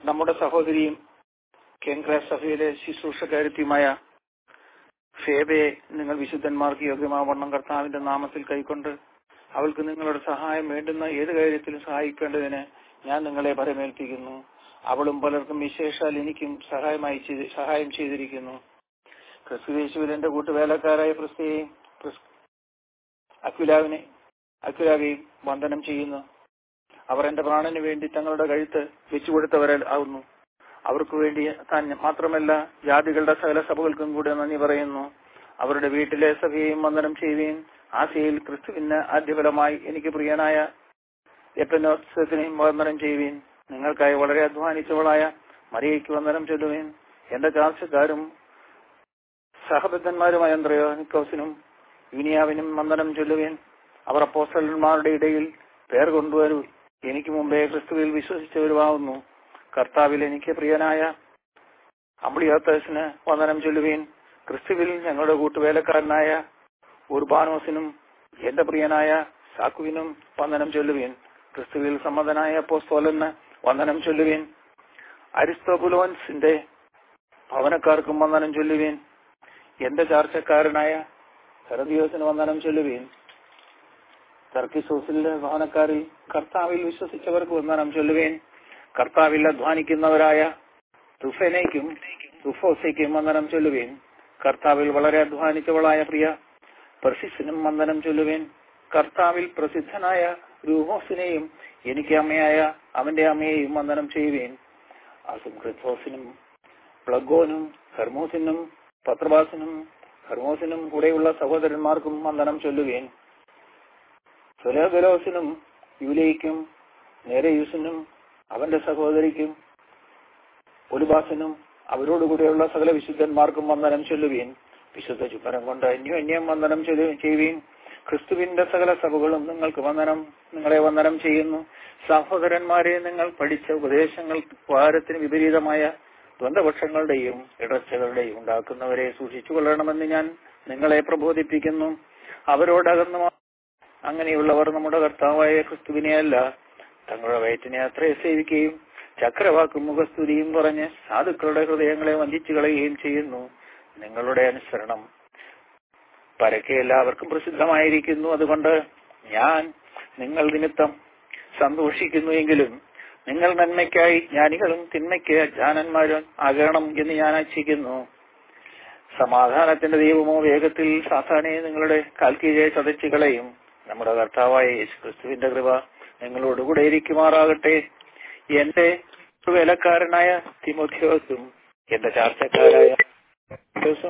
നമ്മുടെ സഹോദരിയും കേന്ദ്ര സഭയിലെ ശുശ്രൂഷക്കാരത്തിയുമായ ഫേബയെ നിങ്ങൾ വിശുദ്ധന്മാർക്ക് യോഗ്യമാവണ്ണം കർത്താവിന്റെ നാമത്തിൽ കൈക്കൊണ്ട് അവൾക്ക് നിങ്ങളുടെ സഹായം വേണ്ടുന്ന ഏത് കാര്യത്തിലും സഹായിക്കേണ്ടതിന് ഞാൻ നിങ്ങളെ പരമേൽപ്പിക്കുന്നു അവളും പലർക്കും വിശേഷാൽ എനിക്കും സഹായമായി ചെയ്ത് സഹായം ചെയ്തിരിക്കുന്നു ക്രിസ്തുവേശുവിൽ എന്റെ കൂട്ടുവേലക്കാരായ ക്രിസ്തയെയും ക്രിസ്- അക്വിലാവിനെ അക്വിലാവെയും വന്ദനം ചെയ്യുന്നു അവർ എന്റെ പ്രാണന് വേണ്ടി തങ്ങളുടെ കഴുത്ത് വെച്ചുകൊടുത്തവരാൽ ആവുന്നു അവർക്ക് വേണ്ടി താൻ മാത്രമല്ല ജാതികളുടെ സകല സഭകൾക്കും കൂടെ നന്ദി പറയുന്നു അവരുടെ വീട്ടിലെ സഭയെയും വന്ദനം ചെയ്യുകയും ആശയിൽ ക്രിസ്തുവിന് ആദ്യഫലമായി എനിക്ക് പ്രിയനായ എപ്പനോത്സവത്തിനെയും വന്ദനം ചെയ്യുകയും നിങ്ങൾക്കായി വളരെ അധ്വാനിച്ചവളായ മറിയയ്ക്ക് വന്ദനം ചൊല്ലുകയും എന്റെ ചാർച്ചക്കാരും സഹബദ്ധന്മാരുമായ അന്ത്രയോനിക്കോസിനും യൂനിയാവിനും വന്ദനം ചൊല്ലുകയും അവർ അപ്പോസ്റ്റലന്മാരുടെ ഇടയിൽ പേർ കൊണ്ടുവരൂ എനിക്ക് മുമ്പേ ക്രിസ്തുവിൽ വിശ്വസിച്ചവരുമാവുന്നു കർത്താവിൽ എനിക്ക് പ്രിയനായ അമ്പിളിയാത്തസിന് വന്ദനം ചൊല്ലുകയും ക്രിസ്തുവിൽ ഞങ്ങളുടെ കൂട്ടുവേലക്കാരനായ ഉർബാനോസിനും എന്റെ പ്രിയനായ സാക്കുവിനും വന്ദനം ചൊല്ലുകയും ക്രിസ്തുവിൽ സമ്മതനായ പോസ്തോലന് വന്ദനം ചൊല്ലുകയും അരിസ്തോപുലോൻസിന്റെ ഭവനക്കാർക്കും വന്ദനം ചൊല്ലുകയും എന്റെ ചാർച്ചക്കാരനായ ഹെറദിയോസിന് വന്ദനം ചൊല്ലുകയും തർക്കിസോസിലെ ഭവനക്കാരിൽ കർത്താവിൽ വിശ്വസിച്ചവർക്ക് വന്ദനം ചൊല്ലുകയും കർത്താവിൽ അധ്വാനിക്കുന്നവരായ തുഫേനയ്ക്കും തുഫോസയ്ക്കും വന്ദനം ചൊല്ലുകയും കർത്താവിൽ വളരെ അധ്വാനിച്ചവളായ പ്രിയ പെർസിസിനും വന്ദനം ചൊല്ലുകയും കർത്താവിൽ പ്രസിദ്ധനായ രൂഹോസിനെയും എനിക്ക് അമ്മയായ അവന്റെ അമ്മയെയും വന്ദനം ചെയ്യുകയും അസുഖ്രിത്തോസിനും പ്ലഗോനും ഹെർമോസിനും പത്രബാസിനും ഹെർമോസിനും കൂടെയുള്ള സഹോദരന്മാർക്കും വന്ദനം ചൊല്ലുകയും സുലേബലോസിനും യൂലയ്ക്കും നേരയൂസിനും അവന്റെ സഹോദരിക്കും ഒലിബാസിനും അവരോടുകൂടെയുള്ള സകല വിശുദ്ധന്മാർക്കും വന്ദനം ചൊല്ലുകയും വിശുദ്ധ ചുമരം കൊണ്ട് അന്യോന്യം വന്ദനം ചൊല്ലു- ചെയ്യുകയും ക്രിസ്തുവിന്റെ സകല സഭകളും നിങ്ങൾക്ക് വന്ദനം നിങ്ങളെ വന്ദനം ചെയ്യുന്നു സഹോദരന്മാരെ നിങ്ങൾ പഠിച്ച ഉപദേശങ്ങൾ വാരത്തിന് വിപരീതമായ ദ്വന്ദ്പക്ഷങ്ങളുടെയും ഇടർച്ചകളുടെയും ഉണ്ടാക്കുന്നവരെ സൂക്ഷിച്ചു കൊള്ളണമെന്ന് ഞാൻ നിങ്ങളെ പ്രബോധിപ്പിക്കുന്നു അവരോടകന്നു അങ്ങനെയുള്ളവർ നമ്മുടെ കർത്താവായ ക്രിസ്തുവിനെയല്ല തങ്ങളുടെ വയറ്റിനെ അത്രയെ സേവിക്കുകയും ചക്രവാക്കും മുഖസ്തുതിയും പറഞ്ഞ് സാധുക്കളുടെ ഹൃദയങ്ങളെ വഞ്ചിച്ചു കളയുകയും ചെയ്യുന്നു നിങ്ങളുടെ അനുസരണം പരക്കെ എല്ലാവർക്കും പ്രസിദ്ധമായിരിക്കുന്നു അതുകൊണ്ട് ഞാൻ നിങ്ങൾ നിമിത്തം സന്തോഷിക്കുന്നു എങ്കിലും നിങ്ങൾ നന്മയ്ക്കായി ജ്ഞാനികളും തിന്മയ്ക്ക് ജ്ഞാനന്മാരും ആകണം എന്ന് ഞാൻ അച്ഛിക്കുന്നു സമാധാനത്തിന്റെ ദൈവമോ വേഗത്തിൽ സാധാനെ നിങ്ങളുടെ കാൽക്കീഴെ ചതച്ചു കളയും നമ്മുടെ കർത്താവായ യേശു ക്രിസ്തുവിന്റെ കൃപ നിങ്ങളോടുകൂടെ ഇരിക്കുമാറാകട്ടെ എന്റെ വേലക്കാരനായ തിമോഥിയോസും എന്റെ ചാർച്ചക്കാരായ തിമോഥിയോസും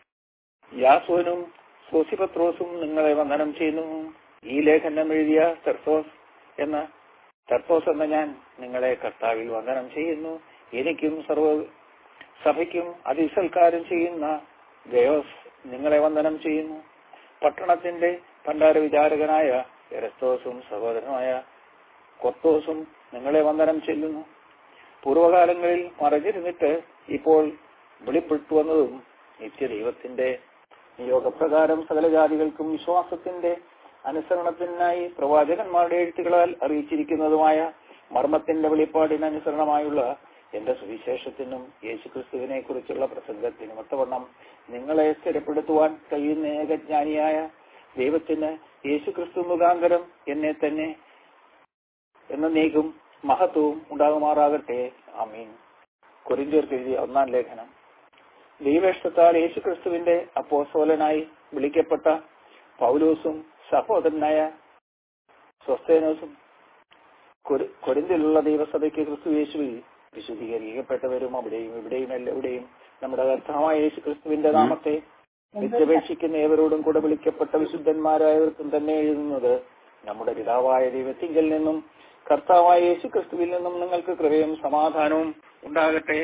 യാസോനും സോസിപത്രോസും നിങ്ങളെ വന്ദനം ചെയ്യുന്നു ഈ ലേഖനം എഴുതിയ തെർത്തോസ് എന്ന തെർത്തോസ് എന്ന ഞാൻ നിങ്ങളെ കർത്താവിൽ വന്ദനം ചെയ്യുന്നു എനിക്കും സർവ സഭയ്ക്കും അതിസൽക്കാരം ചെയ്യുന്ന ഗയോസ് നിങ്ങളെ വന്ദനം ചെയ്യുന്നു പട്ടണത്തിന്റെ ഭണ്ഡാര വിചാരകനായ എരസ്തോസും സഹോദരനായ കൊത്തോസും നിങ്ങളെ വന്ദനം ചെല്ലുന്നു പൂർവകാലങ്ങളിൽ മറഞ്ഞിരുന്നിട്ട് ഇപ്പോൾ വെളിപ്പെട്ടു വന്നതും നിത്യദൈവത്തിന്റെ നിയോഗപ്രകാരം സകല ജാതികൾക്കും വിശ്വാസത്തിന്റെ അനുസരണത്തിനായി പ്രവാചകന്മാരുടെ എഴുത്തുകളാൽ അറിയിച്ചിരിക്കുന്നതുമായ മർമ്മത്തിന്റെ വെളിപ്പാടിന് അനുസരണമായുള്ള എന്റെ സുവിശേഷത്തിനും യേശുക്രിസ്തുവിനെ കുറിച്ചുള്ള പ്രസംഗത്തിനും ഒത്തവണ്ണം നിങ്ങളെ സ്ഥിരപ്പെടുത്തുവാൻ കഴിയുന്ന ഏകജ്ഞാനിയായ ദൈവത്തിന് യേശുക്രിസ്തു മുഖാന്തരം എന്നെ തന്നെ എന്നേക്കും മഹത്വവും ഉണ്ടാകുമാറാകട്ടെ ആമീൻ കൊരിന്ത്യർക്ക് എഴുതിയ ഒന്നാം ലേഖനം ദൈവേഷ്ടത്താൽ യേശുക്രിസ്തുവിന്റെ അപ്പോസോലനായി വിളിക്കപ്പെട്ട പൗലോസും സഹോദരനായ സ്വസ്തേനോസും കൊരി- കൊരിന്തിലുള്ള ദൈവസഭയ്ക്ക് ക്രിസ്തു യേശുവിൽ വിശുദ്ധീകരിക്കപ്പെട്ടവരും അവിടെയും ഇവിടെയും എവിടെയും നമ്മുടെ കർത്താവായ യേശു ക്രിസ്തുവിന്റെ നാമത്തെ വിദ്യപേക്ഷിക്കുന്ന ഏവരോടും കൂടെ വിളിക്കപ്പെട്ട വിശുദ്ധന്മാരായവർക്കും തന്നെ എഴുതുന്നത് നമ്മുടെ പിതാവായ ദൈവത്തിങ്കിൽ നിന്നും കർത്താവായ യേശു ക്രിസ്തുവിൽ നിന്നും നിങ്ങൾക്ക് കൃപയും സമാധാനവും ഉണ്ടാകട്ടെ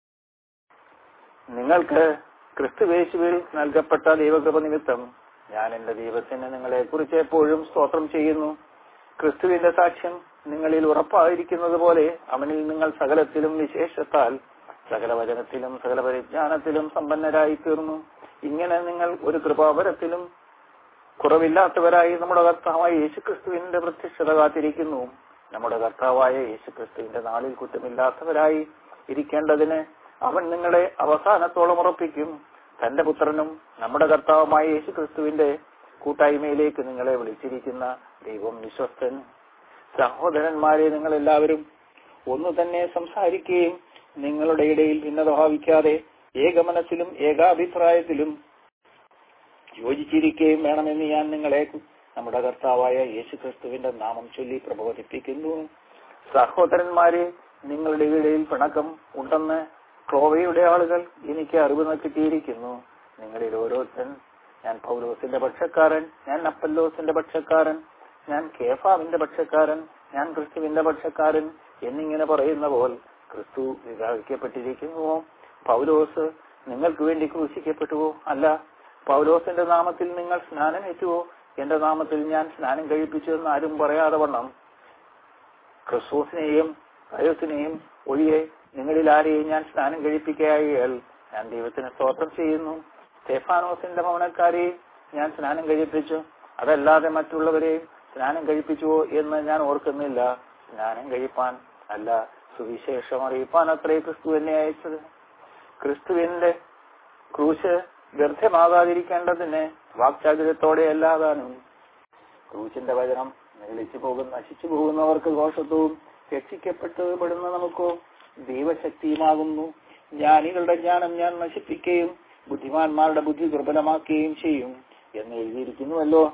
നിങ്ങൾക്ക് ക്രിസ്തുവേശുവിൽ നൽകപ്പെട്ട ദൈവകൃപ നിമിത്തം ഞാൻ എന്റെ ദൈവത്തിന് നിങ്ങളെ കുറിച്ച് എപ്പോഴും സ്തോത്രം ചെയ്യുന്നു ക്രിസ്തുവിന്റെ സാക്ഷ്യം നിങ്ങളിൽ ഉറപ്പായിരിക്കുന്നത് പോലെ അവനിൽ നിങ്ങൾ സകലത്തിലും വിശേഷത്താൽ സകല വചനത്തിലും സകല പരിജ്ഞാനത്തിലും സമ്പന്നരായി തീർന്നു ഇങ്ങനെ നിങ്ങൾ ഒരു കൃപാവരത്തിലും കുറവില്ലാത്തവരായി നമ്മുടെ കർത്താവായ യേശുക്രിസ്തുവിന്റെ പ്രത്യക്ഷത കാത്തിരിക്കുന്നു നമ്മുടെ കർത്താവായ യേശുക്രിസ്തുവിന്റെ നാളിൽ കുറ്റമില്ലാത്തവരായി ഇരിക്കേണ്ടതിന് അവൻ നിങ്ങളെ അവസാനത്തോളം ഉറപ്പിക്കും തന്റെ പുത്രനും നമ്മുടെ കർത്താവുമായ യേശുക്രിസ്തുവിന്റെ കൂട്ടായ്മയിലേക്ക് നിങ്ങളെ വിളിച്ചിരിക്കുന്ന ദൈവം വിശ്വസ്തൻ സഹോദരന്മാരെ നിങ്ങൾ എല്ലാവരും ഒന്നു തന്നെ സംസാരിക്കുകയും നിങ്ങളുടെ ഇടയിൽ ഭിന്നത ഭാവിക്കാതെ ഏകമനസ്സിലും ഏകാഭിപ്രായത്തിലും യോജിച്ചിരിക്കുകയും വേണമെന്ന് ഞാൻ നിങ്ങളെ നമ്മുടെ കർത്താവായ യേശുക്രിസ്തുവിന്റെ നാമം ചൊല്ലി പ്രബോധിപ്പിക്കുന്നു സഹോദരന്മാരെ നിങ്ങളുടെ ഇടയിൽ പിണക്കം ഉണ്ടെന്ന് ക്ലോവയുടെ ആളുകൾ എനിക്ക് അറിവ് കിട്ടിയിരിക്കുന്നു നിങ്ങളിൽ ഓരോരുത്തൻ ഞാൻ പൗലോസിന്റെ പക്ഷക്കാരൻ ഞാൻ അപ്പല്ലോസിന്റെ പക്ഷക്കാരൻ ഞാൻ കേഫാവിന്റെ പക്ഷക്കാരൻ ഞാൻ ക്രിസ്തുവിന്റെ പക്ഷക്കാരൻ എന്നിങ്ങനെ പറയുന്ന പോൽ ക്രിസ്തു വിഭാഗിക്കപ്പെട്ടിരിക്കുന്നുവോ പൗലോസ് നിങ്ങൾക്ക് വേണ്ടി ക്രൂശിക്കപ്പെട്ടുവോ അല്ല പൗലോസിന്റെ നാമത്തിൽ നിങ്ങൾ സ്നാനമേറ്റുവോ എന്റെ നാമത്തിൽ ഞാൻ സ്നാനം കഴിപ്പിച്ചു എന്ന് ആരും പറയാതെ വണ്ണം ക്രിസ്തൂസിനെയും കയോസിനെയും ഒഴിയെ നിങ്ങളിൽ ആരെയും ഞാൻ സ്നാനം കഴിപ്പിക്കുകയാൽ ഞാൻ ദൈവത്തിന് സ്തോത്രം ചെയ്യുന്നു സ്റ്റെഫാനോസിന്റെ ഭവനക്കാരെയും ഞാൻ സ്നാനം കഴിപ്പിച്ചു അതല്ലാതെ മറ്റുള്ളവരെയും സ്നാനം കഴിപ്പിച്ചുവോ എന്ന് ഞാൻ ഓർക്കുന്നില്ല സ്നാനം കഴിപ്പാൻ അല്ല സുവിശേഷം അറിയിപ്പാൻ അത്രേ ക്രിസ്തു എന്നെ അയച്ചത് ക്രിസ്തുവിന്റെ ക്രൂശ് വ്യർത്ഥമാകാതിരിക്കേണ്ടതിന് വാക്ചാതുര്യത്തോടെ അല്ലാതാനും ക്രൂശിന്റെ വചനം നിളിച്ചു പോകുന്ന നശിച്ചു പോകുന്നവർക്ക് ദോഷത്വവും രക്ഷിക്കപ്പെട്ടപ്പെടുന്ന നമുക്കോ ദൈവശക്തിയുമാകുന്നു ജ്ഞാനികളുടെ ജ്ഞാനം ഞാൻ നശിപ്പിക്കുകയും ബുദ്ധിമാന്മാരുടെ ബുദ്ധി ദുർബലമാക്കുകയും ചെയ്യും എന്ന് എഴുതിയിരിക്കുന്നുവല്ലോ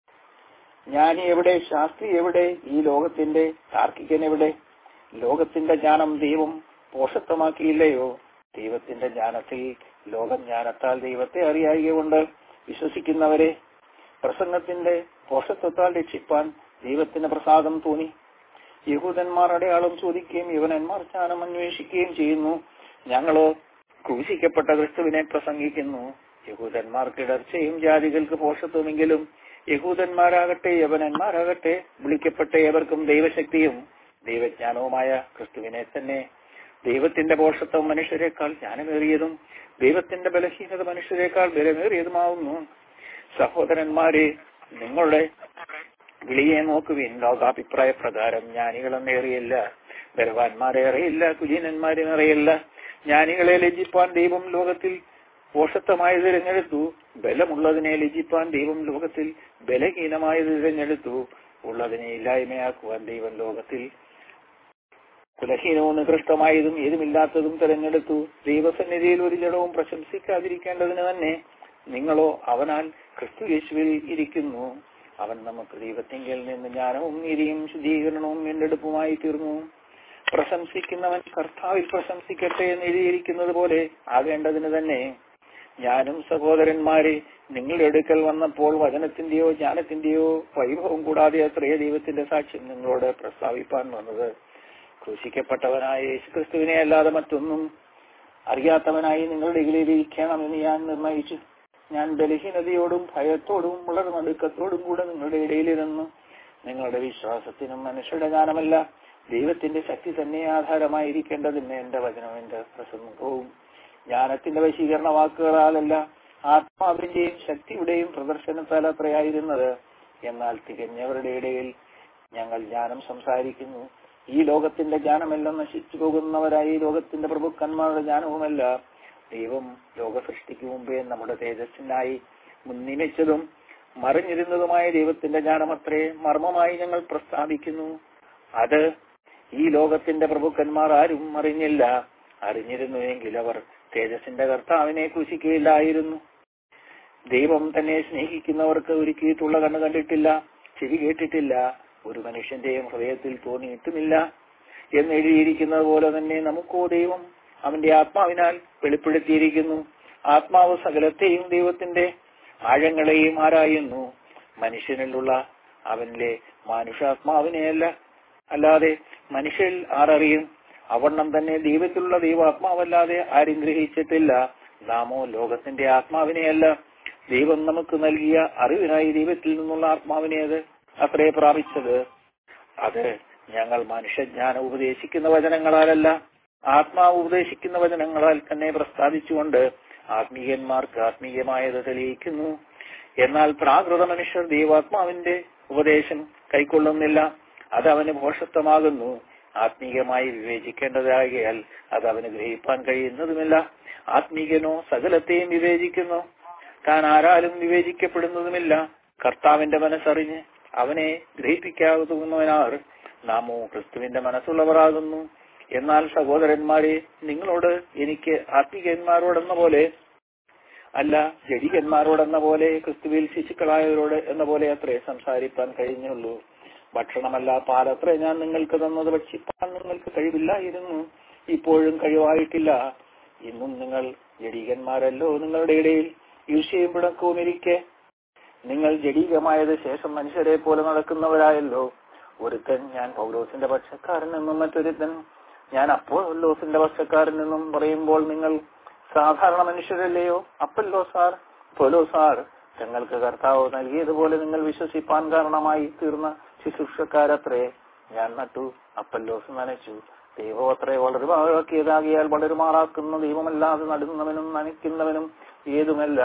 ജ്ഞാനി എവിടെ ശാസ്ത്രി എവിടെ ഈ ലോകത്തിന്റെ താർക്കികൻ എവിടെ ലോകത്തിന്റെ ജ്ഞാനം ദൈവം പോഷത്വമാക്കിയില്ലയോ ദൈവത്തിന്റെ ജ്ഞാനത്തിൽ ലോകം ജ്ഞാനത്താൽ ദൈവത്തെ അറിയായികൊണ്ട് വിശ്വസിക്കുന്നവരെ പ്രസംഗത്തിന്റെ പോഷത്വത്താൽ രക്ഷിപ്പാൻ ദൈവത്തിന് പ്രസാദം തോന്നി യഹൂദന്മാർ അടയാളം ചോദിക്കുകയും യവനന്മാർ ജ്ഞാനം അന്വേഷിക്കുകയും ചെയ്യുന്നു ഞങ്ങളോ ക്രൂശിക്കപ്പെട്ട ക്രിസ്തുവിനെ പ്രസംഗിക്കുന്നു യഹൂദന്മാർക്ക് ഇടർച്ചയും ജാതികൾക്ക് പോഷത്വമെങ്കിലും യഹൂദന്മാരാകട്ടെ യവനന്മാരാകട്ടെ വിളിക്കപ്പെട്ട ഏവർക്കും ദൈവശക്തിയും ദൈവജ്ഞാനവുമായ ക്രിസ്തുവിനെ തന്നെ ദൈവത്തിന്റെ പോഷത്വം മനുഷ്യരെക്കാൾ ജ്ഞാനമേറിയതും ദൈവത്തിന്റെ ബലഹീനത മനുഷ്യരെക്കാൾ ബലമേറിയതുമാവുന്നു സഹോദരന്മാരെ നിങ്ങളുടെ വിളിയെ നോക്കുവിൻ ലോകാഭിപ്രായ പ്രകാരം ജ്ഞാനികളെന്നേറിയല്ല ബലവാന്മാരേറെയില്ല കുലീനന്മാരേറെയില്ല ജ്ഞാനികളെ ലജ്ജിപ്പാൻ ദൈവം ലോകത്തിൽ പോഷത്വമായി തിരഞ്ഞെടുത്തു ബലമുള്ളതിനെ ലജ്ജിപ്പാൻ ദൈവം ലോകത്തിൽ ബലഹീനമായി തിരഞ്ഞെടുത്തു ഉള്ളതിനെ ഇല്ലായ്മയാക്കുവാൻ ദൈവം ലോകത്തിൽ കുലഹീനവും നികൃഷ്ടമായതും ഏതുമില്ലാത്തതും തിരഞ്ഞെടുത്തു ദൈവസന്നിധിയിൽ ഒരു ജഡവും പ്രശംസിക്കാതിരിക്കേണ്ടതിന് തന്നെ നിങ്ങളോ അവനാൽ ക്രിസ്തു യേശുവിൽ ഇരിക്കുന്നു അവൻ നമുക്ക് ദൈവത്തിങ്കിൽ നിന്ന് ജ്ഞാനവും നീതിയും ശുദ്ധീകരണവും വീണ്ടെടുപ്പുമായി തീർന്നു പ്രശംസിക്കുന്നവൻ കർത്താവിൽ പ്രശംസിക്കട്ടെ എന്ന് എഴുതിയിരിക്കുന്നത് പോലെ ആകേണ്ടതിന് തന്നെ ഞാനും സഹോദരന്മാരെ നിങ്ങളുടെ അടുക്കൽ വന്നപ്പോൾ വചനത്തിന്റെയോ ജ്ഞാനത്തിന്റെയോ വൈഭവം കൂടാതെ അത്രേ ദൈവത്തിന്റെ സാക്ഷ്യം നിങ്ങളോട് പ്രസ്താവിപ്പാൻ വന്നത് ക്രൂശിക്കപ്പെട്ടവനായ യേശുക്രിസ്തുവിനെ അല്ലാതെ മറ്റൊന്നും അറിയാത്തവനായി നിങ്ങളുടെ ഇടയിലിരിക്കണമെന്ന് ഞാൻ നിർണയിച്ചു ഞാൻ ബലഹീനതയോടും ഭയത്തോടും വളരെ നടുക്കത്തോടും കൂടെ നിങ്ങളുടെ ഇടയിലിരുന്നു നിങ്ങളുടെ വിശ്വാസത്തിനും മനുഷ്യരുടെ ജ്ഞാനമല്ല ദൈവത്തിന്റെ ശക്തി തന്നെ ആധാരമായിരിക്കേണ്ടതിന് എന്റെ വചനം എന്റെ പ്രസംഗവും ജ്ഞാനത്തിന്റെ വശീകരണ വാക്കുകളാലല്ല ആത്മാവിന്റെയും ശക്തിയുടെയും പ്രദർശനത്താൽ അത്രയായിരുന്നത് എന്നാൽ തികഞ്ഞവരുടെ ഇടയിൽ ഞങ്ങൾ ജ്ഞാനം സംസാരിക്കുന്നു ഈ ലോകത്തിന്റെ ജ്ഞാനമെല്ലാം നശിച്ചു പോകുന്നവരായി ലോകത്തിന്റെ പ്രഭുക്കന്മാരുടെ ജ്ഞാനവുമല്ല ദൈവം ലോക സൃഷ്ടിക്ക് മുമ്പേ നമ്മുടെ തേജസ്സിനായി മുൻനിയമിച്ചതും മറിഞ്ഞിരുന്നതുമായ ദൈവത്തിന്റെ ജ്ഞാനമത്രേ മർമ്മമായി ഞങ്ങൾ പ്രസ്താവിക്കുന്നു അത് ഈ ലോകത്തിന്റെ പ്രഭുക്കന്മാർ ആരും അറിഞ്ഞില്ല അറിഞ്ഞിരുന്നുവെങ്കിൽ അവർ തേജസ്സിന്റെ കർത്താവിനെ ക്രൂശിക്കുകയില്ലായിരുന്നു ദൈവം തന്നെ സ്നേഹിക്കുന്നവർക്ക് ഒരുക്കിയിട്ടുള്ള കണ്ണ് കണ്ടിട്ടില്ല ചെവി കേട്ടിട്ടില്ല ഒരു മനുഷ്യന്റെയും ഹൃദയത്തിൽ തോന്നിയിട്ടുമില്ല എന്ന് എഴുതിയിരിക്കുന്നത് പോലെ തന്നെ നമുക്കോ ദൈവം അവന്റെ ആത്മാവിനാൽ വെളിപ്പെടുത്തിയിരിക്കുന്നു ആത്മാവ് സകലത്തെയും ദൈവത്തിന്റെ ആഴങ്ങളെയും ആരായുന്നു മനുഷ്യനിലുള്ള അവനിലെ മാനുഷാത്മാവിനെയല്ല അല്ലാതെ മനുഷ്യരിൽ ആരറിയും അവണ്ണം തന്നെ ദൈവത്തിലുള്ള ദൈവാത്മാവല്ലാതെ ആരും ഗ്രഹിച്ചിട്ടില്ല നാമോ ലോകത്തിന്റെ ആത്മാവിനെയല്ല ദൈവം നമുക്ക് നൽകിയ അറിവിനായി ദൈവത്തിൽ നിന്നുള്ള ആത്മാവിനെ അത് അത്രേ പ്രാപിച്ചത് അത് ഞങ്ങൾ മനുഷ്യജ്ഞാനം ഉപദേശിക്കുന്ന വചനങ്ങളാലല്ല ആത്മാവ് ഉപദേശിക്കുന്ന വചനങ്ങളാൽ തന്നെ പ്രസ്താവിച്ചുകൊണ്ട് ആത്മീയന്മാർക്ക് ആത്മീയമായത് തെളിയിക്കുന്നു എന്നാൽ പ്രാകൃത മനുഷ്യർ ദൈവാത്മാവിന്റെ ഉപദേശം കൈക്കൊള്ളുന്നില്ല അത് അവന് ഭോഷത്വമാകുന്നു ആത്മീകമായി വിവേചിക്കേണ്ടതാകിയാൽ അത് അവന് ഗ്രഹിപ്പാൻ കഴിയുന്നതുമില്ല ആത്മീകനോ സകലത്തെയും വിവേചിക്കുന്നു താൻ ആരാലും വിവേചിക്കപ്പെടുന്നതുമില്ല കർത്താവിന്റെ മനസ്സറിഞ്ഞ് അവനെ ഗ്രഹിപ്പിക്കാവുന്നവനാർ നാമോ ക്രിസ്തുവിന്റെ മനസ്സുള്ളവരാകുന്നു എന്നാൽ സഹോദരന്മാരെ നിങ്ങളോട് എനിക്ക് ആത്മീകന്മാരോടെന്ന പോലെ അല്ല ജഡികന്മാരോടെന്ന പോലെ ക്രിസ്തുവിൽ ശിശുക്കളായവരോട് എന്ന പോലെ അത്രേ സംസാരിപ്പാൻ കഴിഞ്ഞുള്ളൂ ഭക്ഷണമല്ല പാലത്രേ ഞാൻ നിങ്ങൾക്ക് തന്നത് ഭക്ഷിപ്പാൻ നിങ്ങൾക്ക് കഴിവില്ലായിരുന്നു ഇപ്പോഴും കഴിവായിട്ടില്ല ഇന്നും നിങ്ങൾ ജഡീകന്മാരല്ലോ നിങ്ങളുടെ ഇടയിൽ ഈർഷ്യയും പിണക്കവും ഇരിക്കെ നിങ്ങൾ ജഡീകമായത് ശേഷം മനുഷ്യരെ പോലെ നടക്കുന്നവരായല്ലോ ഒരുത്തൻ ഞാൻ പൗലോസിന്റെ പക്ഷക്കാരൻ എന്നും മറ്റൊരുത്തൻ ഞാൻ അപ്പോലോസിന്റെ പക്ഷക്കാരൻ എന്നും പറയുമ്പോൾ നിങ്ങൾ സാധാരണ മനുഷ്യരല്ലയോ അപ്പല്ലോ സാർ പോലോ സാർ തങ്ങൾക്ക് കർത്താവ് നൽകിയതുപോലെ നിങ്ങൾ വിശ്വസിപ്പാൻ കാരണമായി തീർന്ന ശുശ്രൂഷക്കാരത്രേ ഞാൻ നട്ടു അപ്പല്ലോസ് നനച്ചു ദൈവം അത്രേ വളരുമാക്കിയതാകിയാൽ വളരുമാറാക്കുന്ന ദൈവമല്ലാതെ നടുന്നവനും നനയ്ക്കുന്നവനും ഏതുമല്ല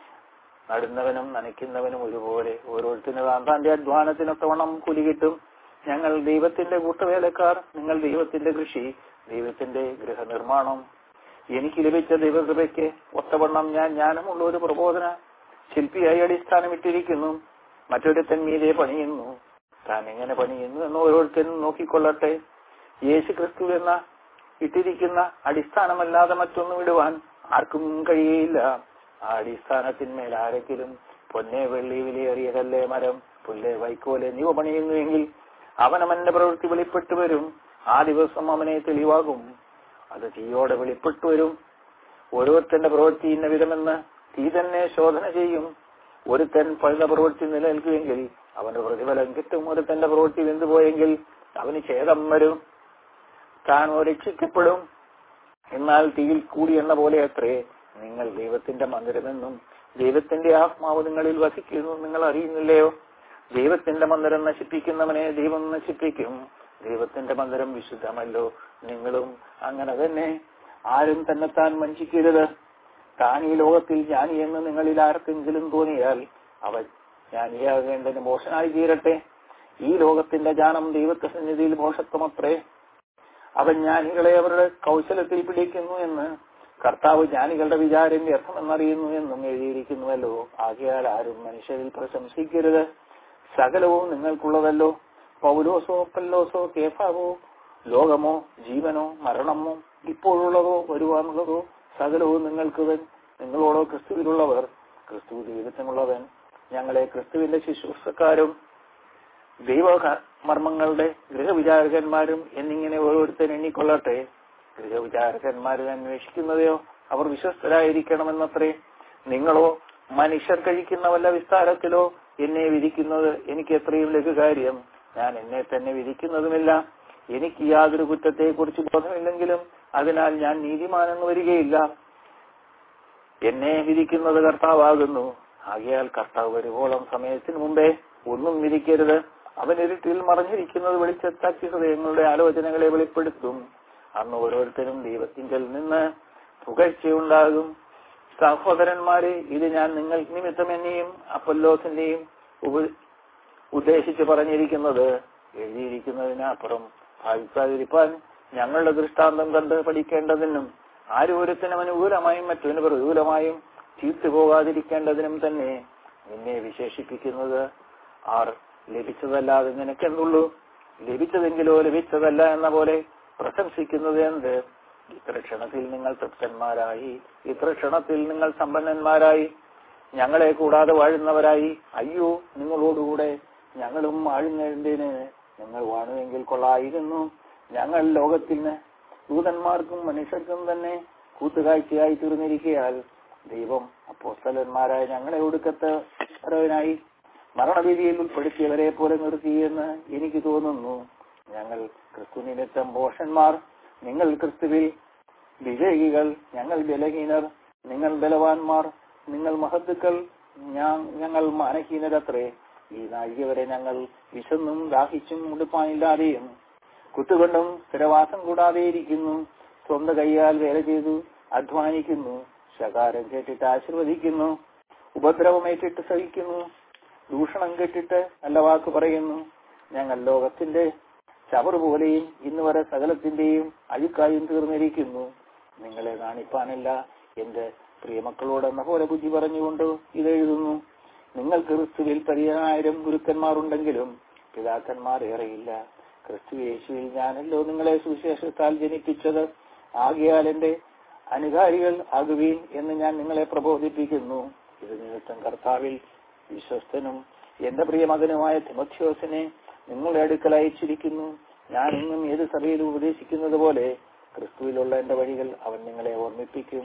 നടുന്നവനും നനയ്ക്കുന്നവനും ഒരുപോലെ ഓരോരുത്തരും താന്താന്റെ അധ്വാനത്തിനൊത്തവണ്ണം കൂലി കിട്ടും ഞങ്ങൾ ദൈവത്തിന്റെ കൂട്ടുവേലക്കാർ നിങ്ങൾ ദൈവത്തിന്റെ കൃഷി ദൈവത്തിന്റെ ഗൃഹനിർമ്മാണം എനിക്ക് ലഭിച്ച ദൈവകൃപയ്ക്ക് ഒത്തവണ്ണം ഞാൻ ജ്ഞാനമുള്ള ഒരു പ്രബോധന ശില്പിയായി അടിസ്ഥാനമിട്ടിരിക്കുന്നു മറ്റൊരുത്തൻ മീതെ പണിയുന്നു താൻ എങ്ങനെ പണിയുന്നു എന്ന് ഓരോരുത്തരും നോക്കിക്കൊള്ളട്ടെ യേശു ക്രിസ്തു എന്ന ഇട്ടിരിക്കുന്ന അടിസ്ഥാനമല്ലാതെ മറ്റൊന്നും ഇടുവാൻ ആർക്കും കഴിയയില്ല ആ അടിസ്ഥാനത്തിന്മേൽ ആരെങ്കിലും പൊന്നെ വെള്ളി വിലയേറിയ കല്ലേ മരം പുല്ലെ വൈക്കോല് എന്നിവ പണിയുന്നുവെങ്കിൽ അവനവന്റെ പ്രവൃത്തി വെളിപ്പെട്ടു വരും ആ ദിവസം അവനെ തെളിവാകും അത് തീയോടെ വെളിപ്പെട്ടു വരും ഓരോരുത്തന്റെ പ്രവൃത്തി ഇന്ന വിധമെന്ന് തീ തന്നെ ശോധന ചെയ്യും ഒരുത്തൻ പഴുത പ്രവൃത്തി നിലനിൽക്കുമെങ്കിൽ അവന്റെ പ്രതിഫലം കിട്ടും ഒരുത്തന്റെ പ്രവൃത്തി വെന്തുപോയെങ്കിൽ അവന് ഛേദം വരും താൻ രക്ഷിക്കപ്പെടും എന്നാൽ തീയിൽ കൂടി എന്ന പോലെ അത്രേ നിങ്ങൾ ദൈവത്തിന്റെ മന്ദിരമെന്നും ദൈവത്തിന്റെ ആത്മാവ് നിങ്ങളിൽ വസിക്കുന്നു നിങ്ങൾ അറിയുന്നില്ലയോ ദൈവത്തിന്റെ മന്ദിരം നശിപ്പിക്കുന്നവനെ ദൈവം നശിപ്പിക്കും ദൈവത്തിന്റെ മന്ദിരം വിശുദ്ധമല്ലോ നിങ്ങളും അങ്ങനെ തന്നെ ആരും തന്നെത്താൻ വഞ്ചിക്കരുത് താൻ ഈ ലോകത്തിൽ ജ്ഞാനി എന്ന് നിങ്ങളിൽ ആർക്കെങ്കിലും തോന്നിയാൽ അവൻ ജ്ഞാനിയാകേണ്ടതിന് മോശനായി തീരട്ടെ ഈ ലോകത്തിന്റെ ജ്ഞാനം ദൈവത്തെ സന്നിധിയിൽ മോശത്വമത്രേ അവൻ ജ്ഞാനികളെ അവരുടെ കൗശലത്തിൽ പിടിക്കുന്നു എന്ന് കർത്താവ് ജ്ഞാനികളുടെ വിചാരം വ്യർത്ഥമെന്നറിയുന്നു എന്നും എഴുതിയിരിക്കുന്നുവല്ലോ ആകയാൽ ആരും മനുഷ്യരിൽ പ്രശംസിക്കരുത് സകലവും നിങ്ങൾക്കുള്ളതല്ലോ പൗലോസോ പല്ലോസോ കേഫാവോ ലോകമോ ജീവനോ മരണമോ ഇപ്പോഴുള്ളതോ വരുവാനുള്ളതോ സകലവും നിങ്ങൾക്ക് നിങ്ങളോടോ ക്രിസ്തുവിലുള്ളവർ ക്രിസ്തു ദൈവത്തിനുള്ളവൻ ഞങ്ങളെ ക്രിസ്തുവിന്റെ ശുശ്രൂഷക്കാരും ദൈവ മർമ്മങ്ങളുടെ ഗൃഹവിചാരകന്മാരും എന്നിങ്ങനെ ഓരോരുത്തരും എണ്ണിക്കൊള്ളട്ടെ ഗൃഹവിചാരകന്മാരെ അന്വേഷിക്കുന്നതെയോ അവർ വിശ്വസ്തരായിരിക്കണമെന്നത്രേ നിങ്ങളോ മനുഷ്യർ കഴിക്കുന്ന വല്ല വിസ്താരത്തിലോ എന്നെ വിധിക്കുന്നത് എനിക്ക് എത്രയും ലഘുകാര്യം ഞാൻ എന്നെ തന്നെ വിധിക്കുന്നതുമില്ല എനിക്ക് യാതൊരു കുറ്റത്തെ കുറിച്ച് ബോധമില്ലെങ്കിലും അതിനാൽ ഞാൻ നീതിമാനെന്ന് വരികയില്ല എന്നെ വിധിക്കുന്നത് കർത്താവാകുന്നു ആകയാൽ കർത്താവ് വരുവോളം സമയത്തിന് മുമ്പേ ഒന്നും വിധിക്കരുത് അവൻ ഇരുട്ടിൽ മറഞ്ഞിരിക്കുന്നത് വെളിച്ചത്താക്കി ഹൃദയങ്ങളുടെ ആലോചനകളെ വെളിപ്പെടുത്തും അന്ന് ഓരോരുത്തരും ദൈവത്തിങ്കൽ നിന്ന് പുകഴ്ചയുണ്ടാകും സഹോദരന്മാരെ ഇത് ഞാൻ നിങ്ങൾ നിമിത്തം എന്നെയും അപ്പല്ലോസിന്റെയും ഉദ്ദേശിച്ച് പറഞ്ഞിരിക്കുന്നത് എഴുതിയിരിക്കുന്നതിനപ്പുറം ഭാവിക്കാതിരിപ്പാൻ ഞങ്ങളുടെ ദൃഷ്ടാന്തം കണ്ട് പഠിക്കേണ്ടതിനും ആരോരുത്തനും അനുകൂലമായും മറ്റൊരു പ്രതികൂലമായും ചീർത്തു പോകാതിരിക്കേണ്ടതിനും തന്നെ നിന്നെ വിശേഷിപ്പിക്കുന്നത് ആർ ലഭിച്ചതല്ലാതെ നിനക്കെന്തുള്ളൂ ലഭിച്ചതെങ്കിലോ ലഭിച്ചതല്ല എന്ന പോലെ പ്രശംസിക്കുന്നത് എന്ത് ഇത്ര ക്ഷണത്തിൽ നിങ്ങൾ തൃപ്തന്മാരായി ഇത്ര ക്ഷണത്തിൽ നിങ്ങൾ സമ്പന്നന്മാരായി ഞങ്ങളെ കൂടാതെ വാഴുന്നവരായി അയ്യോ നിങ്ങളോടുകൂടെ ഞങ്ങളും വാഴുന്നതിന് നിങ്ങൾ വാണുവെങ്കിൽ കൊള്ളായിരുന്നു ഞങ്ങൾ ലോകത്തിന് ദൂതന്മാർക്കും മനുഷ്യർക്കും തന്നെ കൂട്ടുകാഴ്ചയായി തീർന്നിരിക്കയാൽ ദൈവം അപ്പോസ്തലന്മാരായ ഞങ്ങളെ ഒടുക്കത്ത് വരവനായി മരണവിധിയിൽ ഉൾപ്പെടുത്തിയവരെ പോലെ നിർത്തിയെന്ന് എനിക്ക് തോന്നുന്നു ഞങ്ങൾ ക്രിസ്തു നിമിത്തം ഭോഷന്മാർ നിങ്ങൾ ക്രിസ്തുവിൽ വിവേകികൾ ഞങ്ങൾ ബലഹീനർ നിങ്ങൾ ബലവാന്മാർ നിങ്ങൾ മഹത്തുക്കൾ ഞങ്ങൾ മാനഹീനരത്രേ ഈ നാഴിക വരെ ഞങ്ങൾ വിശന്നും ദാഹിച്ചും ഉടുപ്പാനില്ലാതെയും കുത്തുകൊണ്ടും സ്ഥിരവാസം കൂടാതെ ഇരിക്കുന്നു സ്വന്തം കൈയാൽ വേല ചെയ്തു അധ്വാനിക്കുന്നു ശകാരം കേട്ടിട്ട് ആശീർവദിക്കുന്നു ഉപദ്രവമേറ്റിട്ട് സഹിക്കുന്നു ദൂഷണം കേട്ടിട്ട് നല്ല വാക്ക് പറയുന്നു ഞങ്ങൾ ലോകത്തിന്റെ ചവറ് പോലെയും ഇന്ന് വരെ സകലത്തിന്റെയും അഴുക്കായും തീർന്നിരിക്കുന്നു നിങ്ങളെ കാണിപ്പാനല്ല എന്റെ പ്രിയമക്കളോടെന്ന പോലെ ബുദ്ധി പറഞ്ഞുകൊണ്ട് ഇത് എഴുതുന്നു നിങ്ങൾ ക്രിസ്തുവിൽ പതിനായിരം ഗുരുക്കന്മാരുണ്ടെങ്കിലും പിതാക്കന്മാർ ഏറെയില്ല ക്രിസ്തു യേശുവിൽ ഞാനല്ലോ നിങ്ങളെ സുവിശേഷത്താൽ ജനിപ്പിച്ചത് ആകിയാൽ എന്റെ അനുകാരികൾ ആകുവീൻ എന്ന് ഞാൻ നിങ്ങളെ പ്രബോധിപ്പിക്കുന്നു ഇത് നിമിത്തം കർത്താവിൽ വിശ്വസ്തനും എന്റെ പ്രിയ മകനുമായ തിമത്യോസിനെ നിങ്ങളുടെ അടുക്കൽ അയച്ചിരിക്കുന്നു ഞാൻ ഇന്നും ഏത് സഭയിലും ഉപദേശിക്കുന്നത് പോലെ ക്രിസ്തുവിലുള്ള എന്റെ വഴികൾ അവൻ നിങ്ങളെ ഓർമ്മിപ്പിക്കും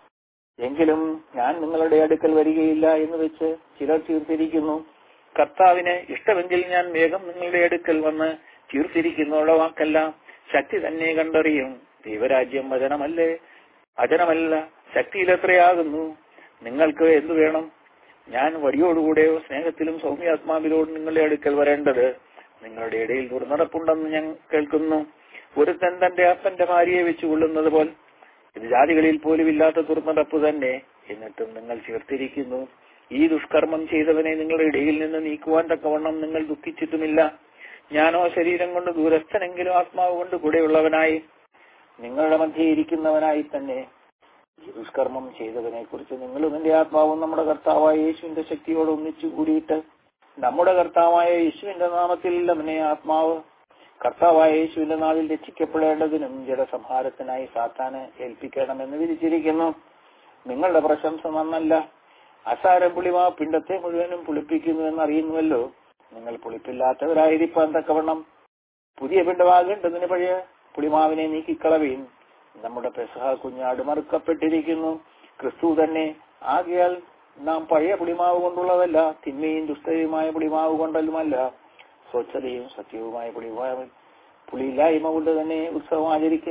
എങ്കിലും ഞാൻ നിങ്ങളുടെ അടുക്കൽ വരികയില്ല എന്ന് വെച്ച് ചിലർ തീർത്തിരിക്കുന്നു കർത്താവിന് ഇഷ്ടമെങ്കിൽ ഞാൻ വേഗം നിങ്ങളുടെ അടുക്കൽ വന്ന് തീർത്തിരിക്കുന്നുള്ള വാക്കല്ല ശക്തി തന്നെ കണ്ടറിയും ദൈവരാജ്യം വചനമല്ലേ അജനമല്ല ശക്തിയിൽ എത്രയാകുന്നു നിങ്ങൾക്ക് എന്തു വേണം ഞാൻ വടിയോടുകൂടെയോ സ്നേഹത്തിലും സൗമ്യാത്മാവിലോട് നിങ്ങളുടെ അടുക്കൽ വരേണ്ടത് നിങ്ങളുടെ ഇടയിൽ ദുർനടപ്പുണ്ടെന്ന് ഞാൻ കേൾക്കുന്നു ഒരുത്തൻ തന്റെ അപ്പന്റെ ഭാര്യയെ വെച്ചുകൊള്ളുന്നത് പോൽ ഇത് ജാതികളിൽ പോലും ഇല്ലാത്ത ദുർനടപ്പ് തന്നെ എന്നിട്ടും നിങ്ങൾ ചേർത്തിരിക്കുന്നു ഈ ദുഷ്കർമ്മം ചെയ്തവനെ നിങ്ങളുടെ ഇടയിൽ നിന്ന് നീക്കുവാൻ തക്കവണ്ണം നിങ്ങൾ ദുഃഖിച്ചിട്ടുമില്ല ഞാനോ ശരീരം കൊണ്ട് ദൂരസ്ഥനെങ്കിലും ആത്മാവ് കൊണ്ട് കൂടെയുള്ളവനായി നിങ്ങളുടെ മധ്യേ ഇരിക്കുന്നവനായി തന്നെ ഈ ദുഷ്കർമ്മം ചെയ്തവനെ കുറിച്ച് നിങ്ങളും എന്റെ ആത്മാവും നമ്മുടെ കർത്താവായ യേശുവിന്റെ ശക്തിയോട് ഒന്നിച്ചു കൂടിയിട്ട് നമ്മുടെ കർത്താവായ യേശുവിന്റെ നാമത്തിൽ അവനെ ആത്മാവ് കർത്താവായ യേശുവിന്റെ നാവിൽ രക്ഷിക്കപ്പെടേണ്ടതിനും ജഡസംഹാരത്തിനായി സാത്താന് ഏൽപ്പിക്കണമെന്ന് വിധിച്ചിരിക്കുന്നു നിങ്ങളുടെ പ്രശംസ നന്നല്ല അസാരം പുളിമാ പിണ്ടത്തെ മുഴുവനും പുളിപ്പിക്കുന്നു എന്നറിയുന്നുവല്ലോ നിങ്ങൾ പുളിപ്പില്ലാത്തവരായിരിക്കാൻ തക്കവണ്ണം പുതിയ പിണ്ടമാകേണ്ടതിന് പഴയ പുളിമാവിനെ നീക്കിക്കളവീൻ നമ്മുടെ പെസഹ കുഞ്ഞാട് മറുക്കപ്പെട്ടിരിക്കുന്നു ക്രിസ്തു തന്നെ ആകിയാൽ നാം പഴയ പുളിമാവ് കൊണ്ടുള്ളതല്ല തിന്മയും ദുഷ്ടയുമായ പുളിമാവ് കൊണ്ടല്ലുമല്ല സ്വച്ഛതയും സത്യവുമായ പുളിമാവ് പുളിയില്ലായ്മ കൊണ്ട് തന്നെ ഉത്സവം ആചരിക്കുക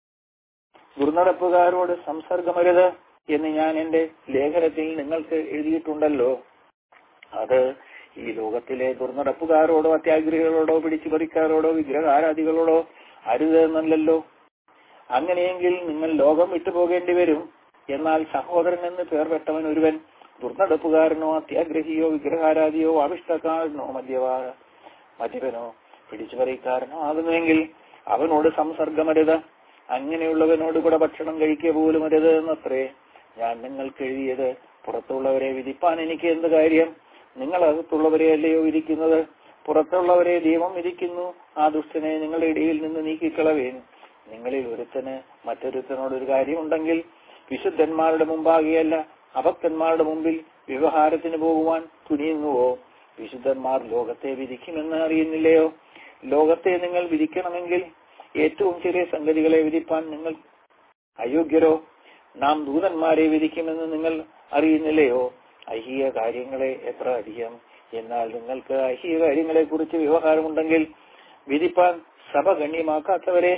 ദുർനടപ്പുകാരോട് സംസർഗമരുത് എന്ന് ഞാൻ എന്റെ ലേഖനത്തിൽ നിങ്ങൾക്ക് എഴുതിയിട്ടുണ്ടല്ലോ അത് ഈ ലോകത്തിലെ ദുർനടപ്പുകാരോടോ അത്യാഗ്രഹികളോടോ പിടിച്ചുപറിക്കാരോടോ വിഗ്രഹാരാധികളോടോ അരുത് എന്നല്ലല്ലോ അങ്ങനെയെങ്കിൽ നിങ്ങൾ ലോകം വിട്ടുപോകേണ്ടി വരും എന്നാൽ സഹോദരൻ എന്ന് പേർ പെട്ടവൻ ഒരുവൻ ദുർനടപ്പുകാരനോ അത്യാഗ്രഹിയോ വിഗ്രഹാരാധിയോ ആവിഷ്ടക്കാരനോ മദ്യവാ മദ്യപനോ പിടിച്ചുപറിക്കാരനോ ആകുന്നുവെങ്കിൽ അവനോട് സംസർഗമരുത് അങ്ങനെയുള്ളവനോട് കൂടെ ഭക്ഷണം കഴിക്കുക പോലും അരുത് എന്നത്രേ ഞാൻ നിങ്ങൾക്ക് എഴുതിയത് പുറത്തുള്ളവരെ വിധിപ്പാൻ എനിക്ക് എന്ത് കാര്യം നിങ്ങൾ അകത്തുള്ളവരെ അല്ലയോ വിധിക്കുന്നത് പുറത്തുള്ളവരെ ദൈവം വിധിക്കുന്നു ആ ദുഷ്ടനെ നിങ്ങളുടെ ഇടയിൽ നിന്ന് നീക്കിക്കളവേൻ നിങ്ങളിൽ ഒരുത്തന് മറ്റൊരുത്തനോട് ഒരു കാര്യമുണ്ടെങ്കിൽ വിശുദ്ധന്മാരുടെ മുമ്പാകെയല്ല അഭക്തന്മാരുടെ മുമ്പിൽ വ്യവഹാരത്തിന് പോകുവാൻ തുനിയുന്നുവോ വിശുദ്ധന്മാർ ലോകത്തെ വിധിക്കുമെന്ന് അറിയുന്നില്ലയോ ലോകത്തെ നിങ്ങൾ വിധിക്കണമെങ്കിൽ ഏറ്റവും ചെറിയ സംഗതികളെ വിധിപ്പാൻ നിങ്ങൾ അയോഗ്യരോ നാം ദൂതന്മാരെ വിധിക്കുമെന്ന് നിങ്ങൾ അറിയുന്നില്ലയോ ഐഹിക കാര്യങ്ങളെ എത്ര അധികം എന്നാൽ നിങ്ങൾക്ക് ഐഹിക കാര്യങ്ങളെ കുറിച്ച് വ്യവഹാരമുണ്ടെങ്കിൽ വിധിപ്പാൻ സഭ ഗണ്യമാക്കാത്തവരെ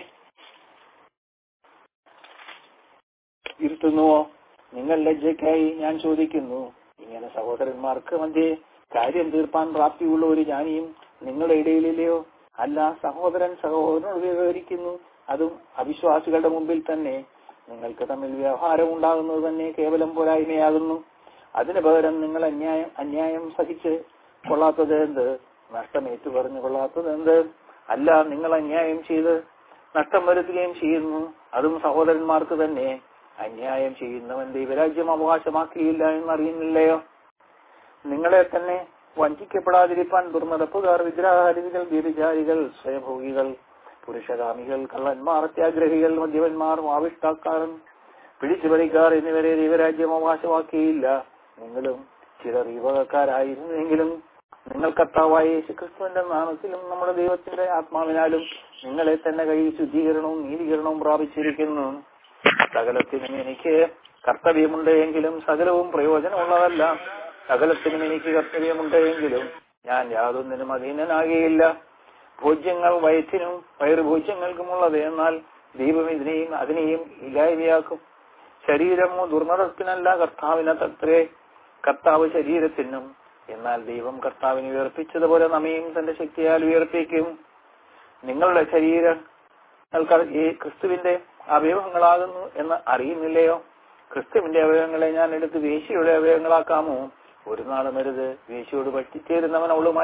ഇരുത്തുന്നുവോ നിങ്ങൾ ലജ്ജയ്ക്കായി ഞാൻ ചോദിക്കുന്നു ഇങ്ങനെ സഹോദരന്മാർക്ക് മധ്യേ കാര്യം തീർപ്പാൻ പ്രാപ്തിയുള്ള ഒരു ജ്ഞാനിയും നിങ്ങളുടെ ഇടയിലില്ലയോ അല്ല സഹോദരൻ സഹോദരനോട് വ്യവഹരിക്കുന്നു അതും അവിശ്വാസികളുടെ മുമ്പിൽ തന്നെ നിങ്ങൾക്ക് തമ്മിൽ വ്യവഹാരം ഉണ്ടാകുന്നത് തന്നെ കേവലം പോരായ്മയാകുന്നു അതിനു പകരം നിങ്ങൾ അന്യായം അന്യായം സഹിച്ച് കൊള്ളാത്തത് എന്ത് നഷ്ടം ഏറ്റുപറഞ്ഞു കൊള്ളാത്തത് എന്ത് അല്ല നിങ്ങൾ അന്യായം ചെയ്ത് നഷ്ടം വരുത്തുകയും ചെയ്യുന്നു അതും സഹോദരന്മാർക്ക് തന്നെ അന്യായം ചെയ്യുന്നവൻ ദൈവരാജ്യം അവകാശമാക്കിയില്ല എന്നറിയുന്നില്ലയോ നിങ്ങളെ തന്നെ വഞ്ചിക്കപ്പെടാതിരിക്കാൻ ദുർനടപ്പുകാർ വിഗ്രഹാരികൾ വ്യഭിചാരികൾ സ്വയഭോഗികൾ പുരുഷകാമികൾ കള്ളന്മാർ അത്യാഗ്രഹികൾ മദ്യപന്മാർ ആവിഷ്ടാക്കാരൻ പിടിച്ചുപറിക്കാർ എന്നിവരെ ദൈവരാജ്യം അവകാശമാക്കിയില്ല നിങ്ങളും ചിലർ യുവകക്കാരായിരുന്നെങ്കിലും നിങ്ങൾ കർത്താവായ യേശുക്രിസ്തുവിന്റെ നാമത്തിലും നമ്മുടെ ദൈവത്തിന്റെ ആത്മാവിനാലും നിങ്ങളെ തന്നെ കഴി ശുദ്ധീകരണവും നീതീകരണവും പ്രാപിച്ചിരിക്കുന്നു സകലത്തിനും എനിക്ക് കർത്തവ്യമുണ്ട് എങ്കിലും സകലവും പ്രയോജനമുള്ളതല്ല സകലത്തിനും എനിക്ക് കർത്തവ്യമുണ്ട് എങ്കിലും ഞാൻ യാതൊന്നിനും അധീനനാകുകയില്ല ഭോജ്യങ്ങൾ വയറ്റിനും വയറുഭോജ്യങ്ങൾക്കുമുള്ളത് എന്നാൽ ദൈവം ഇതിനെയും അതിനെയും ഇല്ലായ്മയാക്കും ശരീരമോ ദുർനടത്തിനല്ല കർത്താവിനത്രേ കർത്താവ് ശരീരത്തിനും എന്നാൽ ദൈവം കർത്താവിനെ ഉയർപ്പിച്ചതുപോലെ നമ്മയും തന്റെ ശക്തിയാൽ ഉയർപ്പിക്കും നിങ്ങളുടെ ശരീരം ഈ ക്രിസ്തുവിന്റെ അവയവങ്ങളാകുന്നു എന്ന് അറിയുന്നില്ലയോ ക്രിസ്തുവിന്റെ അവയവങ്ങളെ ഞാൻ എടുത്ത് വേശിയുടെ അവയവങ്ങളാക്കാമോ ഒരു നാളും അരുത് വേശിയോട് പറ്റിച്ചേരുന്നവൻ അവളുമായി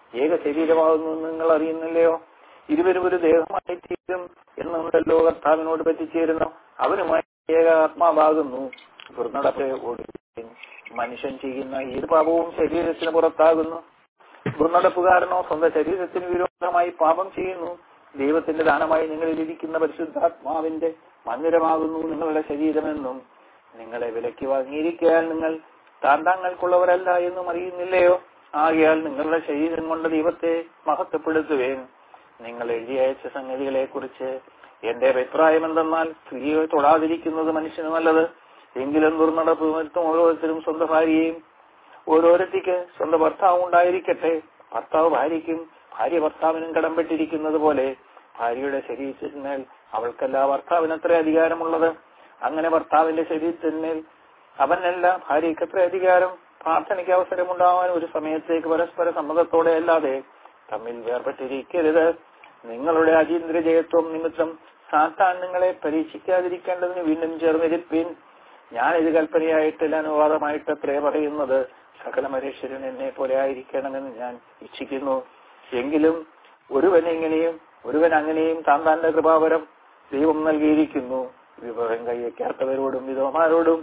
ഏക ശരീരമാകുന്നു എന്ന് നിങ്ങൾ അറിയുന്നില്ലയോ ഇരുവരും ഒരു ദേഹമായി തീരും എന്നുണ്ടല്ലോ കർത്താവിനോട് പറ്റിച്ചേരുന്നു അവനുമായി ഏക ആത്മാവാകുന്നു ദുർനടപ്പെ ഓടുകയും മനുഷ്യൻ ചെയ്യുന്ന ഏത് പാപവും ശരീരത്തിന് പുറത്താകുന്നു ദുർനടപ്പുകാരനോ സ്വന്തം ശരീരത്തിന് വിരോധമായി പാപം ചെയ്യുന്നു ദൈവത്തിന്റെ ദാനമായി നിങ്ങളിൽ ഇരിക്കുന്ന പരിശുദ്ധാത്മാവിന്റെ മന്ദിരമാകുന്നു നിങ്ങളുടെ ശരീരമെന്നും നിങ്ങളെ വിലയ്ക്ക് വാങ്ങിയിരിക്കാൻ നിങ്ങൾ താന്താങ്ങൾക്കുള്ളവരല്ല എന്നും അറിയുന്നില്ലയോ ആകയാൽ നിങ്ങളുടെ ശരീരം കൊണ്ട് ദൈവത്തെ മഹത്വപ്പെടുത്തുകയും നിങ്ങൾ എഴുതി അയച്ച സംഗതികളെ കുറിച്ച് എന്റെ അഭിപ്രായം എന്തെന്നാൽ സ്ത്രീയെ തൊടാതിരിക്കുന്നത് മനുഷ്യന് നല്ലത് എങ്കിലും ദുർനടപ്പ് വരുത്തും ഓരോരുത്തരും സ്വന്തം ഭാര്യയെയും ഓരോരുത്തിക്ക് സ്വന്തം ഭർത്താവ് ഉണ്ടായിരിക്കട്ടെ ഭർത്താവ് ഭാര്യയ്ക്കും ഭാര്യ ഭർത്താവിനും കടംപെട്ടിരിക്കുന്നത് പോലെ ഭാര്യയുടെ ശരീരത്തിന്മേൽ അവൾക്കല്ല ഭർത്താവിന് അത്ര അധികാരമുള്ളത് അങ്ങനെ ഭർത്താവിന്റെ ശരീരത്തിന്മേൽ അവനല്ല ഭാര്യയ്ക്ക് അത്ര അധികാരം പ്രാർത്ഥനയ്ക്ക് അവസരമുണ്ടാവാൻ ഒരു സമയത്തേക്ക് പരസ്പര സമ്മതത്തോടെ അല്ലാതെ തമ്മിൽ വേർപെട്ടിരിക്കരുത് നിങ്ങളുടെ അതീന്ദ്ര ജയത്വം നിമിത്തം സാത്താൻ നിങ്ങളെ പരീക്ഷിക്കാതിരിക്കേണ്ടതിന് വീണ്ടും ചേർന്നിരിപ്പീൻ ഞാനിത് കൽപ്പനയായിട്ടില്ല അനുവാദമായിട്ട് പ്രേ പറയുന്നത് സകല മനുഷ്യരും എന്നെ പോലെ ആയിരിക്കണമെന്ന് ഞാൻ ഇച്ഛിക്കുന്നു എങ്കിലും ഒരുവൻ ഇങ്ങനെയും ഒരുവൻ അങ്ങനെയും താൻ താന്റെ കൃപാവരം ദൈവം നൽകിയിരിക്കുന്നു വിവരം കൈവയ്ക്കാത്തവരോടും വിധവമാരോടും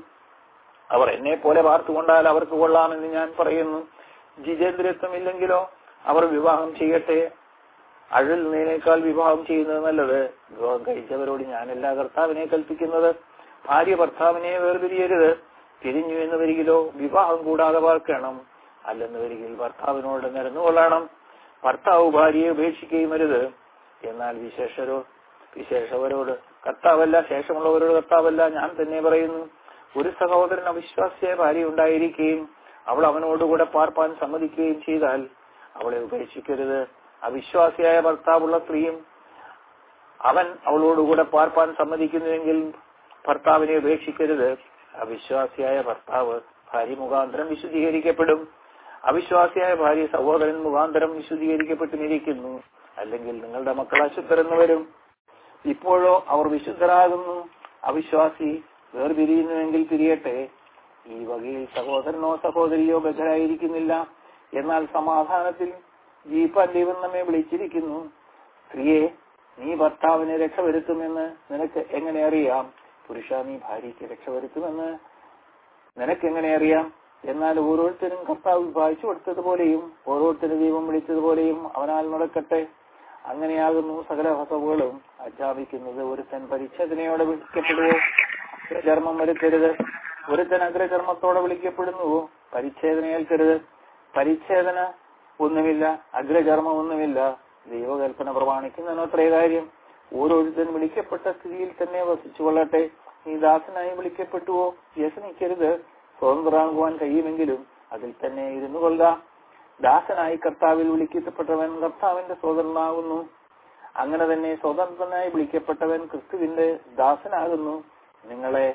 അവർ എന്നെ പോലെ വാർത്തുകൊണ്ടാൽ അവർക്ക് കൊള്ളാമെന്ന് ഞാൻ പറയുന്നു ജിതേന്ദ്രത്വം ഇല്ലെങ്കിലോ അവർ വിവാഹം ചെയ്യട്ടെ അഴുന്നതിനേക്കാൾ വിവാഹം ചെയ്യുന്നത് നല്ലത് വിവാഹം കഴിച്ചവരോട് ഞാനല്ല കർത്താവിനെ കൽപ്പിക്കുന്നത് ഭാര്യ ഭർത്താവിനെ വേർപിരിയരുത് തിരിഞ്ഞു എന്ന് വരികിലോ വിവാഹം കൂടാതെ പാർക്കണം അല്ലെന്ന് വരികിൽ ഭർത്താവിനോട് നിരന്നുകൊള്ളണം ഭർത്താവ് ഭാര്യയെ ഉപേക്ഷിക്കുകയും അരുത് എന്നാൽ വിശേഷരോ വിശേഷവരോട് കർത്താവല്ല ശേഷമുള്ളവരോട് കർത്താവല്ല ഞാൻ തന്നെ പറയുന്നു ഒരു സഹോദരൻ അവിശ്വാസിയായ ഭാര്യ ഉണ്ടായിരിക്കുകയും അവൾ അവനോടുകൂടെ പാർപ്പാൻ സമ്മതിക്കുകയും ചെയ്താൽ അവളെ ഉപേക്ഷിക്കരുത് അവിശ്വാസിയായ ഭർത്താവുള്ള സ്ത്രീയും അവൻ അവളോടുകൂടെ പാർപ്പാൻ സമ്മതിക്കുന്നുവെങ്കിൽ ഭർത്താവിനെ ഉപേക്ഷിക്കരുത് അവിശ്വാസിയായ ഭർത്താവ് ഭാര്യ മുഖാന്തരം വിശുദ്ധീകരിക്കപ്പെടും അവിശ്വാസിയായ ഭാര്യ സഹോദരൻ മുഖാന്തരം വിശുദ്ധീകരിക്കപ്പെട്ടുമിരിക്കുന്നു അല്ലെങ്കിൽ നിങ്ങളുടെ മക്കൾ അശുദ്ധരെന്ന് വരും ഇപ്പോഴോ അവർ വിശുദ്ധരാകുന്നു അവിശ്വാസി വേർപിരിയുന്നുവെങ്കിൽ പിരിയട്ടെ ഈ വകയിൽ സഹോദരനോ സഹോദരിയോ ബദ്ധരായിരിക്കുന്നില്ല എന്നാൽ സമാധാനത്തിൽ ജീപ്പാൻ ദൈവം നമ്മെ വിളിച്ചിരിക്കുന്നു സ്ത്രീയെ നീ ഭർത്താവിനെ രക്ഷവരുത്തുമെന്ന് നിനക്ക് എങ്ങനെ അറിയാം പുരുഷ നീ ഭാര്യയ്ക്ക് രക്ഷവരുത്തുമെന്ന് നിനക്ക് എങ്ങനെ അറിയാം എന്നാൽ ഓരോരുത്തരും കർത്താവ് വായിച്ചു കൊടുത്തതുപോലെയും ഓരോരുത്തരും ദൈവം വിളിച്ചതുപോലെയും അവനാൽ നടക്കട്ടെ അങ്ങനെയാകുന്നു സകല ഹസവുകളും അധ്യാപിക്കുന്നത് ഒരുത്തൻ പരിച്ഛേദനയോടെ വിളിക്കപ്പെടുവോ ചർമ്മം വരുത്തരുത് ഒരുത്തൻ അഗ്രചർമ്മത്തോടെ വിളിക്കപ്പെടുന്നുവോ പരിച്ഛേദന ഏൽക്കരുത് പരിച്ഛേദന ഒന്നുമില്ല അഗ്രചർമ്മം ഒന്നുമില്ല ദൈവകൽപ്പന പ്രമാണിക്കുന്നതിന് അത്രേ കാര്യം ഓരോരുത്തൻ വിളിക്കപ്പെട്ട സ്ഥിതിയിൽ തന്നെ വസിച്ചു കൊള്ളട്ടെ നീ ദാസനായി വിളിക്കപ്പെട്ടുവോ വ്യസനിക്കരുത് സ്വതന്ത്രമാകുവാൻ കഴിയുമെങ്കിലും അതിൽ തന്നെ ഇരുന്നു കൊള്ളുക ദാസനായി കർത്താവിൽ വിളിക്കപ്പെട്ടവൻ കർത്താവിന്റെ സ്വതന്ത്രനാകുന്നു അങ്ങനെ തന്നെ സ്വതന്ത്രനായി വിളിക്കപ്പെട്ടവൻ ക്രിസ്തുവിന്റെ ദാസനാകുന്നു നിങ്ങളെ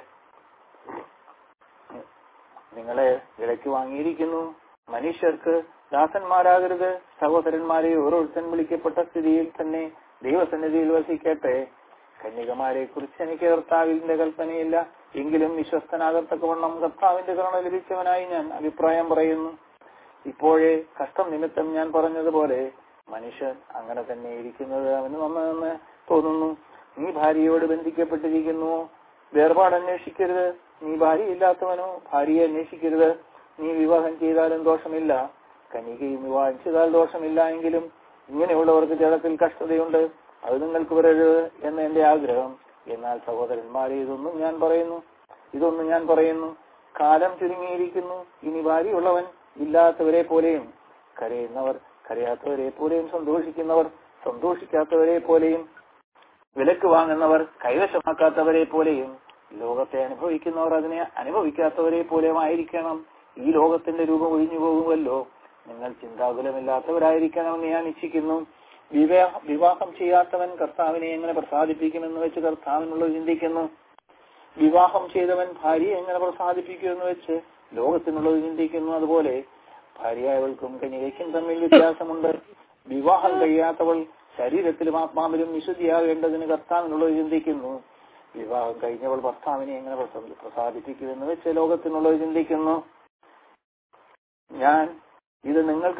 നിങ്ങളെ വിലയ്ക്ക് വാങ്ങിയിരിക്കുന്നു മനുഷ്യർക്ക് ദാസന്മാരാകരുത് സഹോദരന്മാരെ ഓരോരുത്തൻ വിളിക്കപ്പെട്ട സ്ഥിതിയിൽ തന്നെ ദൈവസന്നിധിയിൽ വസിക്കട്ടെ കന്യകമാരെ കുറിച്ച് എനിക്ക് കർത്താവിന്റെ കൽപ്പനയില്ല എങ്കിലും വിശ്വസ്തനാകത്തക്കവണ്ണം കർത്താവിന്റെ കരുണ ലഭിച്ചവനായി ഞാൻ അഭിപ്രായം പറയുന്നു ഇപ്പോഴേ കഷ്ടം നിമിത്തം ഞാൻ പറഞ്ഞതുപോലെ മനുഷ്യൻ അങ്ങനെ തന്നെ ഇരിക്കുന്നത് അവന് നന്നതെന്ന് തോന്നുന്നു നീ ഭാര്യയോട് ബന്ധിക്കപ്പെട്ടിരിക്കുന്നു വേർപാട് അന്വേഷിക്കരുത് നീ ഭാര്യയില്ലാത്തവനോ ഭാര്യയെ അന്വേഷിക്കരുത് നീ വിവാഹം ചെയ്താലും ദോഷമില്ല കനികയും വിവാഹം ചെയ്താൽ ദോഷമില്ല എങ്കിലും ഇങ്ങനെയുള്ളവർക്ക് ജലത്തിൽ കഷ്ടതയുണ്ട് അത് നിങ്ങൾക്ക് വരരുത് എന്ന് എന്റെ ആഗ്രഹം എന്നാൽ സഹോദരന്മാരെ ഇതൊന്നും ഞാൻ പറയുന്നു ഇതൊന്നും ഞാൻ പറയുന്നു കാലം ചുരുങ്ങിയിരിക്കുന്നു ഇനി ഭാര്യയുള്ളവൻ ഇല്ലാത്തവരെ പോലെയും കരയുന്നവർ കരയാത്തവരെ പോലെയും സന്തോഷിക്കുന്നവർ സന്തോഷിക്കാത്തവരെ പോലെയും വിലക്ക് വാങ്ങുന്നവർ കൈവശമാക്കാത്തവരെ പോലെയും ലോകത്തെ അനുഭവിക്കുന്നവർ അതിനെ അനുഭവിക്കാത്തവരെ പോലെയും ആയിരിക്കണം ഈ ലോകത്തിന്റെ രൂപം ഒഴിഞ്ഞു പോകുമല്ലോ നിങ്ങൾ ചിന്താകുലമില്ലാത്തവരായിരിക്കണമെന്ന് ഞാൻ ഇച്ഛിക്കുന്നു വിവാഹ വിവാഹം ചെയ്യാത്തവൻ കർത്താവിനെ എങ്ങനെ പ്രസാദിപ്പിക്കുമെന്ന് വെച്ച് കർത്താവിനുള്ളത് ചിന്തിക്കുന്നു വിവാഹം ചെയ്തവൻ ഭാര്യയെ എങ്ങനെ പ്രസാദിപ്പിക്കുമെന്ന് വെച്ച് ലോകത്തിനുള്ളത് ചിന്തിക്കുന്നു അതുപോലെ ഭാര്യയായവൾക്കും കന്യകയ്ക്കും തമ്മിൽ വ്യത്യാസമുണ്ട് വിവാഹം കഴിയാത്തവൾ ശരീരത്തിലും ആത്മാവിലും വിശുദ്ധിയാകേണ്ടതിന് കർത്താവിനുള്ളത് ചിന്തിക്കുന്നു വിവാഹം കഴിഞ്ഞവൾ ഭർത്താവിനെ എങ്ങനെ പ്രസ- പ്രസാദിപ്പിക്കുമെന്ന് വെച്ച് ലോകത്തിനുള്ളത് ചിന്തിക്കുന്നു ഞാൻ ഇത് നിങ്ങൾക്ക്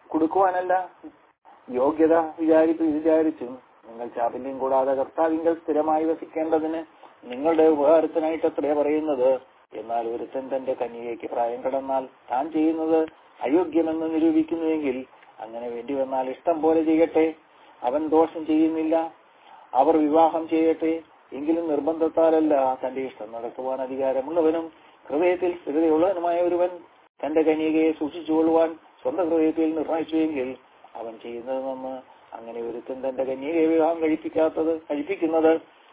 കൊടുക്കുവാനല്ല യോഗ്യത വിചാരിപ്പ് വിചാരിച്ചും നിങ്ങൾ ചാപല്യം കൂടാതെ കർത്താവിങ്കൽ സ്ഥിരമായി വസിക്കേണ്ടതിന് നിങ്ങളുടെ ഉപകാരത്തിനായിട്ട് അത്രേ പറയുന്നത് എന്നാൽ ഒരുത്തൻ തന്റെ കന്യകയ്ക്ക് പ്രായം കടന്നാൽ താൻ ചെയ്യുന്നത് അയോഗ്യമെന്ന് നിരൂപിക്കുന്നുവെങ്കിൽ അങ്ങനെ വേണ്ടി വന്നാൽ ഇഷ്ടം പോലെ ചെയ്യട്ടെ അവൻ ദോഷം ചെയ്യുന്നില്ല അവർ വിവാഹം ചെയ്യട്ടെ എങ്കിലും നിർബന്ധത്താലല്ല തന്റെ ഇഷ്ടം നടത്തുവാൻ അധികാരമുള്ളവനും ഹൃദയത്തിൽ സ്ഥിരതയുള്ളവനുമായ ഒരുവൻ തന്റെ കന്യകയെ സൂക്ഷിച്ചുകൊള്ളുവാൻ സ്വന്തം ഹൃദയത്തിൽ നിർണയിച്ചുവെങ്കിൽ അവൻ ചെയ്യുന്നത് നന്ന് അങ്ങനെ ഒരുത്തൻ തന്റെ കന്യകയെ വിവാഹം കഴിപ്പിക്കാത്തത് കഴിപ്പിക്കുന്നത്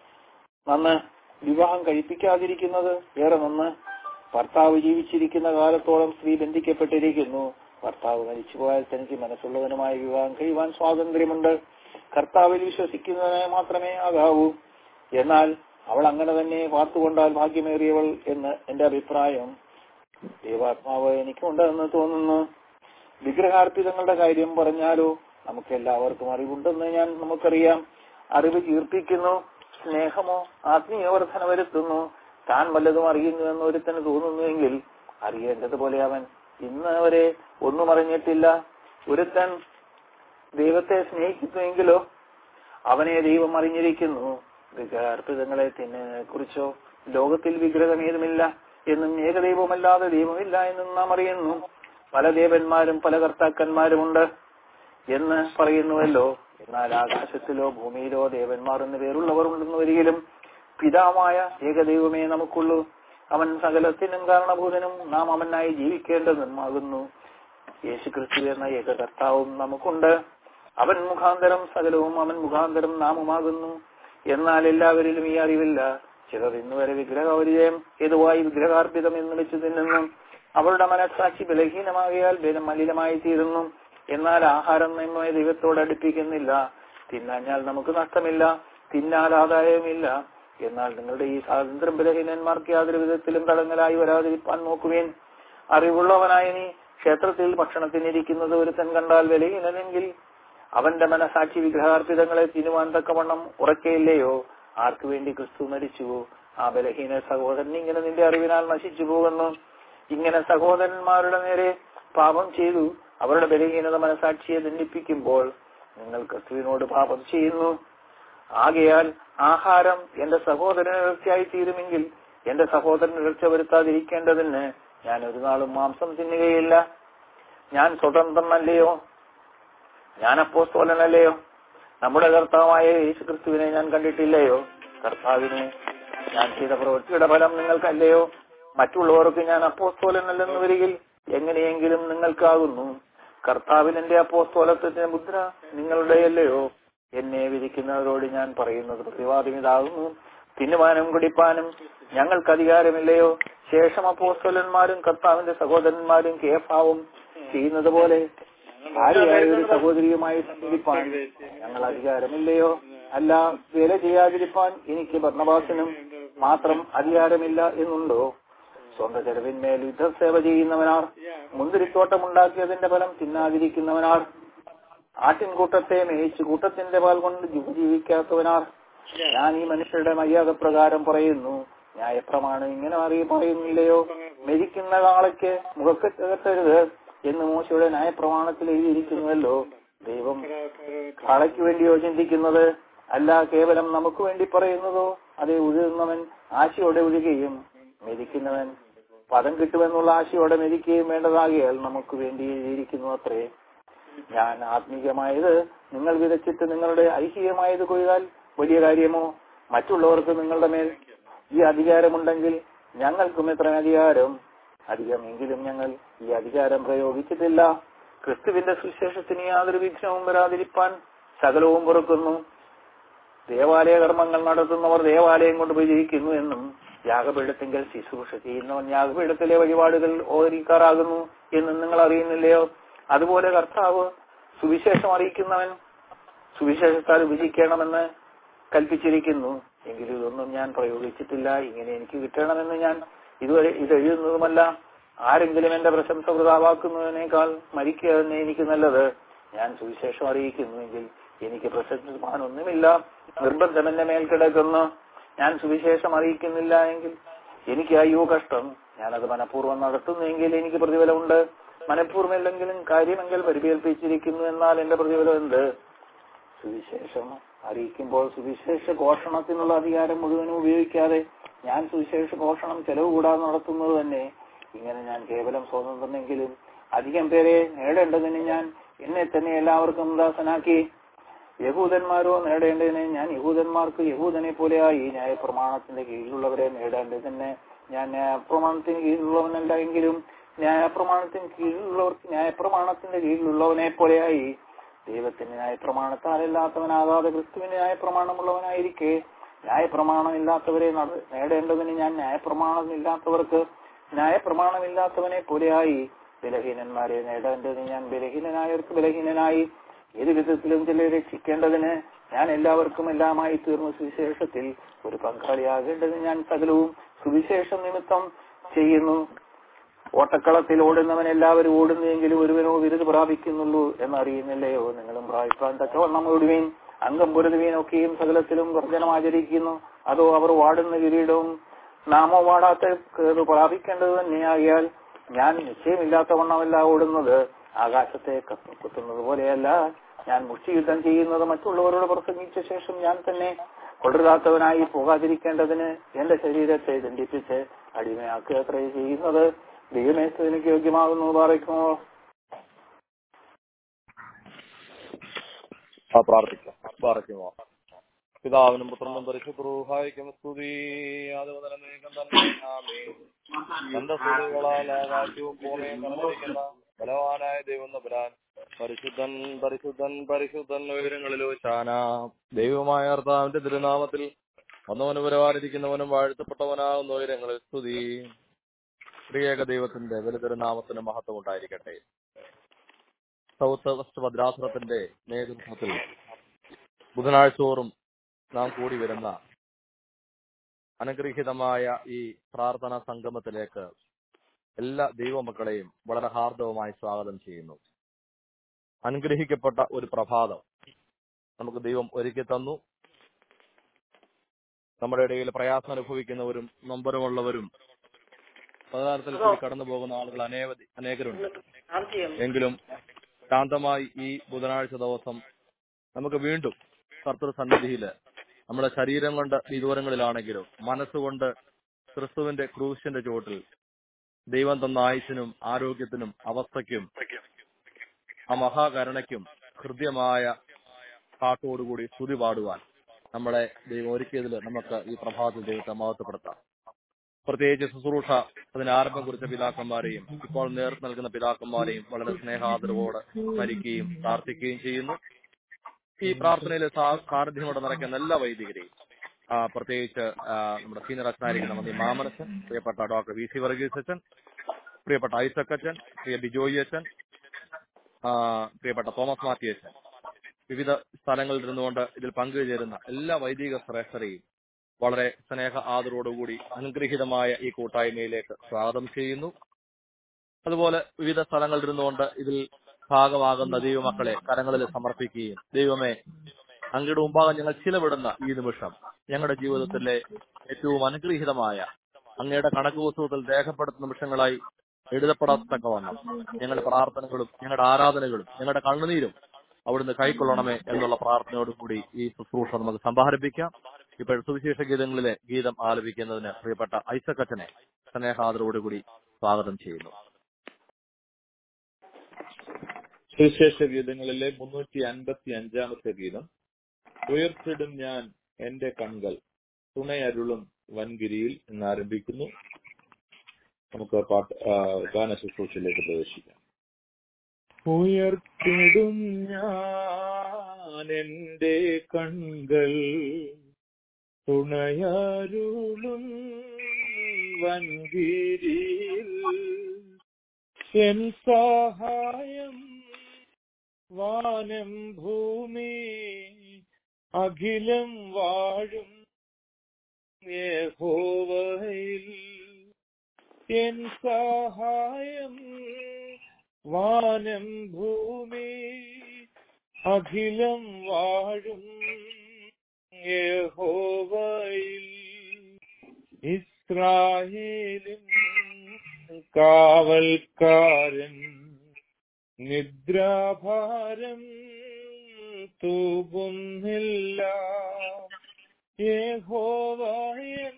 നന്ന് വിവാഹം കഴിപ്പിക്കാതിരിക്കുന്നത് ഏറെ നന്ന് ഭർത്താവ് ജീവിച്ചിരിക്കുന്ന കാലത്തോളം സ്ത്രീ ബന്ധിക്കപ്പെട്ടിരിക്കുന്നു ഭർത്താവ് മരിച്ചുപോയാൽ തനിക്ക് മനസ്സുള്ളവനുമായി വിവാഹം കഴിയുവാൻ സ്വാതന്ത്ര്യമുണ്ട് കർത്താവിൽ വിശ്വസിക്കുന്നതിനെ മാത്രമേ ആകാവൂ എന്നാൽ അവൾ അങ്ങനെ തന്നെ വാർത്തുകൊണ്ടാൽ ഭാഗ്യമേറിയവൾ എന്ന് എന്റെ അഭിപ്രായം ദൈവാത്മാവ് എനിക്കുണ്ടെന്ന് തോന്നുന്നു വിഗ്രഹാർപ്പിതങ്ങളുടെ കാര്യം പറഞ്ഞാലോ നമുക്ക് എല്ലാവർക്കും അറിവുണ്ടെന്ന് ഞാൻ നമുക്കറിയാം അറിവ് ചീർപ്പിക്കുന്നു സ്നേഹമോ ആത്മീയവർദ്ധന വരുത്തുന്നു താൻ വല്ലതും അറിയുന്നു എന്ന് ഒരുത്തന് തോന്നുന്നുവെങ്കിൽ അറിയേണ്ടതുപോലെ അവൻ ഇന്ന് വരെ ഒന്നും അറിഞ്ഞിട്ടില്ല ഒരുത്തൻ ദൈവത്തെ സ്നേഹിക്കുന്നുവെങ്കിലോ അവനെ ദൈവം അറിഞ്ഞിരിക്കുന്നു വിഗ്രഹാർപ്പിതങ്ങളെ തിന്നതിനെ കുറിച്ചോ ലോകത്തിൽ വിഗ്രഹമേതുമില്ല എന്നും ഏകദൈവമല്ലാതെ ദൈവമില്ല എന്നും നാം അറിയുന്നു പല ദേവന്മാരും പല കർത്താക്കന്മാരുമുണ്ട് എന്ന് പറയുന്നുവല്ലോ എന്നാൽ ആകാശത്തിലോ ഭൂമിയിലോ ദേവന്മാർ എന്ന പേരുള്ളവർ ഉണ്ടെന്ന് വരികിലും പിതാവായ ഏകദൈവമേ നമുക്കുള്ളൂ അവൻ സകലത്തിനും കാരണഭൂതനും നാം അവനായി ജീവിക്കേണ്ടതുമാകുന്നു യേശുക്രിസ്തു എന്ന ഏക കർത്താവും നമുക്കുണ്ട് അവൻ മുഖാന്തരം സകലവും അവൻ മുഖാന്തരം നാമുമാകുന്നു എന്നാൽ എല്ലാവരിലും ഈ അറിവില്ല ചിലർ ഇന്നുവരെ വിഗ്രഹപരിചയം ഹേതുവായി വിഗ്രഹാർപ്പിതം എന്ന് വെച്ച് തിന്നുന്നു അവരുടെ മനസ്സാക്ഷി ബലഹീനമാകിയാൽ ബലം മലിനമായി തീരുന്നു എന്നാൽ ആഹാരം നമ്മെ ദൈവത്തോട് അടുപ്പിക്കുന്നില്ല തിന്നാഞ്ഞാൽ നമുക്ക് നഷ്ടമില്ല തിന്നാൽ ആദായമില്ല എന്നാൽ നിങ്ങളുടെ ഈ സ്വാതന്ത്ര്യം ബലഹീനന്മാർക്ക് യാതൊരു വിധത്തിലും തടങ്ങലായി വരാതിരിപ്പാൻ നോക്കുവേൻ അറിവുള്ളവനായ നീ ക്ഷേത്രത്തിൽ ഭക്ഷണത്തിനിരിക്കുന്നത് ഒരുത്തൻ കണ്ടാൽ വിലഹീനനെങ്കിൽ അവന്റെ മനസാക്ഷി വിഗ്രഹാർപ്പിതങ്ങളെ തിന്നുവാൻ തക്കവണ്ണം ഉറക്കയില്ലയോ ആർക്കു വേണ്ടി ക്രിസ്തു മരിച്ചുവോ ആ ബലഹീന സഹോദരൻ ഇങ്ങനെ നിന്റെ അറിവിനാൽ നശിച്ചു പോകുന്നു ഇങ്ങനെ സഹോദരന്മാരുടെ നേരെ പാപം ചെയ്തു അവരുടെ ബലഹീനത മനസാക്ഷിയെ ദണ്ഡിപ്പിക്കുമ്പോൾ നിങ്ങൾ ക്രിസ്തുവിനോട് പാപം ചെയ്യുന്നു ആകയാൽ ആഹാരം എന്റെ സഹോദരന് ഇറച്ചിയായി തീരുമെങ്കിൽ എന്റെ സഹോദരന് ഇറച്ച വരുത്താതിരിക്കേണ്ടതിന് ഞാൻ ഒരു നാളും മാംസം തിന്നുകയില്ല ഞാൻ സ്വതന്ത്രനല്ലയോ ഞാൻ അപ്പോസ്തോലനല്ലയോ നമ്മുടെ കർത്താവായ യേശു ക്രിസ്തുവിനെ ഞാൻ കണ്ടിട്ടില്ലയോ കർത്താവിനെ ഞാൻ ചെയ്ത പ്രവൃത്തിയുടെ ഫലം നിങ്ങൾക്കല്ലയോ മറ്റുള്ളവർക്ക് ഞാൻ അപ്പോസ്തോലനല്ലെന്ന് വരികിൽ എങ്ങനെയെങ്കിലും നിങ്ങൾക്കാകുന്നു കർത്താവിൽ എന്റെ അപ്പോസ്തോലത്തിന്റെ മുദ്ര നിങ്ങളുടെയല്ലയോ എന്നെ വിധിക്കുന്നവരോട് ഞാൻ പറയുന്നത് പ്രതിവാദം ഇതാകുന്നു തിന്നുവാനും കുടിപ്പാനും ഞങ്ങൾക്ക് അധികാരമില്ലയോ ശേഷം അപ്പോസ്തോലന്മാരും കർത്താവിന്റെ സഹോദരന്മാരും കേഫാവും ചെയ്യുന്നത് പോലെ ഭാര്യയായ ഒരു സഹോദരിയുമായി സഞ്ചരിപ്പാൻ ഞങ്ങൾ അധികാരമില്ലയോ അല്ല വില ചെയ്യാതിരിപ്പാൻ എനിക്ക് ഭരണവാസനും മാത്രം അധികാരമില്ല എന്നുണ്ടോ സ്വന്തം ചെലവിന്മേൽ യുദ്ധസേവ ചെയ്യുന്നവനാർ മുന്തിരിത്തോട്ടമുണ്ടാക്കിയതിന്റെ ഫലം തിന്നാതിരിക്കുന്നവനാർ ആട്ടിൻകൂട്ടത്തെ മേയിച്ച് കൂട്ടത്തിന്റെ പാൽ കൊണ്ട് ജീവിക്കാത്തവനാർ ഞാൻ ഈ മനുഷ്യരുടെ മര്യാദ പ്രകാരം പറയുന്നു ന്യായപ്രമാണം ഇങ്ങനെ അറിയ പറയുന്നില്ലയോ മരിക്കുന്ന കാളയ്ക്ക് മുഖക്കരുത് എന്ന് മോശയുടെ ന്യായപ്രമാണത്തിൽ എഴുതിയിരിക്കുന്നുവല്ലോ ദൈവം കാളയ്ക്ക് വേണ്ടിയോ ചിന്തിക്കുന്നത് അല്ല കേവലം നമുക്ക് വേണ്ടി പറയുന്നതോ അതേ ഉഴുന്നവൻ ആശയോടെ ഉഴുകയും മെതിക്കുന്നവൻ പദം കിട്ടുമെന്നുള്ള ആശയോടെ മെതിക്കുകയും വേണ്ടതാകിയാൽ നമുക്ക് വേണ്ടി എഴുതിയിരിക്കുന്നു അത്രേ ഞാൻ ആത്മീയമായത് നിങ്ങൾ വിതച്ചിട്ട് നിങ്ങളുടെ ഐഹികമായത് കൊയ്താൽ വലിയ കാര്യമോ മറ്റുള്ളവർക്ക് നിങ്ങളുടെ മേൽ ഈ അധികാരമുണ്ടെങ്കിൽ ഞങ്ങൾക്കും എത്ര അധികാരം അധികമെങ്കിലും ഞങ്ങൾ ഈ അധികാരം പ്രയോഗിച്ചിട്ടില്ല ക്രിസ്തുവിന്റെ സുവിശേഷത്തിന് യാതൊരു വിഘ്നവും വരാതിരിപ്പാൻ സകലവും പൊറുക്കുന്നു ദേവാലയ കർമ്മങ്ങൾ നടത്തുന്നവർ ദേവാലയം കൊണ്ട് വിജയിക്കുന്നു എന്നും യാഗപീഠത്തിങ്കൽ ശുശ്രൂഷ ചെയ്യുന്നവൻ യാഗപീഠത്തിലെ വഴിപാടുകൾ ഓരിക്കാറാകുന്നു എന്നും നിങ്ങൾ അറിയുന്നില്ലയോ അതുപോലെ കർത്താവ് സുവിശേഷം അറിയിക്കുന്നവൻ സുവിശേഷത്താൽ വിജയിക്കണമെന്ന് കൽപ്പിച്ചിരിക്കുന്നു എങ്കിലും ഇതൊന്നും ഞാൻ പ്രയോഗിച്ചിട്ടില്ല ഇങ്ങനെ എനിക്ക് കിട്ടണമെന്ന് ഞാൻ ഇതുവരെ ഇത് എഴുതുന്നതുമല്ല ആരെങ്കിലും എന്റെ പ്രശംസ വൃതാവാക്കുന്നതിനേക്കാൾ മരിക്കുക തന്നെ എനിക്ക് നല്ലത് ഞാൻ സുവിശേഷം അറിയിക്കുന്നുവെങ്കിൽ എനിക്ക് പ്രശംസിപ്പാനൊന്നുമില്ല നിർബന്ധം എന്റെ മേൽ കിടക്കുന്നു ഞാൻ സുവിശേഷം അറിയിക്കുന്നില്ല എങ്കിൽ എനിക്ക് അയ്യോ കഷ്ടം ഞാനത് മനഃപൂർവ്വം നടത്തുന്നുവെങ്കിൽ എനിക്ക് പ്രതിഫലമുണ്ട് മനഃപൂർവ്വമല്ലെങ്കിലും കാര്യമെങ്കിൽ പരിപേൽപ്പിച്ചിരിക്കുന്നു എന്നാൽ എന്റെ പ്രതിഫലം എന്ത് സുവിശേഷം അറിയിക്കുമ്പോൾ സുവിശേഷ ഘോഷണത്തിനുള്ള അധികാരം മുഴുവനും ഉപയോഗിക്കാതെ ഞാൻ സുവിശേഷ ഘോഷണം ചെലവ് കൂടാതെ നടത്തുന്നത് തന്നെ ഇങ്ങനെ ഞാൻ കേവലം സ്വതന്ത്രനെങ്കിലും അധികം പേരെ നേടേണ്ടതിന് ഞാൻ എന്നെ തന്നെ എല്ലാവർക്കും ദാസനാക്കി യഹൂദന്മാരോ നേടേണ്ടതിന് ഞാൻ യഹൂദന്മാർക്ക് യഹൂദനെ പോലെയായി ന്യായപ്രമാണത്തിന്റെ കീഴിലുള്ളവരെ നേടേണ്ടതിന് ഞാൻ ന്യായപ്രമാണത്തിന് കീഴിലുള്ളവനല്ല എങ്കിലും ന്യായപ്രമാണത്തിന് കീഴിലുള്ളവർക്ക് ന്യായപ്രമാണത്തിന്റെ കീഴിലുള്ളവനെ പോലെയായി ദൈവത്തിന്റെ ന്യായപ്രമാണത്താലല്ലാത്തവനാകാതെ ക്രിസ്തുവിന്റെ ന്യായപ്രമാണമുള്ളവനായിരിക്കെ ന്യായപ്രമാണമില്ലാത്തവരെ നട- നേടേണ്ടതിന് ഞാൻ ന്യായപ്രമാണമില്ലാത്തവർക്ക് ന്യായപ്രമാണമില്ലാത്തവനെ പോലെയായി ബലഹീനന്മാരെ നേടേണ്ടതിന് ഞാൻ ബലഹീനനായവർക്ക് ബലഹീനനായി ഏത് വിധത്തിലും ചിലരെ രക്ഷിക്കേണ്ടതിന് ഞാൻ എല്ലാവർക്കും എല്ലാമായി തീർന്ന സുവിശേഷത്തിൽ ഒരു പങ്കാളിയാകേണ്ടതിന് ഞാൻ സകലവും സുവിശേഷ നിമിത്തം ചെയ്യുന്നു ഓട്ടക്കളത്തിൽ ഓടുന്നവൻ എല്ലാവരും ഓടുന്നെങ്കിലും ഒരുവനോ വിരുത് പ്രാപിക്കുന്നുള്ളൂ എന്നറിയുന്നില്ലയോ നിങ്ങളും പ്രാപിപ്പാൻ തക്കവണ്ണം ഓടുകയും അംഗം പൊരുതുകയും ഒക്കെയും സകലത്തിലും വർജനം ആചരിക്കുന്നു അതോ അവർ വാടുന്ന കിരീടവും നാമോ വാടാത്ത കേട് പ്രാപിക്കേണ്ടത് തന്നെയാകിയാൽ ഞാൻ നിശ്ചയമില്ലാത്ത വണ്ണമല്ല ഓടുന്നത് ആകാശത്തെ കത്ത് കുത്തുന്നത് പോലെയല്ല ഞാൻ മുഷ്ടിയുദ്ധം ചെയ്യുന്നത് മറ്റുള്ളവരോട് പ്രസംഗിച്ച ശേഷം ഞാൻ തന്നെ കൊടരാത്തവനായി പോകാതിരിക്കേണ്ടതിന് എന്റെ ശരീരത്തെ ദണ്ഡിപ്പിച്ച് അടിമയാക്കുക അത്രേ ചെയ്യുന്നത് ദൈവമേ എനിക്ക് യോഗ്യമാകുന്നു പറയുമോ ആ പ്രാർത്ഥിക്കാം പ്രാർത്ഥിക്കുമോ പിതാവിനും പുത്രനും പരിശുദ്ധ്രൂഹായിക്കും സ്തുതി അത് മുതൽ നീക്കം തന്നെ ആമേൻ തന്റെ സ്തുതികളാൽ ആകാശവും ഭൂമിയും കടന്നിരിക്കുന്ന ബലവാനായ ദൈവം നബുരാൻ പരിശുദ്ധൻ പരിശുദ്ധൻ പരിശുദ്ധൻ ഉയരങ്ങളിലോ ശാന ദൈവമായ കർത്താവിന്റെ തിരുനാമത്തിൽ വന്നവനും വരവാനിരിക്കുന്നവനും വാഴ്ത്തപ്പെട്ടവനാകുന്ന ഉയരങ്ങളിൽ സ്തുതി പ്രിയേക ദൈവത്തിന്റെ വലുതിരുനാമത്തിന് മഹത്വം ഉണ്ടായിരിക്കട്ടെ സൗത്ത് വെസ്റ്റ് ഭദ്രാസനത്തിന്റെ നേതൃത്വത്തിൽ ബുധനാഴ്ച തോറും നാം കൂടി വരുന്ന അനുഗ്രഹീതമായ ഈ പ്രാർത്ഥനാ സംഗമത്തിലേക്ക് എല്ലാ ദൈവമക്കളെയും വളരെ ഹാർദവമായി സ്വാഗതം ചെയ്യുന്നു അനുഗ്രഹിക്കപ്പെട്ട ഒരു പ്രഭാതം നമുക്ക് ദൈവം ഒരുക്കി തന്നു നമ്മുടെ ഇടയിൽ പ്രയാസം അനുഭവിക്കുന്നവരും നൊമ്പരമുള്ളവരും പലതരത്തിൽ കൂടി കടന്നു പോകുന്ന ആളുകൾ അനേവധി അനേകരുണ്ട് എങ്കിലും ശാന്തമായി ഈ ബുധനാഴ്ച ദിവസം നമുക്ക് വീണ്ടും കർത്തൃ സന്നിധിയില് നമ്മുടെ ശരീരം കൊണ്ട് വിദൂരങ്ങളിലാണെങ്കിലും മനസ്സുകൊണ്ട് ക്രിസ്തുവിന്റെ ക്രൂശിന്റെ ചുവട്ടിൽ ദൈവം തന്ന ആയുസിനും ആരോഗ്യത്തിനും അവസ്ഥയ്ക്കും ആ മഹാകരുണയ്ക്കും ഹൃദ്യമായ പാട്ടോടുകൂടി സ്തുതി പാടുവാൻ നമ്മളെ ദൈവം ഒരുക്കിയതിൽ നമുക്ക് ഈ പ്രഭാതത്തിൽ ദൈവത്തെ മഹത്വപ്പെടുത്താം പ്രത്യേകിച്ച് ശുശ്രൂഷ അതിന് ആരംഭം കുറിച്ച പിതാക്കന്മാരെയും ഇപ്പോൾ നേതൃത്വം നൽകുന്ന പിതാക്കന്മാരെയും വളരെ സ്നേഹാദരവോട് സ്മരിക്കുകയും പ്രാർത്ഥിക്കുകയും ചെയ്യുന്നു ഈ പ്രാർത്ഥനയിൽ സാ- സാന്നിധ്യമോടെ നടക്കുന്ന എല്ലാ വൈദികരെയും ആ, പ്രത്യേകിച്ച് ആ, നമ്മുടെ സീനിയർ അച്ഛനായിരിക്കുന്ന മതി മാമനച്ചൻ പ്രിയപ്പെട്ട ഡോക്ടർ വി സി വർഗീസ് അച്ഛൻ പ്രിയപ്പെട്ട ഐസക് അച്ഛൻ പ്രിയ ബിജോയി അച്ഛൻ ആ, പ്രിയപ്പെട്ട തോമസ് മാത്യു അച്ഛൻ വിവിധ സ്ഥലങ്ങളിൽ ഇരുന്നുകൊണ്ട് ഇതിൽ പങ്കുചേരുന്ന എല്ലാ വൈദിക ശ്രേഷ്ഠരെയും വളരെ സ്നേഹ ആദരവോടുകൂടി അനുഗ്രഹീതമായ ഈ കൂട്ടായ്മയിലേക്ക് സ്വാഗതം ചെയ്യുന്നു അതുപോലെ വിവിധ സ്ഥലങ്ങളിൽ ഇരുന്നുകൊണ്ട് ഇതിൽ ഭാഗമാകുന്ന ദൈവമക്കളെ കരങ്ങളിൽ സമർപ്പിക്കുകയും ദൈവമേ അങ്ങയുടെ മുമ്പാകെ ഞങ്ങൾ ചിലവിടുന്ന ഈ നിമിഷം ഞങ്ങളുടെ ജീവിതത്തിലെ ഏറ്റവും അനുഗ്രഹീതമായ അങ്ങയുടെ കണക്ക് പുസ്തകത്തിൽ രേഖപ്പെടുത്തുന്ന നിമിഷങ്ങളായി എഴുതപ്പെടത്തക്കവണ്ണം ഞങ്ങളുടെ പ്രാർത്ഥനകളും ഞങ്ങളുടെ ആരാധനകളും ഞങ്ങളുടെ കണ്ണുനീരും അവിടുന്ന് കൈക്കൊള്ളണമേ എന്നുള്ള പ്രാർത്ഥനയോടുകൂടി ഈ ശുശ്രൂഷ നമുക്ക് സമാഹരിപ്പിക്കാം ഇപ്പോൾ സുവിശേഷ ഗീതങ്ങളിലെ ഗീതം ആലപിക്കുന്നതിന് പ്രിയപ്പെട്ട ഐസക് അച്ഛനെ സ്നേഹാദരോടുകൂടി സ്വാഗതം ചെയ്യുന്നു സുവിശേഷ ഗീതങ്ങളിലെ മുന്നൂറ്റി അൻപത്തി അഞ്ചാമത്തെ ഗീതം ഉയർത്തിടും ഞാൻ എന്റെ കൺകൾ തുണയരുളും വൻഗിരിയിൽ എന്നാരംഭിക്കുന്നു നമുക്ക് പാട്ട് ആ, ഗാന ശുശ്രൂഷയിലേക്ക് പ്രവേശിക്കാം ഉയർത്തിടും ഞാൻ എന്റെ കൺകൾ തുണയരുളും വൻകിരിയിൽ എൻ സഹായം വാനം ഭൂമി അഖിലം വാഴും യഹോവയിൽ എൻ സഹായം വാനം ഭൂമി അഖിലം വാഴും യഹോവയിൽ ഇസ്രായേലിൻ കാവൽക്കാരൻ നിദ്രാഭാരം തൂകുന്നില്ല യഹോവയൻ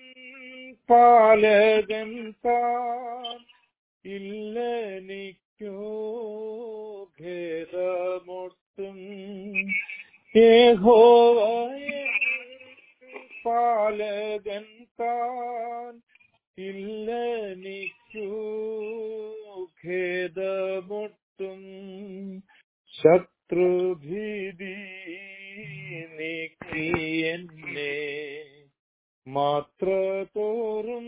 പാലകൻ താൻ ഇല്ലെനിക്കോ ഖേദമൊട്ടും യഹോവയൻ പാലകൻ താൻ ഇല്ലെനിക്കോ ഖേദമൊട്ടും ശത്രുഭീതി നീക്കി എന്നെ മാത്ര തോറും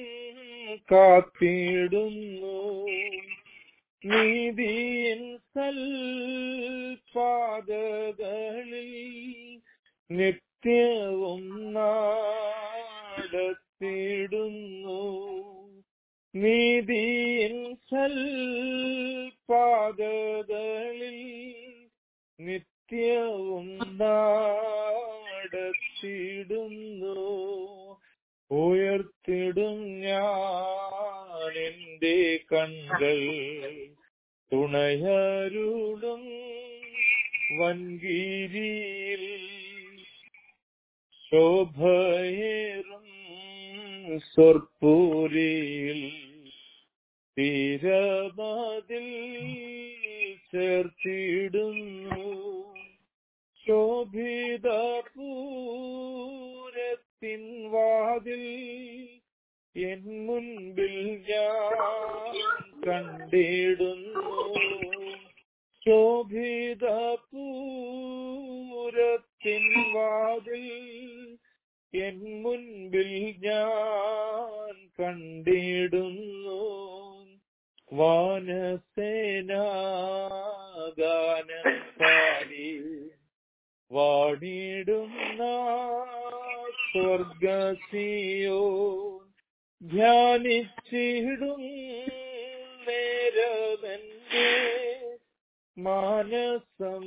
കാത്തിടുന്നു നീതിയിൻ സൽപാതകളിൽ നിത്യവും നടത്തിടുന്നു നീതിയിൻ സൽപാതകളിൽ നിത്യവും നടത്തിടുന്നു ഉയർത്തിടും ഞാൻ എന്റെ കൺകൾ തുണയരുളും വൻകിരിയിൽ ശോഭയേറും സ്വർപ്പൂരിയിൽ തീരമതിൽ ചേർത്തിടുന്നു ശോഭിത പൂരത്തിൻ വാതിൽ എൻ മുൻപിൽ ഞാൻ കണ്ടിടുന്നു ശോഭിത പൂരത്തിൻ വാതിൽ എൻ മുൻപിൽ ഞാൻ കണ്ടിടുന്നു വാനസേനാഗാനം പാടി വാണിടുന്ന സ്വർഗസിയോ ധ്യാനിച്ചിടും നേരമെന്റെ മാനസം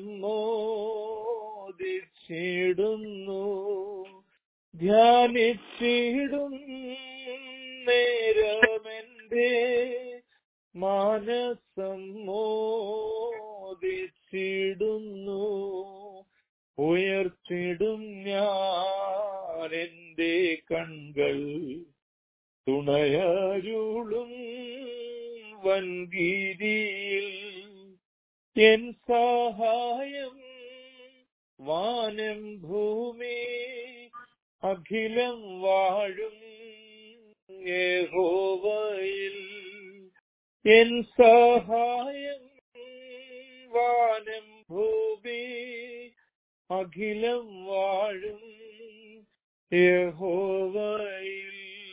മോദിച്ചിടുന്നു ധ്യാനിച്ചിടും നേരമെന്റെ മാനസം മോദിച്ചിടുന്നു ഉയർത്തിടും ഞാൻ എന്റെ കൺകൾ തുണയരുളും വൻകിരിയിൽ എൻ സഹായം വാനം ഭൂമി അഖിലം വാഴും യഹോവയിൽ എൻ സഹായം വാനം ഭൂമി അഖിലം വാഴും യഹോവയിൽ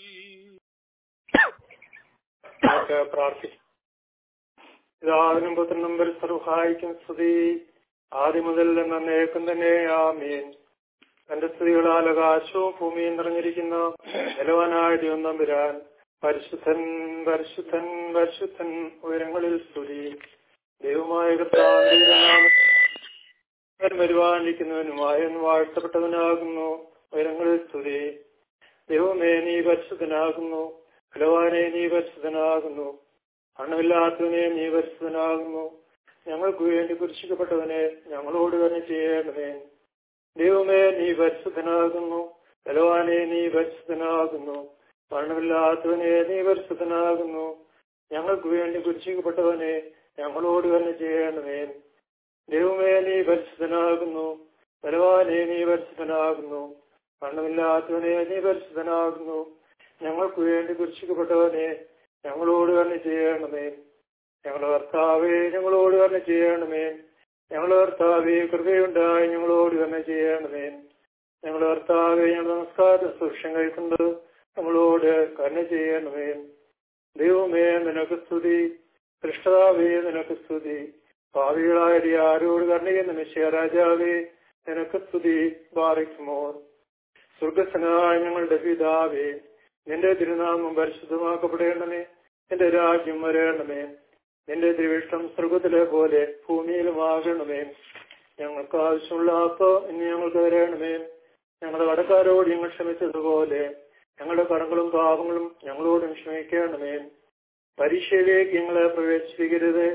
നമുക്ക് പ്രാർത്ഥിക്കാം പിതാവിനും പുത്രനും സർവഹായിക്കും സ്തുതി ആദ്യം മുതൽ എന്നേക്കും തന്നെ ആമീൻ തന്റെ സ്തുതികളാൽ ആകാശവും ഭൂമിയും നിറഞ്ഞിരിക്കുന്ന ബലവാനായ ദൈവം തമ്പുരാൻ പരിശുദ്ധൻ പരിശുദ്ധൻ പരിശുദ്ധൻ ഉയരങ്ങളിൽ സ്തുതി ദൈവമായ കർത്താവിന്റെ നാമത്തിൽ വരുവാനിരിക്കുന്നവനുമായ വാഴ്ത്തപ്പെട്ടവനാകുന്നു ഉയരങ്ങളിൽ സ്തുതി ദൈവമേ നീ പരിശുദ്ധനാകുന്നു ബലവാനെ നീ പരിശുദ്ധനാകുന്നു അണമില്ലാത്തവനെ നീ പരിശുദ്ധനാകുന്നു ഞങ്ങൾക്ക് വേണ്ടി കുരിശിക്കപ്പെട്ടവനെ ഞങ്ങളോട് തന്നെ ചെയ്യണമേ ദൈവമേ നീ പരിശുദ്ധനാകുന്നു ബലവാനെ നീ പരിശുദ്ധനാകുന്നു മരണമില്ലാത്തവനെ നീ പരിശുദ്ധനാകുന്നു ഞങ്ങൾക്ക് വേണ്ടി കുരിശിക്കപ്പെട്ടവനെ ഞങ്ങളോട് തന്നെ ചെയ്യണമേ ദൈവമേ നീ പരിശുദ്ധനാകുന്നു ബലവാനെ നീ പരിശുദ്ധനാകുന്നു മരണമില്ലാത്തവനെ നീ പരിശുദ്ധനാകുന്നു ഞങ്ങൾക്ക് വേണ്ടി കുരിശിക്കപ്പെട്ടവനെ ഞങ്ങളോട് തന്നെ ചെയ്യണമേ ഞങ്ങളുടെ കർത്താവെ ഞങ്ങളോട് തന്നെ ചെയ്യണമേ ഞങ്ങളുടെ കർത്താവെ കൃപയുണ്ടായി ഞങ്ങളോട് തന്നെ ചെയ്യണമേ ഞങ്ങളുടെ കർത്താവെ ഞങ്ങളുടെ നമസ്കാര സൂക്ഷം കഴിക്കുന്നത് നമ്മളോട് കരുണ ചെയ്യണമേ ദൈവമേ നിനക്ക് സ്തുതി കൃഷ്ണതാവേ നിനക്ക് സ്തുതി ഭാവികളായ ആരോട് കരുണയെന്ന് നിശ്ചയ രാജാവേ നിനക്ക് സ്തുതി ബാറിക്കുമോർ സ്വർഗസ്വനായ ഞങ്ങളുടെ പിതാവേ നിന്റെ തിരുനാമം പരിശുദ്ധമാക്കപ്പെടേണ്ടമേ നിന്റെ രാജ്യം വരേണ്ടമേ നിന്റെ തിരുവിഷ്ടം സ്വർഗത്തിലെ പോലെ ഭൂമിയിലുമാകണമേ ഞങ്ങൾക്ക് ആവശ്യമുള്ള അപ്പോ ഇനി ഞങ്ങൾക്ക് തരണമേ ഞങ്ങളുടെ കടക്കാരോട് ഞങ്ങൾ ക്ഷമിച്ചതുപോലെ ഞങ്ങളുടെ കടങ്ങളും പാപങ്ങളും ഞങ്ങളോടും ക്ഷമിക്കണമേ പരീക്ഷയിലേക്ക് ഞങ്ങളെ പ്രവേശിപ്പിക്കരുത്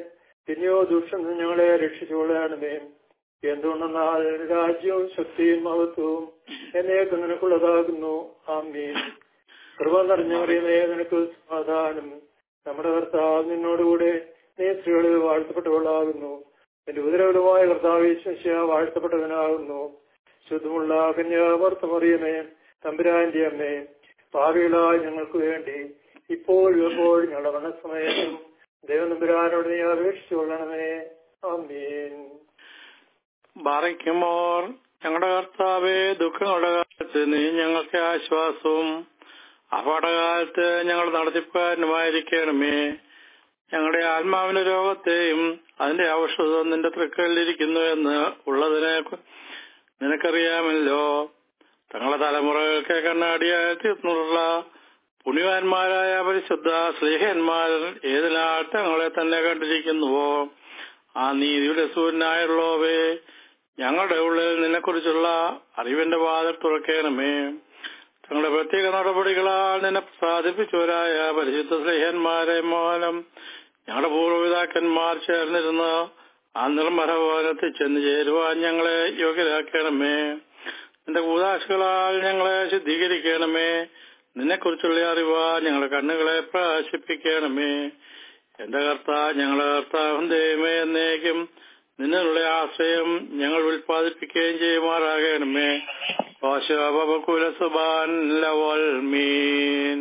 പിന്നെയോ ദുഷ്ടൻ ഞങ്ങളെ രക്ഷിച്ചുകൊള്ളണമേ എന്തുകൊണ്ടെന്നാൽ രാജ്യവും ശക്തിയും മഹത്വവും എന്നേക്ക് നിനക്കുള്ളതാകുന്നു ആമീൻ കൃപ നിറഞ്ഞവറിയമേ നിനക്ക് സമാധാനം നമ്മുടെ കർത്താവ് നിന്നോടുകൂടെ നീ സ്ത്രീകളിൽ വാഴ്ത്തപ്പെട്ടവളാകുന്നു എന്റെ ഉദരവിലുമായ കർത്താവ് ശിഷ്യ വാഴ്ത്തപ്പെട്ടവനാകുന്നു ശുദ്ധമുള്ള കന്യാവർത്തമറിയമേ തമ്പുരാന്റെ അമ്മേ ഭാവികളായ ഞങ്ങൾക്ക് വേണ്ടി ഇപ്പോഴും എപ്പോഴും ഞങ്ങളുടെ മനസ്സമയത്തും ദൈവനമ്പുരാനോട് നീ അപേക്ഷിച്ചു കൊള്ളണമേ ആമീൻ ബാറയ്ക്കുമോർ ഞങ്ങളുടെ കർത്താവെ ദുഃഖങ്ങളുടെ കാലത്ത് നീ ഞങ്ങൾക്ക് ആശ്വാസവും അപകടകാലത്ത് ഞങ്ങൾ നടത്തിപ്പുകാരനുമായിരിക്കണമേ ഞങ്ങളുടെ ആത്മാവിന്റെ രോഗത്തെയും അതിന്റെ ഔഷധം നിന്റെ തൃക്കലിരിക്കുന്നു എന്ന് ഉള്ളതിനെ കു- നിനക്കറിയാമല്ലോ തങ്ങളുടെ തലമുറകൾക്ക് കണ്ണാടിയായി തീർന്നുള്ള പുണ്യവാന്മാരായ പരിശുദ്ധ സ്നേഹന്മാർ ഏതിനാൽ തങ്ങളെ തന്നെ കണ്ടിരിക്കുന്നുവോ ആ നീതിയുടെ സൂര്യനായുള്ളവേ ഞങ്ങളുടെ ഉള്ളിൽ നിന്നെക്കുറിച്ചുള്ള അറിവിന്റെ വാതിൽ തുറക്കണമേ തങ്ങളുടെ പ്രത്യേക നടപടികളാൽ നിന്നെ സാധിപ്പിച്ചവരായ പരിശുദ്ധ സ്നേഹന്മാരെ മൂലം ഞങ്ങളുടെ പൂർവ്വപിതാക്കന്മാർ ചേർന്നിരുന്ന് ആ നിർമ്മല ഭവനത്തിൽ ചെന്ന് ചേരുവാൻ ഞങ്ങളെ യോഗ്യരാക്കണമേ നിന്റെ കൂതാശകളാൽ ഞങ്ങളെ ശുദ്ധീകരിക്കണമേ നിന്നെക്കുറിച്ചുള്ള അറിവ് ഞങ്ങളുടെ കണ്ണുകളെ പ്രകാശിപ്പിക്കണമേ എന്റെ കർത്താവ് ഞങ്ങളുടെ കർത്താവും ദൈവമേ എന്നേക്കും നിന്നുള്ള ആശ്രയം ഞങ്ങൾ ഉൽപ്പാദിപ്പിക്കുകയും ചെയ്യുമാറാകണമേ കുലസുബാൻ ലവൽ മീൻ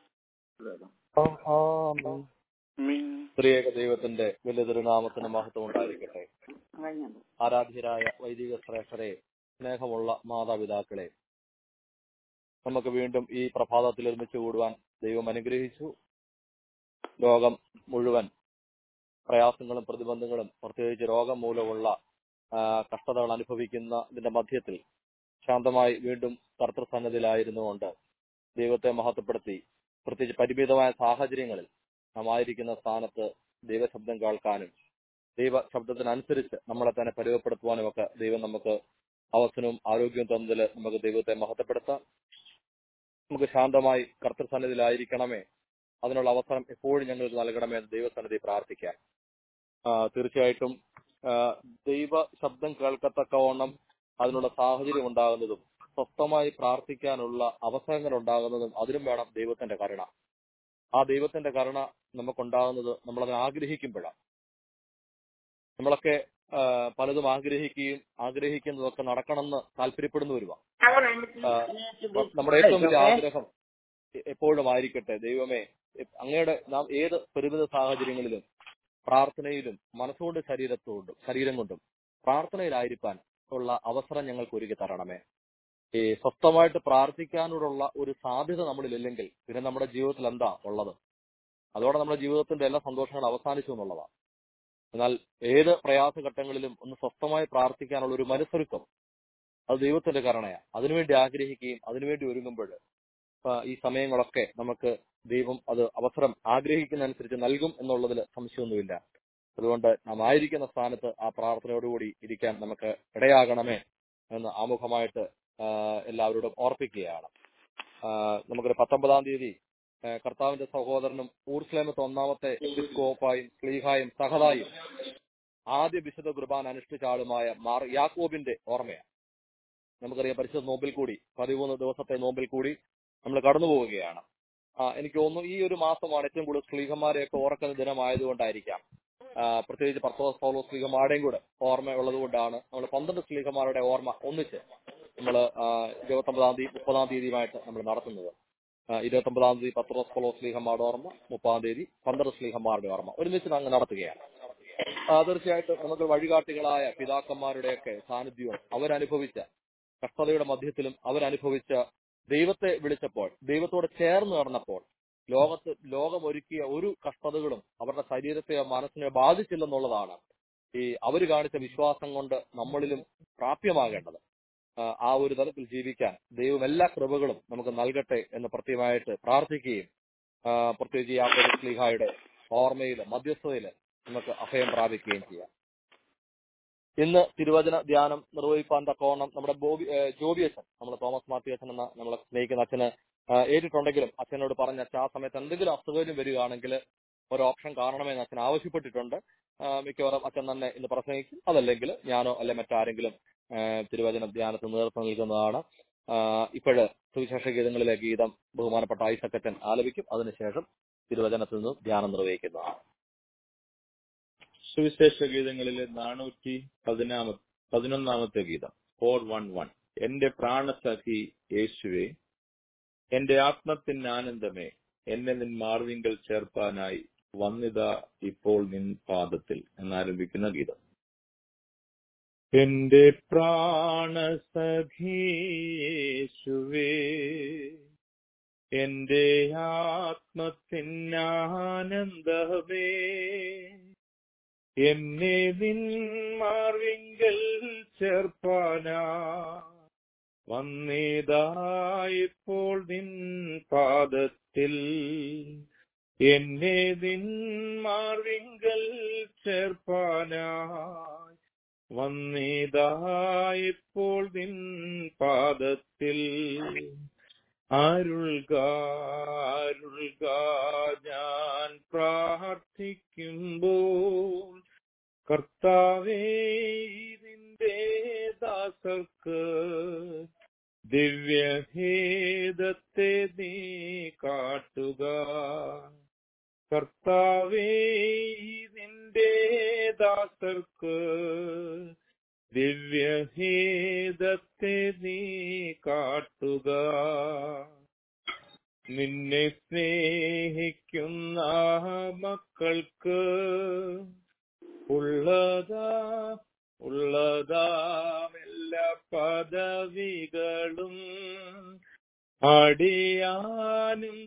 മീൻ സ്ത്രീയേക ദൈവത്തിന്റെ വലിയ തിരുനാമത്തിന് മഹത്വം ഉണ്ടായിരിക്കട്ടെ ആരാധ്യരായ വൈദിക ശ്രേഷ്ഠരെ സ്നേഹമുള്ള മാതാപിതാക്കളെ നമുക്ക് വീണ്ടും ഈ പ്രഭാതത്തിൽ ഒരുമിച്ച് കൂടുവാൻ ദൈവം അനുഗ്രഹിച്ചു ലോകം മുഴുവൻ പ്രയാസങ്ങളും പ്രതിബന്ധങ്ങളും പ്രത്യേകിച്ച് രോഗം മൂലമുള്ള ആ, കഷ്ടതകൾ അനുഭവിക്കുന്ന ഇതിന്റെ മധ്യത്തിൽ ശാന്തമായി വീണ്ടും കർത്തൃസന്നതിലായിരുന്നുകൊണ്ട് ദൈവത്തെ മഹത്വപ്പെടുത്തി പ്രത്യേകിച്ച് പരിമിതമായ സാഹചര്യങ്ങളിൽ നാം ആയിരിക്കുന്ന സ്ഥാനത്ത് ദൈവശബ്ദം കേൾക്കാനും ദൈവ ശബ്ദത്തിനനുസരിച്ച് നമ്മളെ തന്നെ പരിവപ്പെടുത്തുവാനും ഒക്കെ ദൈവം നമുക്ക് അവസരവും ആരോഗ്യവും തന്നതിൽ നമുക്ക് ദൈവത്തെ മഹത്വപ്പെടുത്താം നമുക്ക് ശാന്തമായി കർത്തൃസന്നിധിയിലായിരിക്കണമേ അതിനുള്ള അവസരം എപ്പോഴും ഞങ്ങൾക്ക് നൽകണമേ എന്ന് ദൈവസന്നിധി പ്രാർത്ഥിക്കാം ആ, തീർച്ചയായിട്ടും ആ, ദൈവ ശബ്ദം കേൾക്കത്തക്കവണ്ണം അതിനുള്ള സാഹചര്യം ഉണ്ടാകുന്നതും സ്വസ്ഥമായി പ്രാർത്ഥിക്കാനുള്ള അവസരങ്ങൾ ഉണ്ടാകുന്നതും അതിനും വേണം ദൈവത്തിന്റെ കരുണ ആ ദൈവത്തിന്റെ കരുണ നമുക്കുണ്ടാകുന്നത് നമ്മളതിനെ ആഗ്രഹിക്കുമ്പോഴാണ് നമ്മളൊക്കെ ആ, പലതും ആഗ്രഹിക്കുകയും ആഗ്രഹിക്കുന്നതൊക്കെ നടക്കണമെന്ന് താല്പര്യപ്പെടുന്നവരുമാണ് ആ, നമ്മുടെ ഏറ്റവും വലിയ ആഗ്രഹം എ- എപ്പോഴും ആയിരിക്കട്ടെ ദൈവമേ എ- അങ്ങയുടെ നാം ഏത് പരിമിത സാഹചര്യങ്ങളിലും പ്രാർത്ഥനയിലും മനസ്സുകൊണ്ട് ശരീരത്തോണ്ടും ശരീരം കൊണ്ടും പ്രാർത്ഥനയിലായിരിക്കാൻ ഉള്ള അവസരം ഞങ്ങൾക്ക് ഒരുക്കി തരണമേ ഈ സ്വസ്ഥമായിട്ട് പ്രാർത്ഥിക്കാനോടുള്ള ഒരു സാധ്യത നമ്മളിലില്ലെങ്കിൽ പിന്നെ നമ്മുടെ ജീവിതത്തിൽ എന്താ ഉള്ളത് അതോടെ നമ്മുടെ ജീവിതത്തിന്റെ എല്ലാ സന്തോഷങ്ങളും അവസാനിച്ചു എന്നുള്ളതാണ് എന്നാൽ ഏത് പ്രയാസഘട്ടങ്ങളിലും ഒന്ന് സ്വസ്ഥമായി പ്രാർത്ഥിക്കാനുള്ള ഒരു മനസ്സൊരുക്കം അത് ദൈവത്തിന്റെ കരുണയാണ് അതിനുവേണ്ടി ആഗ്രഹിക്കുകയും അതിനുവേണ്ടി ഒരുങ്ങുമ്പോൾ ആ, ഈ സമയങ്ങളൊക്കെ നമുക്ക് ദൈവം അത് അവസരം ആഗ്രഹിക്കുന്നതനുസരിച്ച് നൽകും എന്നുള്ളതിൽ സംശയമൊന്നുമില്ല അതുകൊണ്ട് നാം ആയിരിക്കുന്ന സ്ഥാനത്ത് ആ പ്രാർത്ഥനയോടുകൂടി ഇരിക്കാൻ നമുക്ക് ഇടയാകണമേ എന്ന് ആമുഖമായിട്ട് ആ, എല്ലാവരോടും ഓർപ്പിക്കുകയാണ് ആ, നമുക്കൊരു പത്തൊമ്പതാം തീയതി ആ, കർത്താവിന്റെ സഹോദരനും ഊർസ്ലേമത്തെ ഒന്നാമത്തെ എപ്പിസ്കോപ്പായും സ്ലീഹായും സഹതായും ആദ്യ വിശുദ്ധ കുർബാന അനുഷ്ഠിച്ച ആളുമായ മാർ യാക്കോബിന്റെ ഓർമ്മയാണ് നമുക്കറിയാം പരിശുദ്ധ നോമ്പിൽ കൂടി പതിമൂന്ന് ദിവസത്തെ നോമ്പിൽ കൂടി നമ്മൾ കടന്നു പോവുകയാണ് ആ, എനിക്ക് തോന്നുന്നു ഈ ഒരു മാസമാണ് ഏറ്റവും കൂടുതൽ സ്ലീഹന്മാരെയൊക്കെ ഓർക്കുന്ന ദിനമായതുകൊണ്ടായിരിക്കാം ആ, പ്രത്യേകിച്ച് പത്തോസ് പൗലോ സ്ലീഹമാരുടെയും കൂടെ ഓർമ്മ ഉള്ളത് കൊണ്ടാണ് നമ്മൾ പന്ത്രണ്ട് സ്ലീഹന്മാരുടെ ഓർമ്മ ഒന്നിച്ച് നമ്മൾ ഇരുപത്തൊമ്പതാം തീയതി മുപ്പതാം തീയതിയുമായിട്ട് നമ്മൾ നടത്തുന്നത് ആ, ഇരുപത്തൊമ്പതാം തീയതി പത്രോസ് പൗലോ സ്ലീഹന്മാരുടെ ഓർമ്മ മുപ്പതാം തീയതി പന്ത്രണ്ട് സ്ലീഹന്മാരുടെ ഓർമ്മ ഒരുമിച്ച് അങ്ങ് നടത്തുകയാണ് ആ, തീർച്ചയായിട്ടും നമുക്ക് വഴികാട്ടികളായ പിതാക്കന്മാരുടെയൊക്കെ സാന്നിധ്യവും അവരനുഭവിച്ച കഷ്ടതയുടെ മധ്യത്തിലും അവരനുഭവിച്ച ദൈവത്തെ വിളിച്ചപ്പോൾ ദൈവത്തോട് ചേർന്ന് നടന്നപ്പോൾ ലോകത്ത് ലോകമൊരുക്കിയ ഒരു കഷ്ടതകളും അവരുടെ ശരീരത്തെയോ മനസ്സിനെയോ ബാധിച്ചില്ലെന്നുള്ളതാണ് ഈ അവർ കാണിച്ച വിശ്വാസം കൊണ്ട് നമ്മളിലും പ്രാപ്യമാകേണ്ടത് ആ, ആ ഒരു തലത്തിൽ ജീവിക്കാൻ ദൈവം എല്ലാ കൃപകളും നമുക്ക് നൽകട്ടെ എന്ന് പ്രത്യേകമായിട്ട് പ്രാർത്ഥിക്കുകയും ആ, പ്രത്യേകിച്ച് യാക്കോബ് സ്ലീഹായുടെ ഓർമ്മയിൽ മധ്യസ്ഥതയിൽ നമുക്ക് അഭയം പ്രാപിക്കുകയും ചെയ്യാം ഇന്ന് തിരുവചന ധ്യാനം നിർവഹിപ്പാൻ തക്കവണ്ണം നമ്മുടെ ബോബി ഏഹ് ജോബി അച്ഛൻ നമ്മുടെ തോമസ് മാത്യു അച്ഛൻ എന്ന നമ്മളെ സ്നേഹിക്കുന്ന അച്ഛന് ആ, ഏറ്റിട്ടുണ്ടെങ്കിലും അച്ഛനോട് പറഞ്ഞ അച്ഛൻ ആ സമയത്ത് എന്തെങ്കിലും അസുഖം വരികയാണെങ്കിൽ ഒരു ഓപ്ഷൻ കാണണമെന്ന് അച്ഛൻ ആവശ്യപ്പെട്ടിട്ടുണ്ട് ആ, മിക്കവാറും അച്ഛൻ തന്നെ ഇന്ന് പ്രസംഗിക്കും അതല്ലെങ്കിൽ ഞാനോ അല്ലെ മറ്റാരെങ്കിലും ആ, തിരുവചന ധ്യാനത്തിന് നേതൃത്വം നൽകുന്നതാണ് ഇപ്പോഴ് സുവിശേഷ ഗീതങ്ങളിലെ ഗീതം ബഹുമാനപ്പെട്ട ഐസക്കച്ചൻ ആലപിക്കും അതിനുശേഷം തിരുവചനത്തിൽ നിന്ന് ധ്യാനം നിർവഹിക്കുന്നതാണ് സുവിശേഷ ഗീതങ്ങളിലെ നാനൂറ്റി പതിനാമ പതിനൊന്നാമത്തെ ഗീതം ഫോർ വൺ വൺ എന്റെ പ്രാണസഖി യേശുവേ എന്റെ ആത്മത്തിൻ ആനന്ദമേ എന്നെ നിൻ മാർവിങ്കൽ ചേർപ്പാനായി വന്നിതാ ഇപ്പോൾ നിൻ പാദത്തിൽ എന്നാരംഭിക്കുന്ന ഗീതം എന്റെ പ്രാണസഖീയേശുവേ എന്റെ ആത്മത്തിൻ ആനന്ദമേ എന്നെ നിൻ മാർവിങ്കൽ ചേർപ്പാനാ വന്നേതായപ്പോൾ നിൻ പാദത്തിൽ എന്നെ നിൻ മാർവിങ്കൽ ചേർപ്പാനായി വന്നേതായപ്പോൾ നിൻ പാദത്തിൽ അരുൾക അരുൾക ഞാൻ പ്രാർത്ഥിക്കുമ്പോൾ കർത്താവേ നിന്റെ ദാസർക്ക് ദിവ്യഹേദത്തെ നീ കാട്ടുക കർത്താവേ നിന്റെ ദാസർക്ക് ദിവ്യഹേദത്തെ നീ കാട്ടുക നിന്നെ സ്നേഹിക്കുന്ന മക്കൾക്ക് ഉള്ളതാ ഉള്ളതാമെല്ലാ പദവികളും അടിയാനും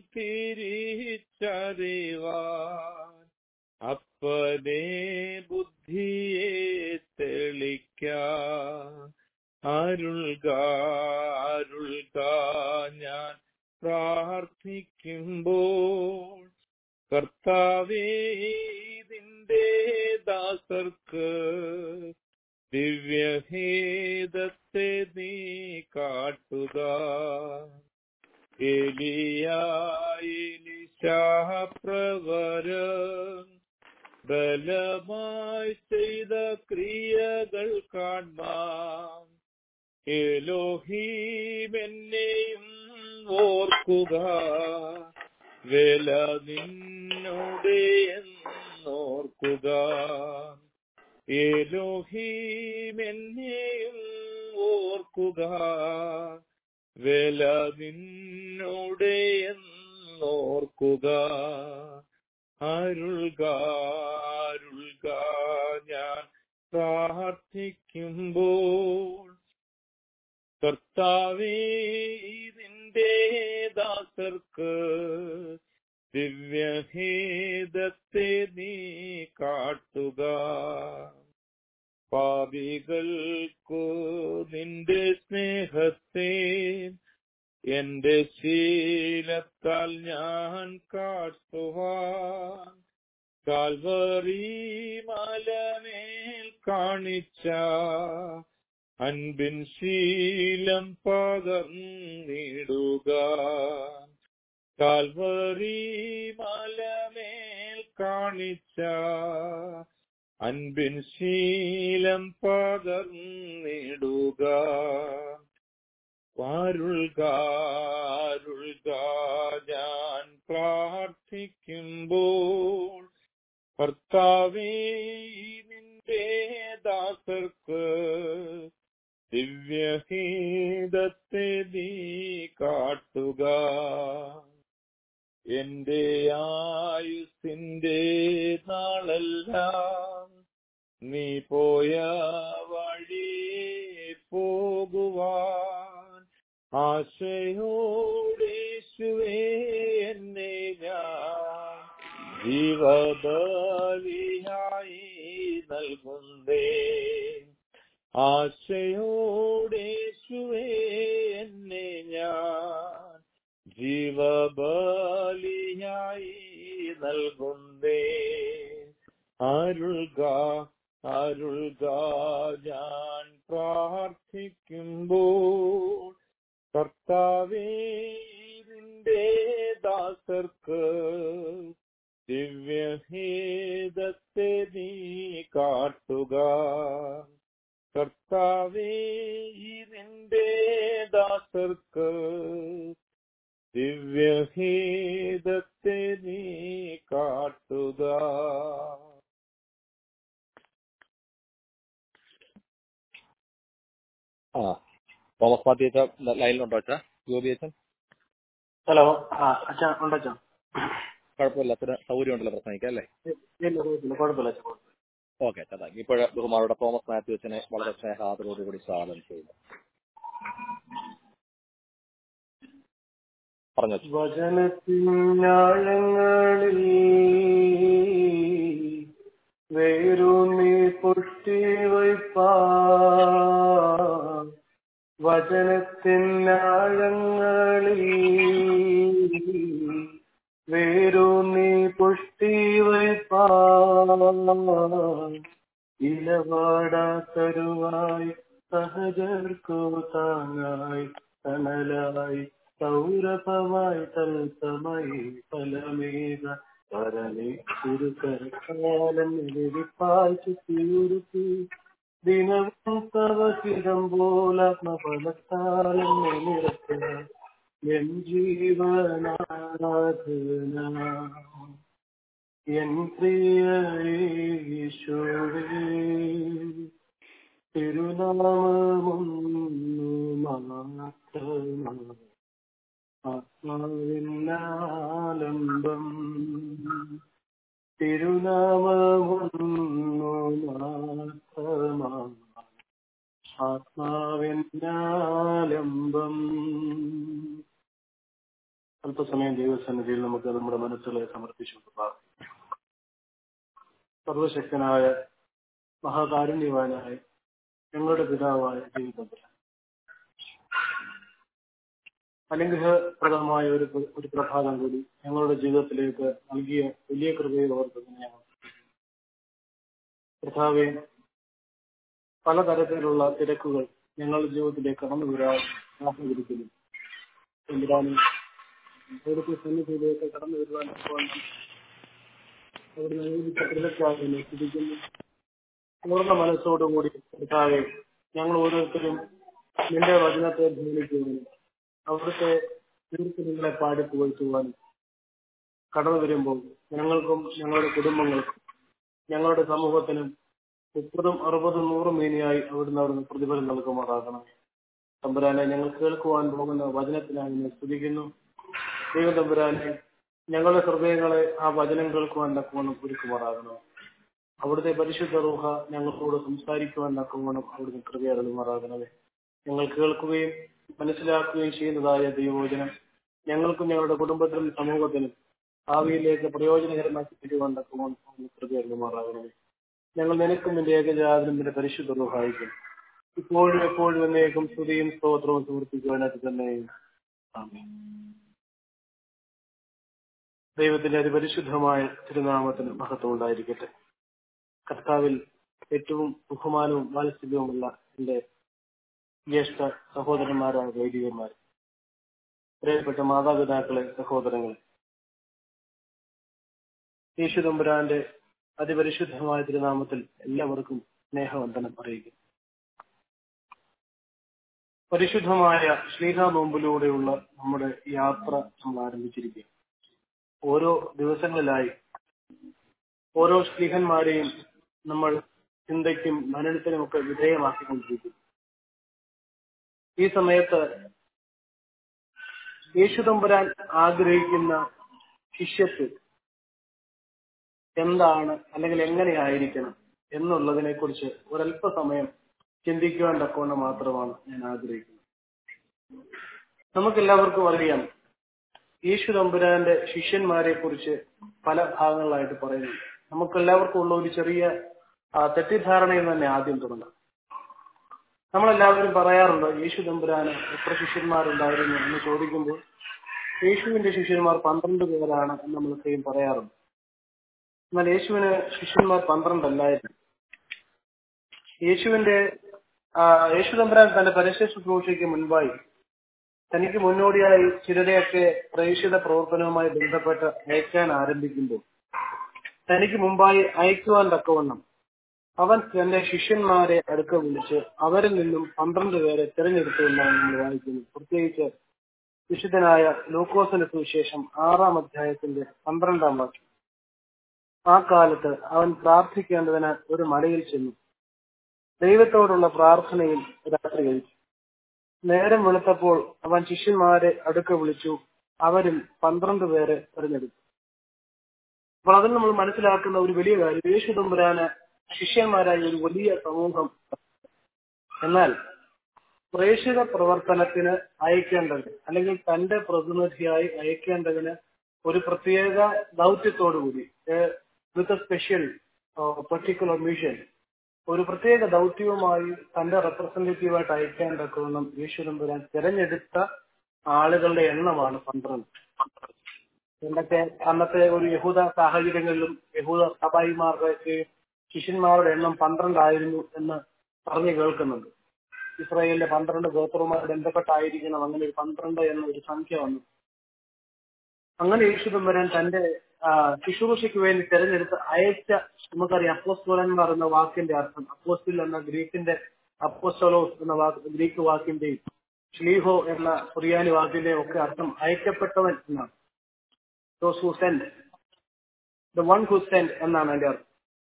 തിരിച്ചറിവാൻ അപ്പനെ ബുദ്ധിയെ തെളിക്ക അരുൾക അരുൾക ഞാൻ പ്രാർത്ഥിക്കുമ്പോൾ കർത്താവേ നിന്റെ ദാസർക്ക് ദിവ്യഹേദത്തെ നീ കാട്ടുക എലിയായിലിശാപ്രവരം ബലമായി ചെയ്ത ക്രിയകൾ കാൺമാം എലോഹീമെന്നെയും ഓർക്കുക വേല നിന്നോടെ എന്നോർക്കുക എലോഹീമെന്നെയും ഓർക്കുക വേല നിന്നോടെ എന്നോർക്കുക അരുൾക അരുൾക ഞാൻ പ്രാർത്ഥിക്കുമ്പോൾ കർത്താവേ നിന്റെ ദാസർക്ക് ദിവ്യഹേദത്തെ നീ കാട്ടുക പാപികൾക്കു നിന്റെ സ്നേഹത്തെ എന്റെ ശീലത്താൽ ഞാൻ കാട്ടുവാൻ കാൽവറി മലമേൽ കാണിച്ച അൻപിൻ ശീലം പകർന്നിടുക കാൽവറി മലമേൽ കാണിച്ച അൻപിൻ ശീലം പകർന്നിടുക വാരുൾക അരുൾക ഞാൻ പ്രാർത്ഥിക്കുമ്പോൾ കർത്താവേ നിന്റെ ദാസർക്ക് ദിവ്യഹീതത്തെ നീ കാട്ടുക എന്റെ ആയുസിന്റെ നാളെല്ലാം നീ പോയ വഴിയെ പോകുവാൻ ആശയോടേശുവേ എന്നെ ഞാൻ ജീവബലിയായി നൽകുന്നേ ആശയോടേശുവേ എന്നെ ഞാൻ ജീവബലിയായി നൽകുന്നേ അരുൾക അരുൾക ഞാൻ പ്രാർത്ഥിക്കുമ്പോൾ കർത്താവേ നിന്റെ ദാസർക്ക് ദിവ്യഹേദത്തെ നീ കാട്ടുക കർത്താവേ ഈ നിന്റെ ദാസർക്ക് ദിവ്യഹേദത്തെ നീ കാട്ടുക ആ തോമസ് പാത്തി അച്ഛ ലൈനിലുണ്ടോ അച്ഛ ഗോപി അച്ഛൻ ഹലോ ആ അച്ഛാ ഉണ്ടച്ഛാ കുഴപ്പമില്ല അച്ഛന് സൗകര്യം ഉണ്ടല്ലോ പ്രസംഗിക്കാം അല്ലേ ഇല്ല കുഴപ്പമില്ല കുഴപ്പമില്ല അച്ഛാ കുഴപ്പമില്ല ഓക്കെ അച്ഛാ ഇപ്പോൾ ബഹുമാനോടെ തോമസ് മാത്യു അച്ഛനെ വളരെ സ്നേഹാദരോടുകൂടി സ്വാഗതം ചെയ്യുന്നു പറഞ്ഞു അച്ഛൻ. വചനത്തിനാഴങ്ങളിൽ വേരൂന്നി പുഷ്ടി വയ്പാ വചനത്തിനാഴങ്ങളിൽ വേരൂന്നി പുഷ്ടി വയ്പാ ഇലവാടാത്തരുവായി സഹജർക്കു താങ്ങായി തണലായി സൗരഭമായി തൽസമായി ഫലമേക പരമേ ചുരുക്കരക്കാലം എതിരിപ്പാൽ ചുറ്റിയുരുത്തി ദിനവും തവഹിതം പോലാത്മഫലത്താലും നിരത്ത എൻ ജീവനാഥന എൻ പ്രിയ യേശുവേ തിരുനാമമൊന്നു മാത്രമാണ് ആത്മാവിനാലംബം തിരുനാമമൊന്നു മാത്രമാണ് ആത്മാവിനാലംബം അല്പസമയം ദൈവസന്നിധിയിൽ നമുക്ക് നമ്മുടെ മനസ്സുകളെ സമർപ്പിച്ചുകൊണ്ട് പ്രാർത്ഥിക്കാം സർവശക്തനായ മഹാകാരുണ്യവാനായ ഞങ്ങളുടെ പിതാവായ ദൈവതമ്പുരാൻ അനുഗ്രഹപ്രദമായ ഒരു ഒരു പ്രഭാതം കൂടി ഞങ്ങളുടെ ജീവിതത്തിലേക്ക് നൽകിയ വലിയ കൃപയെ ഓർത്ത് ഞങ്ങൾ കർത്താവെ പലതരത്തിലുള്ള തിരക്കുകൾ ഞങ്ങളുടെ ജീവിതത്തിലേക്ക് കടന്നു വരാൻ ആസ്വദിക്കുന്നു എന്തിനാണ് അവിടുത്തെ സന്നിധിയിലേക്ക് കടന്നു വരുവാൻ അവിടെ അനുവദിച്ച തിരക്കാകുന്നു സ്ഥിതിക്കുന്നു പൂർണ്ണ മനസ്സോടുകൂടി കർത്താവെ ഞങ്ങൾ ഓരോരുത്തരും നിന്റെ വചനത്തെ ധ്യാനിക്കുവാനും അവിടുത്തെ തീർച്ചനിങ്ങളെ പാടി പുകഴ്ത്തുവാനും കടന്നു വരുമ്പോൾ ഞങ്ങൾക്കും ഞങ്ങളുടെ കുടുംബങ്ങൾക്കും ഞങ്ങളുടെ സമൂഹത്തിനും മുപ്പതും അറുപതും നൂറും മേനിയായി അവിടുന്ന് അവിടുന്ന് പ്രതിഫലം നൽകുമാറാകണം തമ്പുരാനെ ഞങ്ങൾ കേൾക്കുവാൻ പോകുന്ന വചനത്തിനായി ഞാൻ സ്തുതിക്കുന്നു ദൈവം തമ്പുരാനെ ഞങ്ങളുടെ ഹൃദയങ്ങളെ ആ വചനം കേൾക്കുവാൻ തക്കവണ്ണം ഒരുക്കുമാറാകണം അവിടുത്തെ പരിശുദ്ധ റൂഹ ഞങ്ങളോട് സംസാരിക്കുവാൻ തക്കവണ്ണം അവിടുന്ന് കൃപയറുമാറാകണമേ ഞങ്ങൾ കേൾക്കുകയും മനസ്സിലാക്കുകയും ചെയ്യുന്നതായ ദൈവവചനം ഞങ്ങൾക്കും ഞങ്ങളുടെ കുടുംബത്തിനും സമൂഹത്തിനും ഭാവിയിലേക്ക് പ്രയോജനകരമാക്കി തീരുവാൻ തക്കവണ്ണം അവിടുന്ന് കൃപയറുമാറാകണമേ ഞങ്ങൾ നിനക്കും നിന്റെ ഏകജാതനും നിന്റെ പരിശുദ്ധ റൂഹായിക്കും ഇപ്പോഴും എപ്പോഴും എന്നേക്കും സ്തുതിയും സ്തോത്രവും സമർപ്പിക്കുവാനായിട്ട് തന്നെ ആമേൻ ദൈവത്തിന്റെ അതിപരിശുദ്ധമായ തിരുനാമത്തിന് മഹത്വം ഉണ്ടായിരിക്കട്ടെ കർത്താവിൽ ഏറ്റവും ബഹുമാനവും വാത്സല്യവുമുള്ള എന്റെ ജ്യേഷ്ഠ സഹോദരന്മാരായ വൈദികന്മാർ പ്രിയപ്പെട്ട മാതാപിതാക്കളെ സഹോദരങ്ങളെ യേശു തമ്പുരാന്റെ അതിപരിശുദ്ധമായ തിരുനാമത്തിൽ എല്ലാവർക്കും സ്നേഹവന്ദനം അറിയിക്കും പരിശുദ്ധമായ ശ്രീഹാ നോമ്പിലൂടെയുള്ള നമ്മുടെ യാത്ര നമ്മൾ ആരംഭിച്ചിരിക്കുക ഓരോ ദിവസങ്ങളിലായി ഓരോ സ്ത്രീഹന്മാരെയും നമ്മൾ ചിന്തയ്ക്കും മനനത്തിനും ഒക്കെ വിധേയമാക്കിക്കൊണ്ടിരിക്കും ഈ സമയത്ത് യേശുതമ്പുരാൻ ആഗ്രഹിക്കുന്ന ശിഷ്യത്വം എന്താണ് അല്ലെങ്കിൽ എങ്ങനെയായിരിക്കണം എന്നുള്ളതിനെ കുറിച്ച് ഒരല്പസമയം ചിന്തിക്കുവാൻ തക്കവണ്ണം മാത്രമാണ് ഞാൻ ആഗ്രഹിക്കുന്നത് നമുക്കെല്ലാവർക്കും അറിയാം യേശു തമ്പുരാന്റെ ശിഷ്യന്മാരെ കുറിച്ച് പല ഭാഗങ്ങളായിട്ട് പറയുന്നുണ്ട് നമുക്കെല്ലാവർക്കും ഉള്ള ഒരു ചെറിയ ആ, തെറ്റിദ്ധാരണയിൽ തന്നെ ആദ്യം തുടങ്ങാം നമ്മളെല്ലാവരും പറയാറുണ്ട് യേശു തമ്പുരാന് എത്ര ശിഷ്യന്മാരുണ്ടായിരുന്നു എന്ന് ചോദിക്കുമ്പോൾ യേശുവിന്റെ ശിഷ്യന്മാർ പന്ത്രണ്ട് പേരാണ് എന്ന് നമ്മളൊക്കെയും പറയാറുണ്ട് എന്നാൽ യേശുവിന് ശിഷ്യന്മാർ പന്ത്രണ്ടല്ലായിരുന്നു യേശുവിന്റെ ആ, യേശു തമ്പുരാൻ തന്റെ പരസ്യ ശുശ്രൂഷയ്ക്ക് മുൻപായി തനിക്ക് മുന്നോടിയായി ചിലരെയൊക്കെ പ്രേക്ഷിത പ്രവർത്തനവുമായി ബന്ധപ്പെട്ട് അയക്കാൻ ആരംഭിക്കുമ്പോൾ തനിക്ക് മുമ്പായി അയക്കുവാൻ തക്കവണ്ണം അവൻ തന്റെ ശിഷ്യന്മാരെ അടുക്ക വിളിച്ച് അവരിൽ നിന്നും പന്ത്രണ്ട് പേരെ തിരഞ്ഞെടുത്തു എന്നാണ് നമ്മൾ വായിക്കുന്നത് പ്രത്യേകിച്ച് വിശുദ്ധനായ ലൂക്കോസിന്റെ സുവിശേഷം ആറാം അധ്യായത്തിന്റെ പന്ത്രണ്ടാം വാക്യം ആ കാലത്ത് അവൻ പ്രാർത്ഥിക്കേണ്ടതിന് ഒരു മലയിൽ ചെന്നു ദൈവത്തോടുള്ള പ്രാർത്ഥനയിൽ രാത്രി കഴിച്ചു നേരം വെളുത്തപ്പോൾ അവൻ ശിഷ്യന്മാരെ അടുക്ക വിളിച്ചു അവരിൽ പന്ത്രണ്ട് പേരെ തിരഞ്ഞെടുത്തു അപ്പോൾ അതിൽ നമ്മൾ മനസ്സിലാക്കുന്ന ഒരു വലിയ കാര്യം യേശു തമ്പുരാന് ശിഷ്യന്മാരായ ഒരു വലിയ സമൂഹം എന്നാൽ പ്രേക്ഷിത പ്രവർത്തനത്തിന് അയക്കേണ്ടത് അല്ലെങ്കിൽ തന്റെ പ്രതിനിധിയായി അയക്കേണ്ടതിന് ഒരു പ്രത്യേക ദൗത്യത്തോടുകൂടി with a special particular mission ഒരു പ്രത്യേക ദൗത്യവുമായി തന്റെ റെപ്രസെന്റേറ്റീവായിട്ട് അയക്കാൻ തക്കവണ്ണം യേശുദമ്പുരാൻ തിരഞ്ഞെടുത്ത ആളുകളുടെ എണ്ണമാണ് പന്ത്രണ്ട് ഇന്നത്തെ അന്നത്തെ ഒരു യഹൂദ സാഹചര്യങ്ങളിലും യഹൂദ സഭായിമാരുടെ ശിഷ്യന്മാരുടെ എണ്ണം പന്ത്രണ്ടായിരുന്നു എന്ന് പറഞ്ഞു കേൾക്കുന്നുണ്ട് ഇസ്രായേലിലെ പന്ത്രണ്ട് ഗോത്രവുമായി ബന്ധപ്പെട്ടായിരിക്കണം അങ്ങനെ ഒരു പന്ത്രണ്ട് എന്ന ഒരു സംഖ്യ വന്നു അങ്ങനെ യേശുദമ്പുരാൻ തന്റെ ശുശ്രൂഷയ്ക്ക് വേണ്ടി തെരഞ്ഞെടുത്ത് അയച്ച നമുക്കറിയാം അപ്പോസ്തോലന്മാർ എന്ന വാക്കിന്റെ അർത്ഥം അപ്പോസ്റ്റിൽ എന്ന ഗ്രീക്കിന്റെ അപ്പോസ്റ്റോലോസ് എന്ന വാക്ക് ഗ്രീക്ക് വാക്കിന്റെയും ഷ്ലീഹോ എന്ന സുറിയാനി വാക്കിന്റെയും ഒക്കെ അർത്ഥം അയക്കപ്പെട്ടവൻ എന്നാണ് those who send the one who send എന്നാണ് അതിന്റെ അർത്ഥം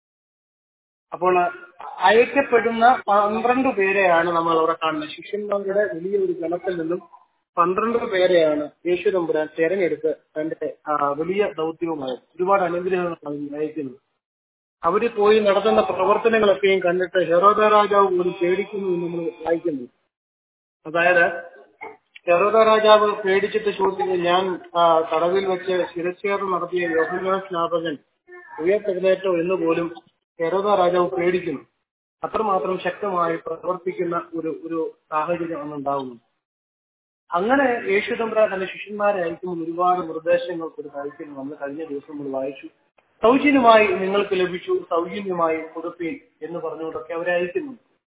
അപ്പോൾ അയക്കപ്പെടുന്ന പന്ത്രണ്ട് പേരെയാണ് നമ്മൾ അവിടെ കാണുന്നത് ശിഷ്യന്മാരുടെ വലിയൊരു ഗണത്തിൽ നിന്നും പന്ത്രണ്ട് പേരെയാണ് യേശു തമ്പുരാൻ തെരഞ്ഞെടുത്ത് തന്റെ വലിയ ദൗത്യവുമായി ഒരുപാട് അനുഗ്രഹങ്ങൾ അയക്കുന്നത് അവര് പോയി നടത്തുന്ന പ്രവർത്തനങ്ങളൊക്കെയും കണ്ടിട്ട് ഹെറോദ രാജാവ് പോലും പേടിക്കുന്നു എന്ന് നമ്മൾ വായിക്കുന്നു അതായത് ഹെറോദ രാജാവ് പേടിച്ചിട്ട് ചോദിക്കുന്നു ഞാൻ തടവിൽ വെച്ച് ശിരച്ഛേദം നടത്തിയ യോഹന്നാ സ്നാപകൻ ഉയർത്തെഴുന്നേറ്റോ എന്ന് പോലും ഹെറോദ രാജാവ് പേടിക്കുന്നു അത്രമാത്രം ശക്തമായി പ്രവർത്തിക്കുന്ന ഒരു ഒരു സാഹചര്യം അന്നുണ്ടാകുന്നു അങ്ങനെ യേശു തമ്പ്ര തന്റെ ശിഷ്യന്മാരെ അയക്കുമ്പോൾ ഒരുപാട് നിർദ്ദേശങ്ങൾ ഒരു കഴിക്കുന്നു നമ്മൾ കഴിഞ്ഞ ദിവസം നമ്മൾ വായിച്ചു സൗജന്യമായി നിങ്ങൾക്ക് ലഭിച്ചു സൗജന്യമായി കൊടുപ്പീൻ എന്ന് പറഞ്ഞുകൊണ്ടൊക്കെ അവരെ അയക്കുന്നു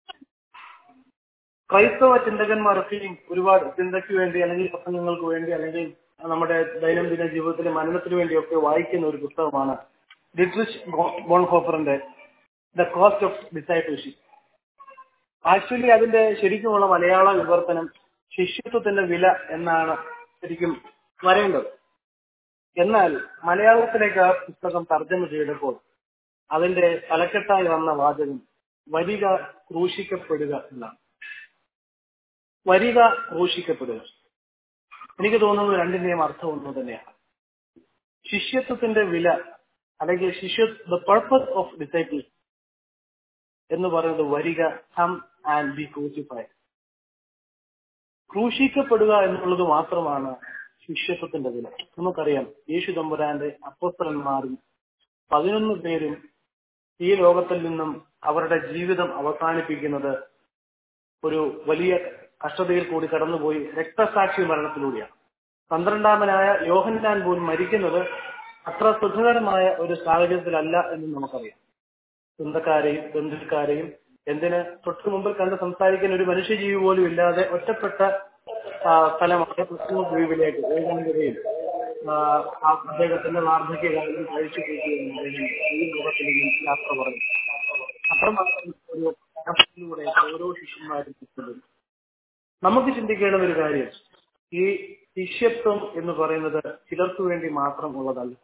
ക്രൈസ്തവ ചിന്തകന്മാരൊക്കെയും ഒരുപാട് ചിന്തയ്ക്ക് വേണ്ടി അല്ലെങ്കിൽ പ്രസംഗങ്ങൾക്ക് വേണ്ടി അല്ലെങ്കിൽ നമ്മുടെ ദൈനംദിന ജീവിതത്തിലെ മനനത്തിന് വേണ്ടിയൊക്കെ വായിക്കുന്ന ഒരു പുസ്തകമാണ് ഡിട്രിച്ച് ബോൺഹോഫറിന്റെ the cost of discipleship actually അതിന്റെ ശരിക്കുമുള്ള മലയാള വിവർത്തനം ശിഷ്യത്വത്തിന്റെ വില എന്നാണ് ശരിക്കും വരേണ്ടത് എന്നാൽ മലയാളത്തിലേക്ക് ആ പുസ്തകം തർജ്ജമ ചെയ്തപ്പോൾ അതിന്റെ തലക്കെട്ടായി വന്ന വാചകം വരിക ക്രൂശിക്കപ്പെടുക എന്നാണ് വരിക ക്രൂശിക്കപ്പെടുക എനിക്ക് തോന്നുന്നത് രണ്ടിന്റെയും അർത്ഥം ഒന്ന് തന്നെയാണ് ശിഷ്യത്വത്തിന്റെ വില അല്ലെങ്കിൽ ശിഷ്യ ദ പർപ്പസ് ഓഫ് ഡിസൈപ്പിൾസ് എന്ന് പറയുന്നത് വരിക കം ആൻഡ് ബി ക്രൂസിഫൈഡ് ക്രൂശിക്കപ്പെടുക എന്നുള്ളത് മാത്രമാണ് ശിഷ്യത്വത്തിന്റെ വില നമുക്കറിയാം യേശു തമ്പുരാന്റെ അപ്പോസ്തലന്മാരും പതിനൊന്ന് പേരും ഈ ലോകത്തിൽ നിന്നും അവരുടെ ജീവിതം അവസാനിപ്പിക്കുന്നത് ഒരു വലിയ കഷ്ടതയിൽ കൂടി കടന്നുപോയി രക്തസാക്ഷി മരണത്തിലൂടെയാണ് പന്ത്രണ്ടാമനായ യോഹന്നാൻ പോലും മരിക്കുന്നത് അത്ര സുഖകരമായ ഒരു സാഹചര്യത്തിലല്ല എന്ന് നമുക്കറിയാം സ്വന്തക്കാരെയും ബന്ധുക്കാരെയും എന്തിന് തൊട്ടു മുമ്പിൽ കണ്ട് സംസാരിക്കാൻ ഒരു മനുഷ്യജീവി പോലും ഇല്ലാതെ ഒറ്റപ്പെട്ട സ്ഥലമായ ക്രിസ്തുമ ദ്വീപിലേക്ക് ഏകാന്തതയിൽ അദ്ദേഹത്തിന്റെ വാർദ്ധക്യകാലം കഴിച്ചു കൂട്ടുകയും ഈ ലോകത്തിൽ നിന്നും യാത്ര പറഞ്ഞു അത്രമാത്രം ഒരു യാത്രയിലൂടെ ഓരോ ശിഷ്യന്മാരും കിട്ടുന്നത് നമുക്ക് ചിന്തിക്കേണ്ട ഒരു കാര്യം ഈ ശിഷ്യത്വം എന്ന് പറയുന്നത് ചിലർക്ക് വേണ്ടി മാത്രം ഉള്ളതല്ല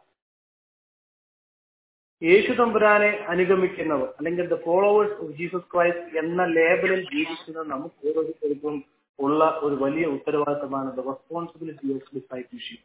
യേശു തമ്പുരാനെ അനുഗമിക്കുന്നവർ അല്ലെങ്കിൽ the followers of Jesus Christ എന്ന ലേബലിൽ ജീവിക്കുന്ന നമുക്ക് ഓരോരുത്തർക്കും ഉള്ള ഒരു വലിയ ഉത്തരവാദിത്തമാണ് the responsibility of discipleship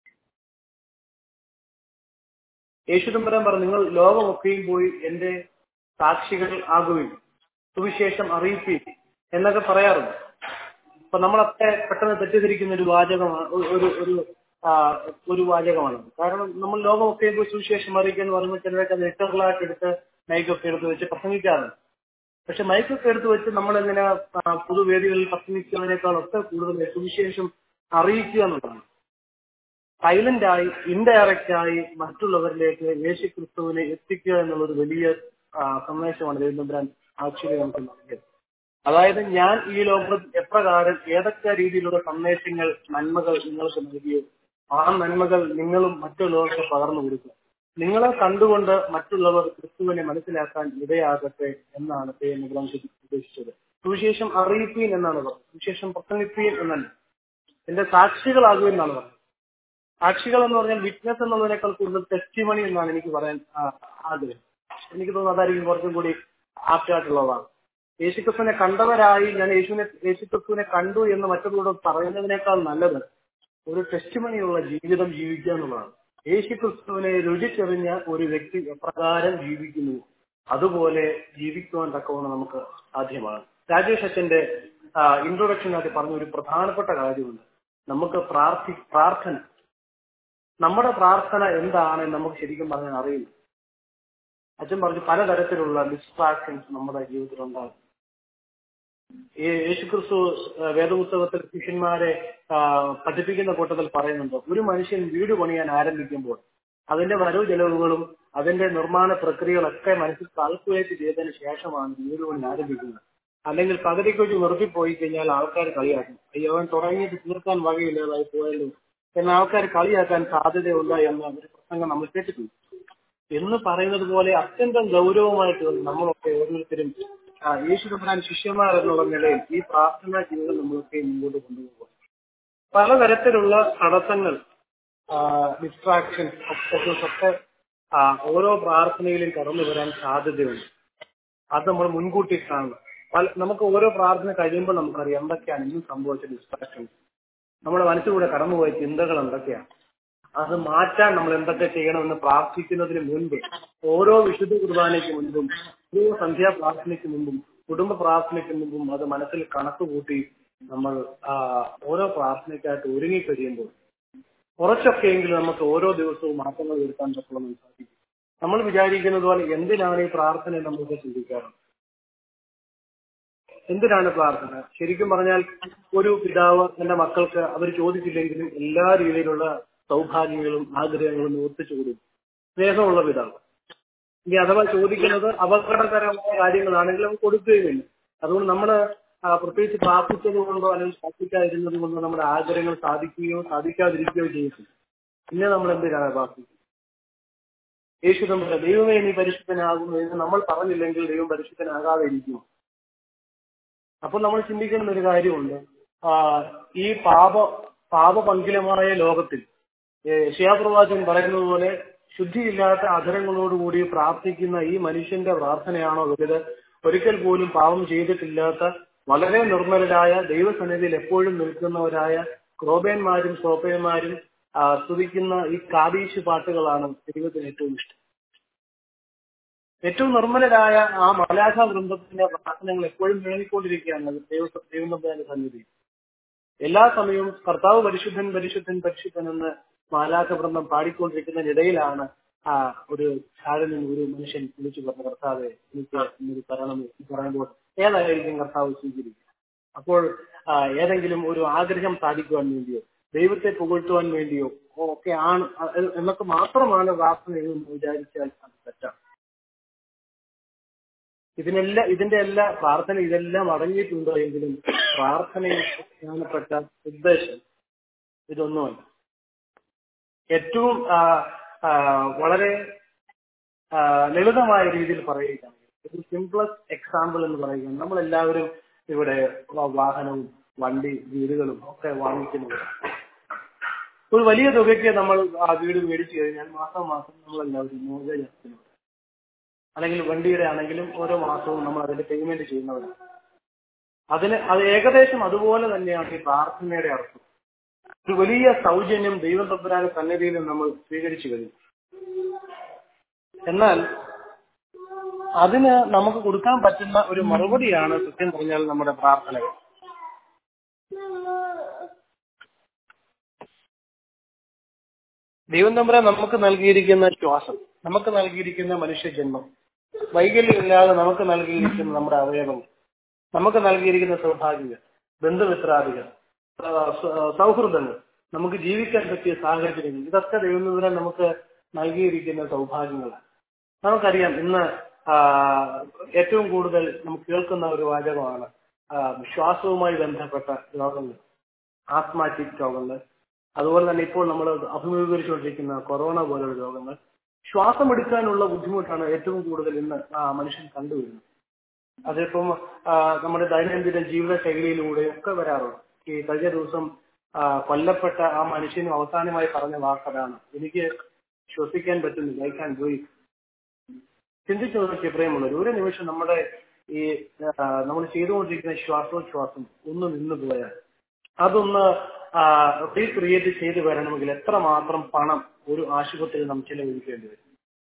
Yesu തമ്പുരാൻ പറഞ്ഞു നിങ്ങൾ ലോകമൊക്കെയും പോയി എന്റെ സാക്ഷികൾ ആകുകയും സുവിശേഷം അറിയിപ്പീൻ എന്നൊക്കെ പറയാറുണ്ട് അപ്പൊ നമ്മളൊക്കെ പെട്ടെന്ന് തെറ്റിദ്ധരിക്കുന്ന ഒരു വാചകമാണ് ഒരു ഒരു ഒരു വാചകമാണ് കാരണം നമ്മൾ ലോകമൊക്കെ പോയി സുവിശേഷം അറിയിക്കുക എന്ന് പറയുമ്പോൾ ചിലരൊക്കെ അത് ലെറ്ററുകളായിട്ട് എടുത്ത് മൈക്കൊക്കെ എടുത്ത് വെച്ച് പ്രസംഗിക്കാറുണ്ട് പക്ഷെ മൈക്കൊക്കെ എടുത്ത് വെച്ച് നമ്മൾ എങ്ങനെ പൊതുവേദികളിൽ പ്രസംഗിക്കുന്നതിനേക്കാളൊക്കെ കൂടുതൽ സുവിശേഷം അറിയിക്കുക എന്നുള്ളതാണ് സൈലന്റ് ആയി ഇൻഡയറക്റ്റ് ആയി മറ്റുള്ളവരിലേക്ക് യേശു ക്രിസ്തുവിനെ എത്തിക്കുക എന്നുള്ള ഒരു വലിയ സന്ദേശമാണ് ദേവനന്ദ്രൻ ആക്ച്വലി നമുക്ക് നൽകിയത് അതായത് ഞാൻ ഈ ലോകത്ത് എപ്രകാരം ഏതൊക്കെ രീതിയിലുള്ള സന്ദേശങ്ങൾ നന്മകൾ നിങ്ങൾക്ക് നൽകിയോ ആ നന്മകൾ നിങ്ങളും മറ്റുള്ളവർക്ക് പകർന്നു കൊടുക്കുക നിങ്ങളെ കണ്ടുകൊണ്ട് മറ്റുള്ളവർ ക്രിസ്തുവിനെ മനസ്സിലാക്കാൻ ഇടയാകട്ടെ എന്നാണ് ദൈവം ഉദ്ദേശിച്ചത് സുവിശേഷം അറിയിപ്പീൻ എന്നാണ് പറഞ്ഞത് സുവിശേഷം പ്രസംഗിപ്പീൻ എന്നല്ല എന്റെ സാക്ഷികളാകും എന്നാണ് പറഞ്ഞത് സാക്ഷികൾ എന്ന് പറഞ്ഞാൽ വിറ്റ്നസ് എന്നുള്ളതിനേക്കാൾ കൂടുതൽ ടെസ്റ്റിമണി എന്നാണ് എനിക്ക് പറയാൻ ആ, ആഗ്രഹം എനിക്ക് തോന്നുന്നു അതായിരിക്കും കുറച്ചും കൂടി ആപ്റ്റായിട്ടുള്ളതാണ് യേശുക്രിസ്തുവിനെ കണ്ടവരായി ഞാൻ യേശുവിനെ യേശുക്രിസ്തുവിനെ കണ്ടു എന്ന് മറ്റുള്ളവരോട് പറയുന്നതിനേക്കാൾ നല്ലത് ഒരു ടെസ്റ്റിമണിയുള്ള ജീവിതം ജീവിക്കുക എന്നുള്ളതാണ് യേശുക്രിസ്തുവിനെ രുചിച്ചെറിഞ്ഞ ഒരു വ്യക്തി എപ്രകാരം ജീവിക്കുന്നു അതുപോലെ ജീവിക്കുവാൻ തക്കവണ്ണം നമുക്ക് സാധ്യമാണ് രാജേഷ് അച്ഛന്റെ ഇൻട്രൊഡക്ഷനകത്ത് പറഞ്ഞ ഒരു പ്രധാനപ്പെട്ട കാര്യമുണ്ട് നമുക്ക് പ്രാർത്ഥി പ്രാർത്ഥന നമ്മുടെ പ്രാർത്ഥന എന്താണ് എന്ന് നമുക്ക് ശരിക്കും പറഞ്ഞാൽ അറിയില്ല അച്ഛൻ പറഞ്ഞു പലതരത്തിലുള്ള ഡിസ്ട്രാക്ഷൻസ് നമ്മുടെ ജീവിതത്തിൽ ഉണ്ടാകും ഈ യേശുക്രിസ്തു ആ, വേദപുസ്തകത്തിൽ ശിഷ്യന്മാരെ ആ, പഠിപ്പിക്കുന്ന കൂട്ടത്തിൽ പറയുന്നുണ്ട് ഒരു മനുഷ്യൻ വീട് പണിയാൻ ആരംഭിക്കുമ്പോൾ അതിന്റെ വരവ് ചെലവുകളും അതിന്റെ നിർമ്മാണ പ്രക്രിയകളൊക്കെ മനസ്സിൽ കാൽക്കുലേറ്റ് ചെയ്തതിനു ശേഷമാണ് വീട് പണി ആരംഭിക്കുന്നത് അല്ലെങ്കിൽ പകുതിക്ക് വെച്ച് നിർത്തിപ്പോയി കഴിഞ്ഞാൽ ആൾക്കാർ കളിയാക്കും അയ്യോ അവൻ തുടങ്ങിയിട്ട് തീർക്കാൻ വകയില്ലാതായി പോയല്ലോ എന്ന ആൾക്കാർ കളിയാക്കാൻ സാധ്യതയുണ്ട് എന്ന ഒരു പ്രസംഗം നമ്മൾ കേട്ടിട്ടുണ്ട് എന്ന് പറയുന്നത് പോലെ അത്യന്തം ഗൗരവമായിട്ട് നമ്മളൊക്കെ ഓരോരുത്തരും ആ, യേശു തമ്പുരാൻ ശിഷ്യന്മാർ എന്നുള്ള നിലയിൽ ഈ പ്രാർത്ഥനാ ജീവിതം നമ്മളൊക്കെ മുമ്പോട്ട് കൊണ്ടുപോകുക പലതരത്തിലുള്ള തടസ്സങ്ങൾ ഡിസ്ട്രാക്ഷൻസ് ഒബ്സ്റ്റക്കിൾസ് ഒക്കെ ആ, ഓരോ പ്രാർത്ഥനയിലും കടന്നു വരാൻ സാധ്യതയുണ്ട് അത് നമ്മൾ മുൻകൂട്ടി കാണണം പല നമുക്ക് ഓരോ പ്രാർത്ഥന കഴിയുമ്പോൾ നമുക്കറിയാം എന്തൊക്കെയാണ് ഇന്നും സംഭവിച്ച ഡിസ്ട്രാക്ഷൻസ് നമ്മുടെ മനസ്സിലൂടെ കടന്നുപോയ ചിന്തകൾ എന്തൊക്കെയാണ് അത് മാറ്റാൻ നമ്മൾ എന്തൊക്കെ ചെയ്യണമെന്ന് പ്രാർത്ഥിക്കുന്നതിന് മുൻപ് ഓരോ വിശുദ്ധ കുർബാനയ്ക്ക് മുൻപും ഓരോ സന്ധ്യാ പ്രാർത്ഥനയ്ക്ക് മുമ്പും കുടുംബ പ്രാർത്ഥനയ്ക്ക് മുമ്പും അത് മനസ്സിൽ കണക്ക് കൂട്ടി നമ്മൾ ആ, ഓരോ പ്രാർത്ഥനയ്ക്കായിട്ട് ഒരുങ്ങി കഴിയുമ്പോൾ കുറച്ചൊക്കെയെങ്കിലും നമുക്ക് ഓരോ ദിവസവും മാറ്റങ്ങൾ വരുത്താൻ പറ്റുമെന്ന് സാധിക്കും നമ്മൾ വിചാരിക്കുന്നത് പോലെ എന്തിനാണ് ഈ പ്രാർത്ഥന എന്ന് നമ്മൾക്ക് ചിന്തിക്കാറുണ്ട് എന്തിനാണ് പ്രാർത്ഥന ശരിക്കും പറഞ്ഞാൽ ഒരു പിതാവ് തന്റെ മക്കൾക്ക് അവർ ചോദിച്ചില്ലെങ്കിലും എല്ലാ രീതിയിലുള്ള സൗഭാഗ്യങ്ങളും ആഗ്രഹങ്ങളും നിവർത്തിച്ചു കൊടുക്കും സ്നേഹമുള്ള പിതാവ് ഇനി അഥവാ ചോദിക്കുന്നത് അപകടകരമായ കാര്യങ്ങളാണെങ്കിൽ അവൻ കൊടുക്കുകയുമില്ല അതുകൊണ്ട് നമ്മൾ പ്രത്യേകിച്ച് പ്രാർത്ഥിച്ചത് കൊണ്ടോ അല്ലെങ്കിൽ പ്രാർത്ഥിക്കാതിരുന്നത് കൊണ്ടോ നമ്മുടെ ആഗ്രഹങ്ങൾ സാധിക്കുകയോ സാധിക്കാതിരിക്കുകയോ ചെയ്യത്തില്ല പിന്നെ നമ്മൾ എന്തിനാണ് പ്രാർത്ഥിക്കുന്നത് യേശു നമ്മുടെ ദൈവമേ നീ പരിശുദ്ധനാകുന്നു എന്ന് നമ്മൾ പറഞ്ഞില്ലെങ്കിൽ ദൈവം പരിശുദ്ധനാകാതെ ഇരിക്കും അപ്പോൾ നമ്മൾ ചിന്തിക്കുന്ന ഒരു കാര്യമുണ്ട് ആ, ഈ പാപ പാപപങ്കിലമായ ലോകത്തിൽ ഷിയാപ്രവാചകൻ പറയുന്നത് പോലെ ശുദ്ധിയില്ലാത്ത അധരങ്ങളോടുകൂടി പ്രാർത്ഥിക്കുന്ന ഈ മനുഷ്യന്റെ പ്രാർത്ഥനയാണോ വലുത് ഒരിക്കൽ പോലും പാപം ചെയ്തിട്ടില്ലാത്ത വളരെ നിർമ്മലരായ ദൈവസന്നിധിയിൽ എപ്പോഴും നിൽക്കുന്നവരായ ക്രോബേന്മാരും സോപ്പയന്മാരും ആ, സ്തുതിക്കുന്ന ഈ കാതീശ് പാട്ടുകളാണ് ദൈവത്തിന് ഏറ്റവും ഇഷ്ടം ഏറ്റവും നിർമ്മലരായ ആ മലാഖ വൃന്ദത്തിന്റെ പ്രാർത്ഥനകൾ എപ്പോഴും നേടിക്കൊണ്ടിരിക്കുകയാണ് ദൈവ ദൈവത്തിന്റെ സന്നിധി എല്ലാ സമയവും കർത്താവ് പരിശുദ്ധൻ പരിശുദ്ധൻ പരിശുദ്ധൻ എന്ന് മാലാഖ വൃന്ദം പാടിക്കൊണ്ടിരിക്കുന്നതിനിടയിലാണ് ആ ഒരു താഴെ നിന്ന് ഒരു മനുഷ്യൻ വിളിച്ചു പറഞ്ഞ കർത്താവെ എനിക്ക് ഇന്നൊരു തരണം എന്ന് പറയുമ്പോൾ ഏതായിരിക്കും കർത്താവ് സ്വീകരിക്കുക അപ്പോൾ ആ, ഏതെങ്കിലും ഒരു ആഗ്രഹം സാധിക്കുവാൻ വേണ്ടിയോ ദൈവത്തെ പുകഴ്ത്തുവാൻ വേണ്ടിയോ ഒക്കെ ആണ് അത് എന്നൊക്കെ മാത്രമാണ് പ്രാർത്ഥന എന്ന് വിചാരിച്ചാൽ അത് തെറ്റാണ് ഇതിനെല്ലാം ഇതിന്റെ എല്ലാ പ്രാർത്ഥന ഇതെല്ലാം അടങ്ങിയിട്ടുണ്ടോ എങ്കിലും പ്രാർത്ഥനയിൽ പ്രധാനപ്പെട്ട ഉദ്ദേശം ഇതൊന്നുമല്ല ഏറ്റവും ആ, ആ, വളരെ ആ, ലളിതമായ രീതിയിൽ പറയുകയാണ് ഒരു സിംപ്ലസ്റ്റ് എക്സാമ്പിൾ എന്ന് പറയുകയാണ് നമ്മളെല്ലാവരും ഇവിടെ വ- വാഹനവും വണ്ടി വീടുകളും ഒക്കെ വാങ്ങിക്കുന്നവരാണ് ഒരു വലിയ തുകയ്ക്ക് നമ്മൾ ആ വീട് മേടിച്ചു കഴിഞ്ഞാൽ മാസം മാസം നമ്മളെല്ലാവരും മോർഗേജ് അടയ്ക്കുന്നു അല്ലെങ്കിൽ വണ്ടിയുടെ ആണെങ്കിലും ഓരോ മാസവും നമ്മൾ അതിന്റെ പേയ്മെന്റ് ചെയ്യുന്നവരാണ് അതിന് അത് ഏകദേശം അതുപോലെ തന്നെയാണ് ഈ പ്രാർത്ഥനയുടെ അർത്ഥം ഒരു വലിയ സൗജന്യം ദൈവം തമ്പുരാന്റെ സന്നിധിയിൽ നമ്മൾ സ്വീകരിച്ചു കഴിഞ്ഞു എന്നാൽ അതിന് നമുക്ക് കൊടുക്കാൻ പറ്റുന്ന ഒരു മറുപടിയാണ് സത്യം പറഞ്ഞാൽ നമ്മുടെ പ്രാർത്ഥനകൾ ദൈവം തമ്പുരാൻ നമുക്ക് നൽകിയിരിക്കുന്ന ശ്വാസം നമുക്ക് നൽകിയിരിക്കുന്ന മനുഷ്യജന്മം വൈകല്യമില്ലാതെ നമുക്ക് നൽകിയിരിക്കുന്ന നമ്മുടെ അവയവങ്ങൾ നമുക്ക് നൽകിയിരിക്കുന്ന സൗഭാഗ്യങ്ങൾ ബന്ധുമിത്രാദികൾ ആ, സ- സൗഹൃദങ്ങൾ നമുക്ക് ജീവിക്കാൻ പറ്റിയ സാഹചര്യങ്ങൾ ഇതൊക്കെ ദൈവം തമ്പുരാൻ നമുക്ക് നൽകിയിരിക്കുന്ന സൗഭാഗ്യങ്ങളാണ് നമുക്കറിയാം ഇന്ന് ആ, ഏറ്റവും കൂടുതൽ നമുക്ക് കേൾക്കുന്ന ഒരു വാചകമാണ് ആ, ശ്വാസവുമായി ബന്ധപ്പെട്ട രോഗങ്ങൾ ആസ്മാറ്റിക് രോഗങ്ങൾ അതുപോലെ തന്നെ ഇപ്പോൾ നമ്മൾ അഭിമുഖീകരിച്ചുകൊണ്ടിരിക്കുന്ന കൊറോണ പോലുള്ള രോഗങ്ങൾ ശ്വാസം എടുക്കാനുള്ള ബുദ്ധിമുട്ടാണ് ഏറ്റവും കൂടുതൽ ഇന്ന് ആ മനുഷ്യൻ കണ്ടുവരുന്നത് അതിപ്പം ആ, നമ്മുടെ ദൈനംദിന ജീവിത ശൈലിയിലൂടെ ഒക്കെ വരാറുണ്ട് ഈ കഴിഞ്ഞ ദിവസം ആ, കൊല്ലപ്പെട്ട ആ മനുഷ്യനും അവസാനമായി പറഞ്ഞ വാക്കതാണ് എനിക്ക് ശ്വസിക്കാൻ പറ്റുന്നില്ല ഐ ക്യാൻ ഡു ഇറ്റ് ചിന്തിച്ചു നോക്കിയ പ്രിയമുള്ളവർ ഒരു നിമിഷം നമ്മുടെ ഈ നമ്മൾ ചെയ്തുകൊണ്ടിരിക്കുന്ന ശ്വാസോച്ഛ്വാസം ഒന്ന് നിന്ന് പോയാൽ അതൊന്ന് റീക്രിയേറ്റ് ചെയ്ത് വരണമെങ്കിൽ എത്രമാത്രം പണം ഒരു ആശുപത്രിയിൽ നാം ചെലവഴിക്കേണ്ടി വരും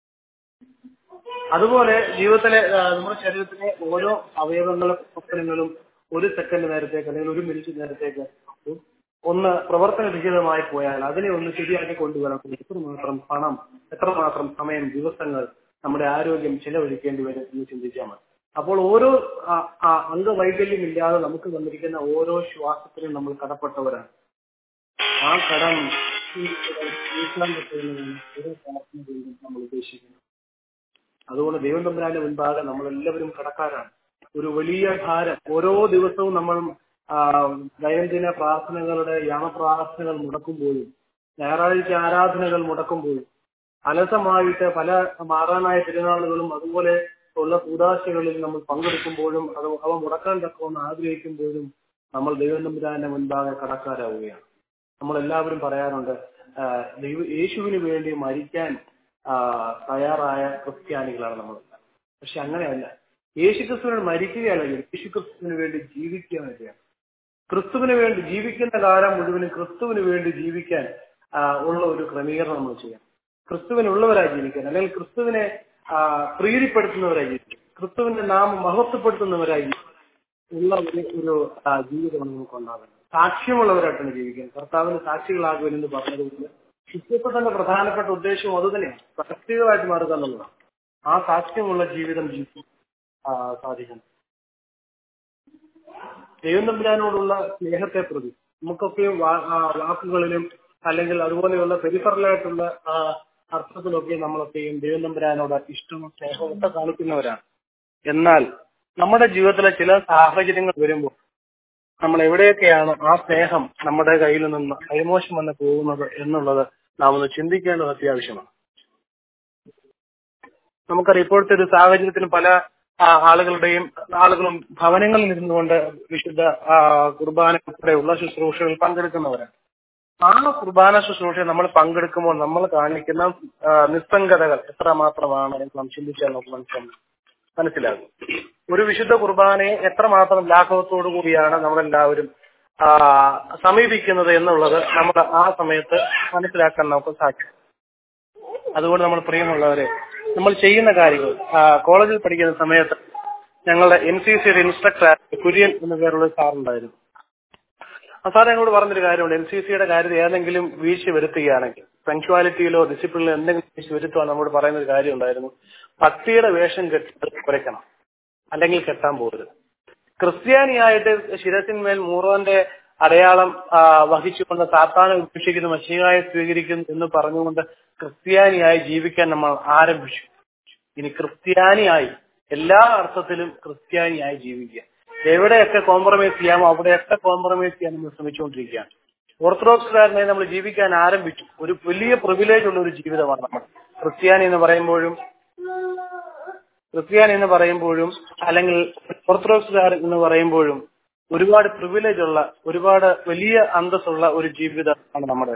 അതുപോലെ ജീവിതത്തിലെ ആ, നമ്മുടെ ശരീരത്തിലെ ഓരോ അവയവങ്ങളും പ്രവർത്തനങ്ങളും ഒരു സെക്കൻഡ് നേരത്തേക്ക് അല്ലെങ്കിൽ ഒരു മിനിറ്റ് നേരത്തേക്ക് ഒന്ന് പ്രവർത്തനരഹിതമായി പോയാൽ അതിനെ ഒന്ന് ശരിയാക്കി കൊണ്ടുവരണം എത്രമാത്രം പണം എത്രമാത്രം സമയം ദിവസങ്ങൾ നമ്മുടെ ആരോഗ്യം ചെലവഴിക്കേണ്ടി വരും എന്ന് ചിന്തിച്ചാൽ മതി അപ്പോൾ ഓരോ ആ, ആ, അംഗവൈകല്യമില്ലാതെ നമുക്ക് വന്നിരിക്കുന്ന ഓരോ ശ്വാസത്തിനും നമ്മൾ കടപ്പെട്ടവരാണ് ആ കടം തീർക്കാൻ പറ്റുന്നതാണ് ഓരോ പ്രാർത്ഥനകളിലും നമ്മൾ ഉദ്ദേശിക്കുന്നത് അതുകൊണ്ട് ദൈവം തമ്പുരാന്റെ മുൻപാകെ നമ്മൾ എല്ലാവരും കടക്കാരാണ് ഒരു വലിയ ഭാരം ഓരോ ദിവസവും നമ്മൾ ആ, ദൈനംദിന പ്രാർത്ഥനകളുടെ യാമപ്രാർത്ഥനകൾ മുടക്കുമ്പോഴും ഞായറാഴ്ച ആരാധനകൾ മുടക്കുമ്പോഴും അലസമായിട്ട് പല മാറാനായ തിരുനാളുകളും അതുപോലെ ഉള്ള കൂതാശകളിൽ നമ്മൾ പങ്കെടുക്കുമ്പോഴും അത് അവ മുടക്കാൻ തക്കവണ്ണം ആഗ്രഹിക്കുമ്പോഴും നമ്മൾ ദൈവം തമ്പുരാന്റെ മുൻപാകെ കടക്കാരാവുകയാണ് നമ്മൾ എല്ലാവരും പറയാറുണ്ട് ആ, ദൈവ യേശുവിന് വേണ്ടി മരിക്കാൻ ആ, തയ്യാറായ ക്രിസ്ത്യാനികളാണ് നമ്മൾ പക്ഷെ അങ്ങനെയല്ല യേശു ക്രിസ്തുവിനോട് മരിക്കുകയല്ല യേശു ക്രിസ്തുവിന് വേണ്ടി ജീവിക്കുക വേണ്ടിയാണ് ക്രിസ്തുവിന് വേണ്ടി ജീവിക്കുന്ന കാലം മുഴുവനും ക്രിസ്തുവിന് വേണ്ടി ജീവിക്കാൻ ആ, ഉള്ള ഒരു ക്രമീകരണം നമ്മൾ ചെയ്യാം ക്രിസ്തുവിനുള്ളവരായി ജീവിക്കാൻ അല്ലെങ്കിൽ ക്രിസ്തുവിനെ ആ, പ്രീതിപ്പെടുത്തുന്നവരായി ജീവിക്കാൻ ക്രിസ്തുവിന്റെ നാമം മഹത്വപ്പെടുത്തുന്നവരായി ജീവിക്കാൻ ഉള്ള ഒരു ഒരു ആ, ജീവിതമാണ് നമുക്ക് ഉണ്ടാകുന്നത് സാക്ഷ്യമുള്ളവരായിട്ടാണ് ജീവിക്കാൻ കർത്താവിന് സാക്ഷികളാകുമെന്ന് പറഞ്ഞതുപോലെ ശിഷ്യത്വത്തിന്റെ പ്രധാനപ്പെട്ട ഉദ്ദേശവും അതുതന്നെയാണ് സാക്ഷികളായിട്ട് മാറുക എന്നുള്ളതാണ് ആ സാക്ഷ്യമുള്ള ജീവിതം ജീവിക്കാൻ ആ, സാധിക്കണം ദൈവം തമ്പുരാനോടുള്ള സ്നേഹത്തെ പ്രതി നമുക്കൊക്കെ വാ- ആ, വാക്കുകളിലും അല്ലെങ്കിൽ അതുപോലെയുള്ള പെരിഫറലായിട്ടുള്ള ആ, അർത്ഥത്തിലൊക്കെ നമ്മളൊക്കെയും ദൈവം തമ്പുരാനോട് ഇഷ്ടവും സ്നേഹവും ഒക്കെ കാണിക്കുന്നവരാണ് എന്നാൽ നമ്മുടെ ജീവിതത്തിലെ ചില സാഹചര്യങ്ങൾ വരുമ്പോൾ നമ്മൾ എവിടെയൊക്കെയാണ് ആ സ്നേഹം നമ്മുടെ കയ്യിൽ നിന്ന് കൈമോശം വന്ന് പോകുന്നത് എന്നുള്ളത് നാം ഒന്ന് ചിന്തിക്കേണ്ടത് അത്യാവശ്യമാണ് നമുക്കറിയാം ഇപ്പോഴത്തെ ഒരു സാഹചര്യത്തിൽ പല ആ, ആളുകളുടെയും ആളുകളും ഭവനങ്ങളിൽ ഇരുന്നുകൊണ്ട് വിശുദ്ധ ആ, കുർബാന ഉൾപ്പെടെയുള്ള ശുശ്രൂഷകളിൽ പങ്കെടുക്കുന്നവരാണ് ആ കുർബാന ശുശ്രൂഷയിൽ നമ്മൾ പങ്കെടുക്കുമ്പോൾ നമ്മൾ കാണിക്കുന്ന ആ, നിസ്സംഗതകൾ എത്രമാത്രമാണ് എന്ന് നാം ചിന്തിച്ചാൽ നമുക്ക് മനസ്സിലാവും മനസ്സിലാകും ഒരു വിശുദ്ധ കുർബാനയെ എത്രമാത്രം ലാഘവത്തോടു കൂടിയാണ് നമ്മളെല്ലാവരും ആ, സമീപിക്കുന്നത് എന്നുള്ളത് നമ്മൾ ആ സമയത്ത് മനസ്സിലാക്കാൻ നമുക്ക് സാധിക്കും അതുകൊണ്ട് നമ്മൾ പ്രിയമുള്ളവരെ നമ്മൾ ചെയ്യുന്ന കാര്യങ്ങൾ ആ, കോളേജിൽ പഠിക്കുന്ന സമയത്ത് ഞങ്ങളുടെ എൻ സി സിയുടെ ഇൻസ്ട്രക്ടർ കുര്യൻ എന്ന പേരുള്ള ഒരു സാറുണ്ടായിരുന്നു ആ സാർ ഞങ്ങളോട് പറഞ്ഞൊരു കാര്യമുണ്ട് എൻ സി സിയുടെ കാര്യത്തിൽ ഏതെങ്കിലും വീഴ്ച വരുത്തുകയാണെങ്കിൽ പങ്ക്ച്വാലിറ്റിയിലോ ഡിസിപ്ലിനിലോ എന്തെങ്കിലും വീഴ്ച വരുത്തുവാൻ നമ്മോട് പറയുന്ന ഒരു കാര്യം ഉണ്ടായിരുന്നു ഭക്തിയുടെ വേഷം കെട്ടി കുറയ്ക്കണം അല്ലെങ്കിൽ കെട്ടാൻ പോകരുത് ക്രിസ്ത്യാനിയായിട്ട് ശിരസിന്മേൽ മൂറോന്റെ അടയാളം ആ, വഹിച്ചുകൊണ്ട് സാത്താനെ ഉപേക്ഷിക്കുന്ന മഷികായെ സ്വീകരിക്കുന്നു എന്ന് പറഞ്ഞുകൊണ്ട് ക്രിസ്ത്യാനിയായി ജീവിക്കാൻ നമ്മൾ ആരംഭിച്ചു ഇനി ക്രിസ്ത്യാനിയായി എല്ലാ അർത്ഥത്തിലും ക്രിസ്ത്യാനിയായി ജീവിക്കുക എവിടെയൊക്കെ കോംപ്രമൈസ് ചെയ്യാമോ അവിടെയൊക്കെ കോംപ്രമൈസ് ചെയ്യാൻ നമ്മൾ ശ്രമിച്ചുകൊണ്ടിരിക്കുകയാണ് ഓർത്തഡോക്സുകാരനായി നമ്മൾ ജീവിക്കാൻ ആരംഭിച്ചു ഒരു വലിയ പ്രിവിലേജ് ഉള്ള ഒരു ജീവിതമാണ് നമ്മൾ ക്രിസ്ത്യാനി എന്ന് പറയുമ്പോഴും ക്രിസ്ത്യാനി എന്ന് പറയുമ്പോഴും അല്ലെങ്കിൽ ഓർത്തഡോക്സുകാരൻ എന്ന് പറയുമ്പോഴും ഒരുപാട് പ്രിവിലേജ് ഉള്ള ഒരുപാട് വലിയ അന്തസ്സുള്ള ഒരു ജീവിതമാണ് നമ്മുടെ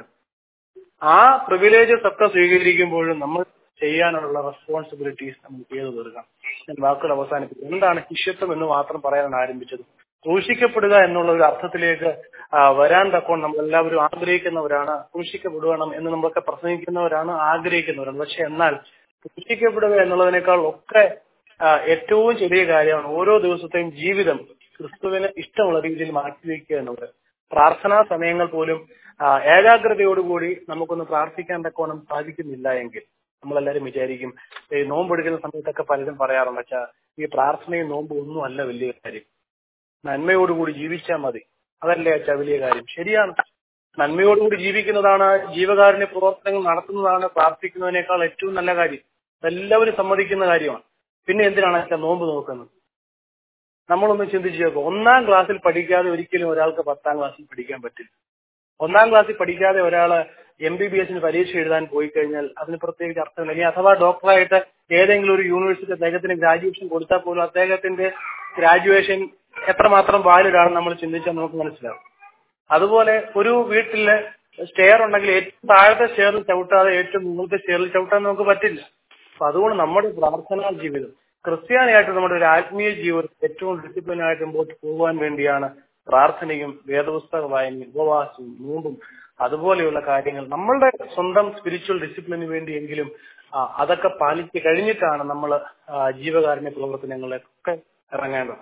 ആ പ്രിവിലേജസ് ഒക്കെ സ്വീകരിക്കുമ്പോഴും നമ്മൾ ചെയ്യാനുള്ള റെസ്പോൺസിബിലിറ്റീസ് നമ്മൾ ചെയ്തു തീർക്കാം ഞാൻ വാക്കുകൾ അവസാനിപ്പിക്കും എന്താണ് ശിഷ്യത്വം എന്ന് മാത്രം പറയാനാണ് ആരംഭിച്ചത് ക്രൂശിക്കപ്പെടുക എന്നുള്ള ഒരു അർത്ഥത്തിലേക്ക് ആ, വരാൻ തക്കോണം നമ്മൾ എല്ലാവരും ആഗ്രഹിക്കുന്നവരാണ് ക്രൂശിക്കപ്പെടുകണം എന്ന് നമ്മളൊക്കെ പ്രസംഗിക്കുന്നവരാണ് ആഗ്രഹിക്കുന്നവരാണ് പക്ഷെ എന്നാൽ ക്രൂശിക്കപ്പെടുക എന്നുള്ളതിനേക്കാൾ ഒക്കെ ആ, ഏറ്റവും ചെറിയ കാര്യമാണ് ഓരോ ദിവസത്തെയും ജീവിതം ക്രിസ്തുവിന് ഇഷ്ടമുള്ള രീതിയിൽ മാറ്റിവെക്കുക എന്നുള്ളത് പ്രാർത്ഥനാ സമയങ്ങൾ പോലും ആ, ഏകാഗ്രതയോടുകൂടി നമുക്കൊന്ന് പ്രാർത്ഥിക്കാൻ തക്കോണം സാധിക്കുന്നില്ല എങ്കിൽ നമ്മളെല്ലാരും വിചാരിക്കും ഈ നോമ്പെടുക്കുന്ന സമയത്തൊക്കെ പലരും പറയാറുണ്ട് വെച്ചാ ഈ പ്രാർത്ഥനയും നോമ്പും ഒന്നും അല്ല വലിയ കാര്യം നന്മയോടുകൂടി ജീവിച്ചാൽ മതി അതല്ലേ അച്ഛാ വലിയ കാര്യം ശരിയാണ് നന്മയോടുകൂടി ജീവിക്കുന്നതാണ് ജീവകാരുണ്യ പ്രവർത്തനങ്ങൾ നടത്തുന്നതാണ് പ്രാർത്ഥിക്കുന്നതിനേക്കാൾ ഏറ്റവും നല്ല കാര്യം എല്ലാവരും സമ്മതിക്കുന്ന കാര്യമാണ് പിന്നെ എന്തിനാണ് അച്ഛാ നോമ്പ് നോക്കുന്നത് നമ്മളൊന്ന് ചിന്തിച്ചു നോക്കുക ഒന്നാം ക്ലാസ്സിൽ പഠിക്കാതെ ഒരിക്കലും ഒരാൾക്ക് പത്താം ക്ലാസ്സിൽ പഠിക്കാൻ പറ്റില്ല ഒന്നാം ക്ലാസ്സിൽ പഠിക്കാതെ ഒരാള് എം ബി ബി എസിന് പരീക്ഷ എഴുതാൻ പോയി കഴിഞ്ഞാൽ അതിന് പ്രത്യേകിച്ച് അർത്ഥമില്ല ഇനി അഥവാ ഡോക്ടറായിട്ട് ഏതെങ്കിലും ഒരു യൂണിവേഴ്സിറ്റി അദ്ദേഹത്തിന് ഗ്രാജുവേഷൻ കൊടുത്താൽ പോലും അദ്ദേഹത്തിന്റെ ഗ്രാജുവേഷൻ എത്രമാത്രം വാലിഡ് ആണെന്ന് നമ്മൾ ചിന്തിച്ചാൽ നമുക്ക് മനസ്സിലാവും അതുപോലെ ഒരു വീട്ടില് സ്റ്റെയർ ഉണ്ടെങ്കിൽ ഏറ്റവും താഴത്തെ സ്റ്റെയറിൽ ചവിട്ടാതെ ഏറ്റവും മുകളിലത്തെ സ്റ്റെയറിൽ ചവിട്ടാൻ നമുക്ക് പറ്റില്ല അപ്പൊ അതുകൊണ്ട് നമ്മുടെ പ്രാർത്ഥനാ ജീവിതം ക്രിസ്ത്യാനിയായിട്ട് നമ്മുടെ ഒരു ആത്മീയ ജീവിതം ഏറ്റവും ഡിസിപ്ലിൻ ആയിട്ട് മുമ്പോട്ട് പോകുവാൻ വേണ്ടിയാണ് പ്രാർത്ഥനയും വേദപുസ്തക വായനയും ഉപവാസവും നോമ്പും അതുപോലെയുള്ള കാര്യങ്ങൾ നമ്മളുടെ സ്വന്തം സ്പിരിച്വൽ ഡിസിപ്ലിന് വേണ്ടിയെങ്കിലും ആ, അതൊക്കെ പാലിച്ച് കഴിഞ്ഞിട്ടാണ് നമ്മൾ ജീവകാരുണ്യ പ്രവർത്തനങ്ങളിലൊക്കെ ഇറങ്ങേണ്ടത്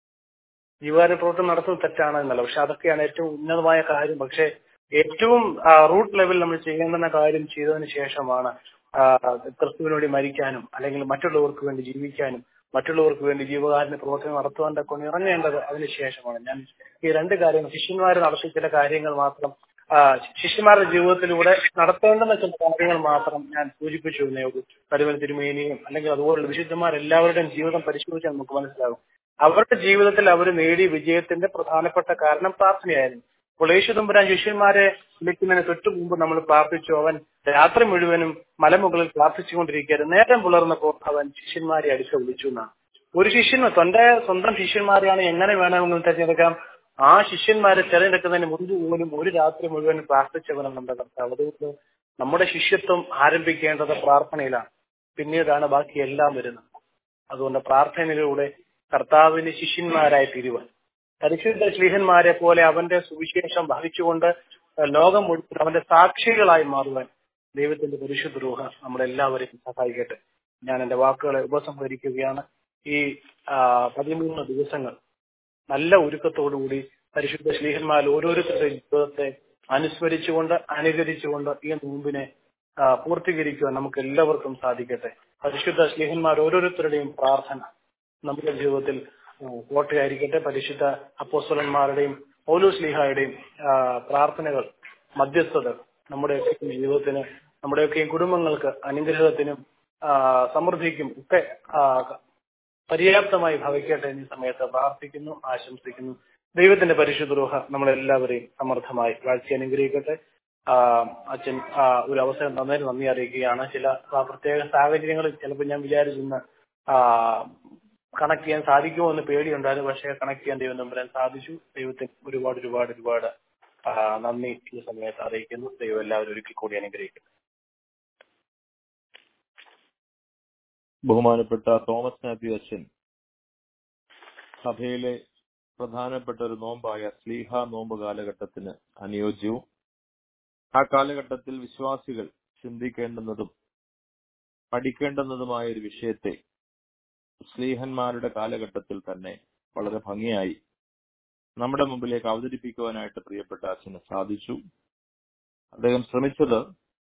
ജീവകാരുണ്യ പ്രവർത്തനം നടത്തുന്നത് തെറ്റാണ് എന്നല്ല പക്ഷെ അതൊക്കെയാണ് ഏറ്റവും ഉന്നതമായ കാര്യം പക്ഷെ ഏറ്റവും റൂട്ട് ലെവലിൽ നമ്മൾ ചെയ്യേണ്ടുന്ന കാര്യം ചെയ്തതിന് ശേഷമാണ് ആ, ക്രിസ്തുവിന് വേണ്ടി മരിക്കാനും അല്ലെങ്കിൽ മറ്റുള്ളവർക്ക് വേണ്ടി ജീവിക്കാനും മറ്റുള്ളവർക്ക് വേണ്ടി ജീവകാരുണ്യ പ്രവർത്തനം നടത്തുവാൻ കൊണ്ട് ഇറങ്ങേണ്ടത് അതിനുശേഷമാണ് ഞാൻ ഈ രണ്ട് കാര്യങ്ങൾ ശിഷ്യന്മാർ നടത്തിയ ചില കാര്യങ്ങൾ മാത്രം ആ, ശിഷ്യന്മാരുടെ ജീവിതത്തിലൂടെ നടത്തേണ്ടുന്ന ചില കാര്യങ്ങൾ മാത്രം ഞാൻ സൂചിപ്പിച്ചു എന്നേ ഉള്ളൂ കരുവൽ തിരുമേനിയും അല്ലെങ്കിൽ അതുപോലുള്ള വിശുദ്ധന്മാരെല്ലാവരുടെയും ജീവിതം പരിശോധിച്ചാൽ നമുക്ക് മനസ്സിലാകും അവരുടെ ജീവിതത്തിൽ അവർ നേടിയ വിജയത്തിന്റെ പ്രധാനപ്പെട്ട കാരണം പ്രാർത്ഥനയായിരുന്നു അപ്പോൾ യേശു തമ്പുരാൻ ശിഷ്യന്മാരെ വിളിക്കുന്നതിന് തൊട്ടു മുമ്പ് നമ്മൾ പ്രാർത്ഥിച്ചു അവൻ രാത്രി മുഴുവനും മലമുകളിൽ പ്രാർത്ഥിച്ചുകൊണ്ടിരിക്കുകയായിരുന്നു നേരം പുലർന്നപ്പോൾ അവൻ ശിഷ്യന്മാരെ അടുക്ക വിളിച്ചു എന്നാണ് ഒരു ശിഷ്യൻ തന്റെ സ്വന്തം ശിഷ്യന്മാരെയാണ് എങ്ങനെ വേണമെങ്കിലും തിരഞ്ഞെടുക്കാം ആ ശിഷ്യന്മാരെ തിരഞ്ഞെടുക്കുന്നതിന് മുൻപ് പോലും ഒരു രാത്രി മുഴുവൻ പ്രാർത്ഥിച്ചവനാണ് നമ്മുടെ കർത്താവ് അതുകൊണ്ട് നമ്മുടെ ശിഷ്യത്വം ആരംഭിക്കേണ്ടത് പ്രാർത്ഥനയിലാണ് പിന്നീടാണ് ബാക്കി എല്ലാം വരുന്നത് അതുകൊണ്ട് പ്രാർത്ഥനയിലൂടെ കർത്താവിന് ശിഷ്യന്മാരായി തീരുവാൻ പരിശുദ്ധ ശ്ലീഹന്മാരെ പോലെ അവന്റെ സുവിശേഷം വഹിച്ചുകൊണ്ട് ലോകം മുഴുവൻ അവന്റെ സാക്ഷികളായി മാറുവാൻ ദൈവത്തിന്റെ പരിശുദ്ധ രൂഹ നമ്മളെല്ലാവരെയും സഹായിക്കട്ടെ ഞാൻ എന്റെ വാക്കുകളെ ഉപസംഹരിക്കുകയാണ് ഈ ആ, പതിമൂന്ന് ദിവസങ്ങൾ നല്ല ഒരുക്കത്തോടുകൂടി പരിശുദ്ധ ശ്ലീഹന്മാർ ഓരോരുത്തരുടെ ജീവിതത്തെ അനുസ്മരിച്ചുകൊണ്ട് അനുകരിച്ചുകൊണ്ട് ഈ നോമ്പിനെ ആ, പൂർത്തീകരിക്കുവാൻ നമുക്ക് എല്ലാവർക്കും സാധിക്കട്ടെ പരിശുദ്ധ ശ്ലീഹന്മാർ ഓരോരുത്തരുടെയും പ്രാർത്ഥന നമ്മുടെ ജീവിതത്തിൽ ആ, കോട്ടയായിരിക്കട്ടെ പരിശുദ്ധ അപ്പോസ്തലന്മാരുടെയും ഓലോ സ്ലീഹായുടെയും ആ, പ്രാർത്ഥനകൾ മധ്യസ്ഥത നമ്മുടെയൊക്കെ ജീവിതത്തിന് നമ്മുടെയൊക്കെയും കുടുംബങ്ങൾക്ക് അനുഗ്രഹത്തിനും ആ, സമൃദ്ധിക്കും ഒക്കെ ആ, പര്യാപ്തമായി ഭവിക്കട്ടെ എന്നീ സമയത്ത് പ്രാർത്ഥിക്കുന്നു ആശംസിക്കുന്നു ദൈവത്തിന്റെ പരിശുദ്ധ രൂഹ നമ്മളെല്ലാവരെയും സമർത്ഥമായി വാഴ്ച അനുഗ്രഹിക്കട്ടെ ആ, അച്ഛൻ ആ, ഒരു അവസരം തന്നതിന് നന്ദി അറിയിക്കുകയാണ് ചില ആ, പ്രത്യേക സാഹചര്യങ്ങളിൽ ചിലപ്പോൾ ഞാൻ വിചാരിച്ചിരുന്ന കണക്ട് ചെയ്യാൻ സാധിക്കുമോ എന്ന് പേടിയുണ്ടായിരുന്നു പക്ഷേ കണക്ട് ചെയ്യാൻ ദൈവം നമ്പരാൻ സാധിച്ചു ദൈവത്തിന് ഒരുപാട് ഒരുപാട് ഒരുപാട് ആ, നന്ദി ഈ സമയത്ത് അറിയിക്കുന്നു ദൈവം എല്ലാവരും ഒരിക്കൽ കൂടി അനുഗ്രഹിക്കുന്നു ബഹുമാനപ്പെട്ട തോമസ് മാത്യു അച്ഛൻ സഭയിലെ പ്രധാനപ്പെട്ട ഒരു നോമ്പായ സ്ലീഹ നോമ്പ് കാലഘട്ടത്തിന് അനുയോജ്യവും ആ കാലഘട്ടത്തിൽ വിശ്വാസികൾ ചിന്തിക്കേണ്ടുന്നതും പഠിക്കേണ്ടുന്നതുമായ ഒരു വിഷയത്തെ സ്ലീഹന്മാരുടെ കാലഘട്ടത്തിൽ തന്നെ വളരെ ഭംഗിയായി നമ്മുടെ മുമ്പിലേക്ക് അവതരിപ്പിക്കുവാനായിട്ട് പ്രിയപ്പെട്ട അച്ഛന് സാധിച്ചു അദ്ദേഹം ശ്രമിച്ചത്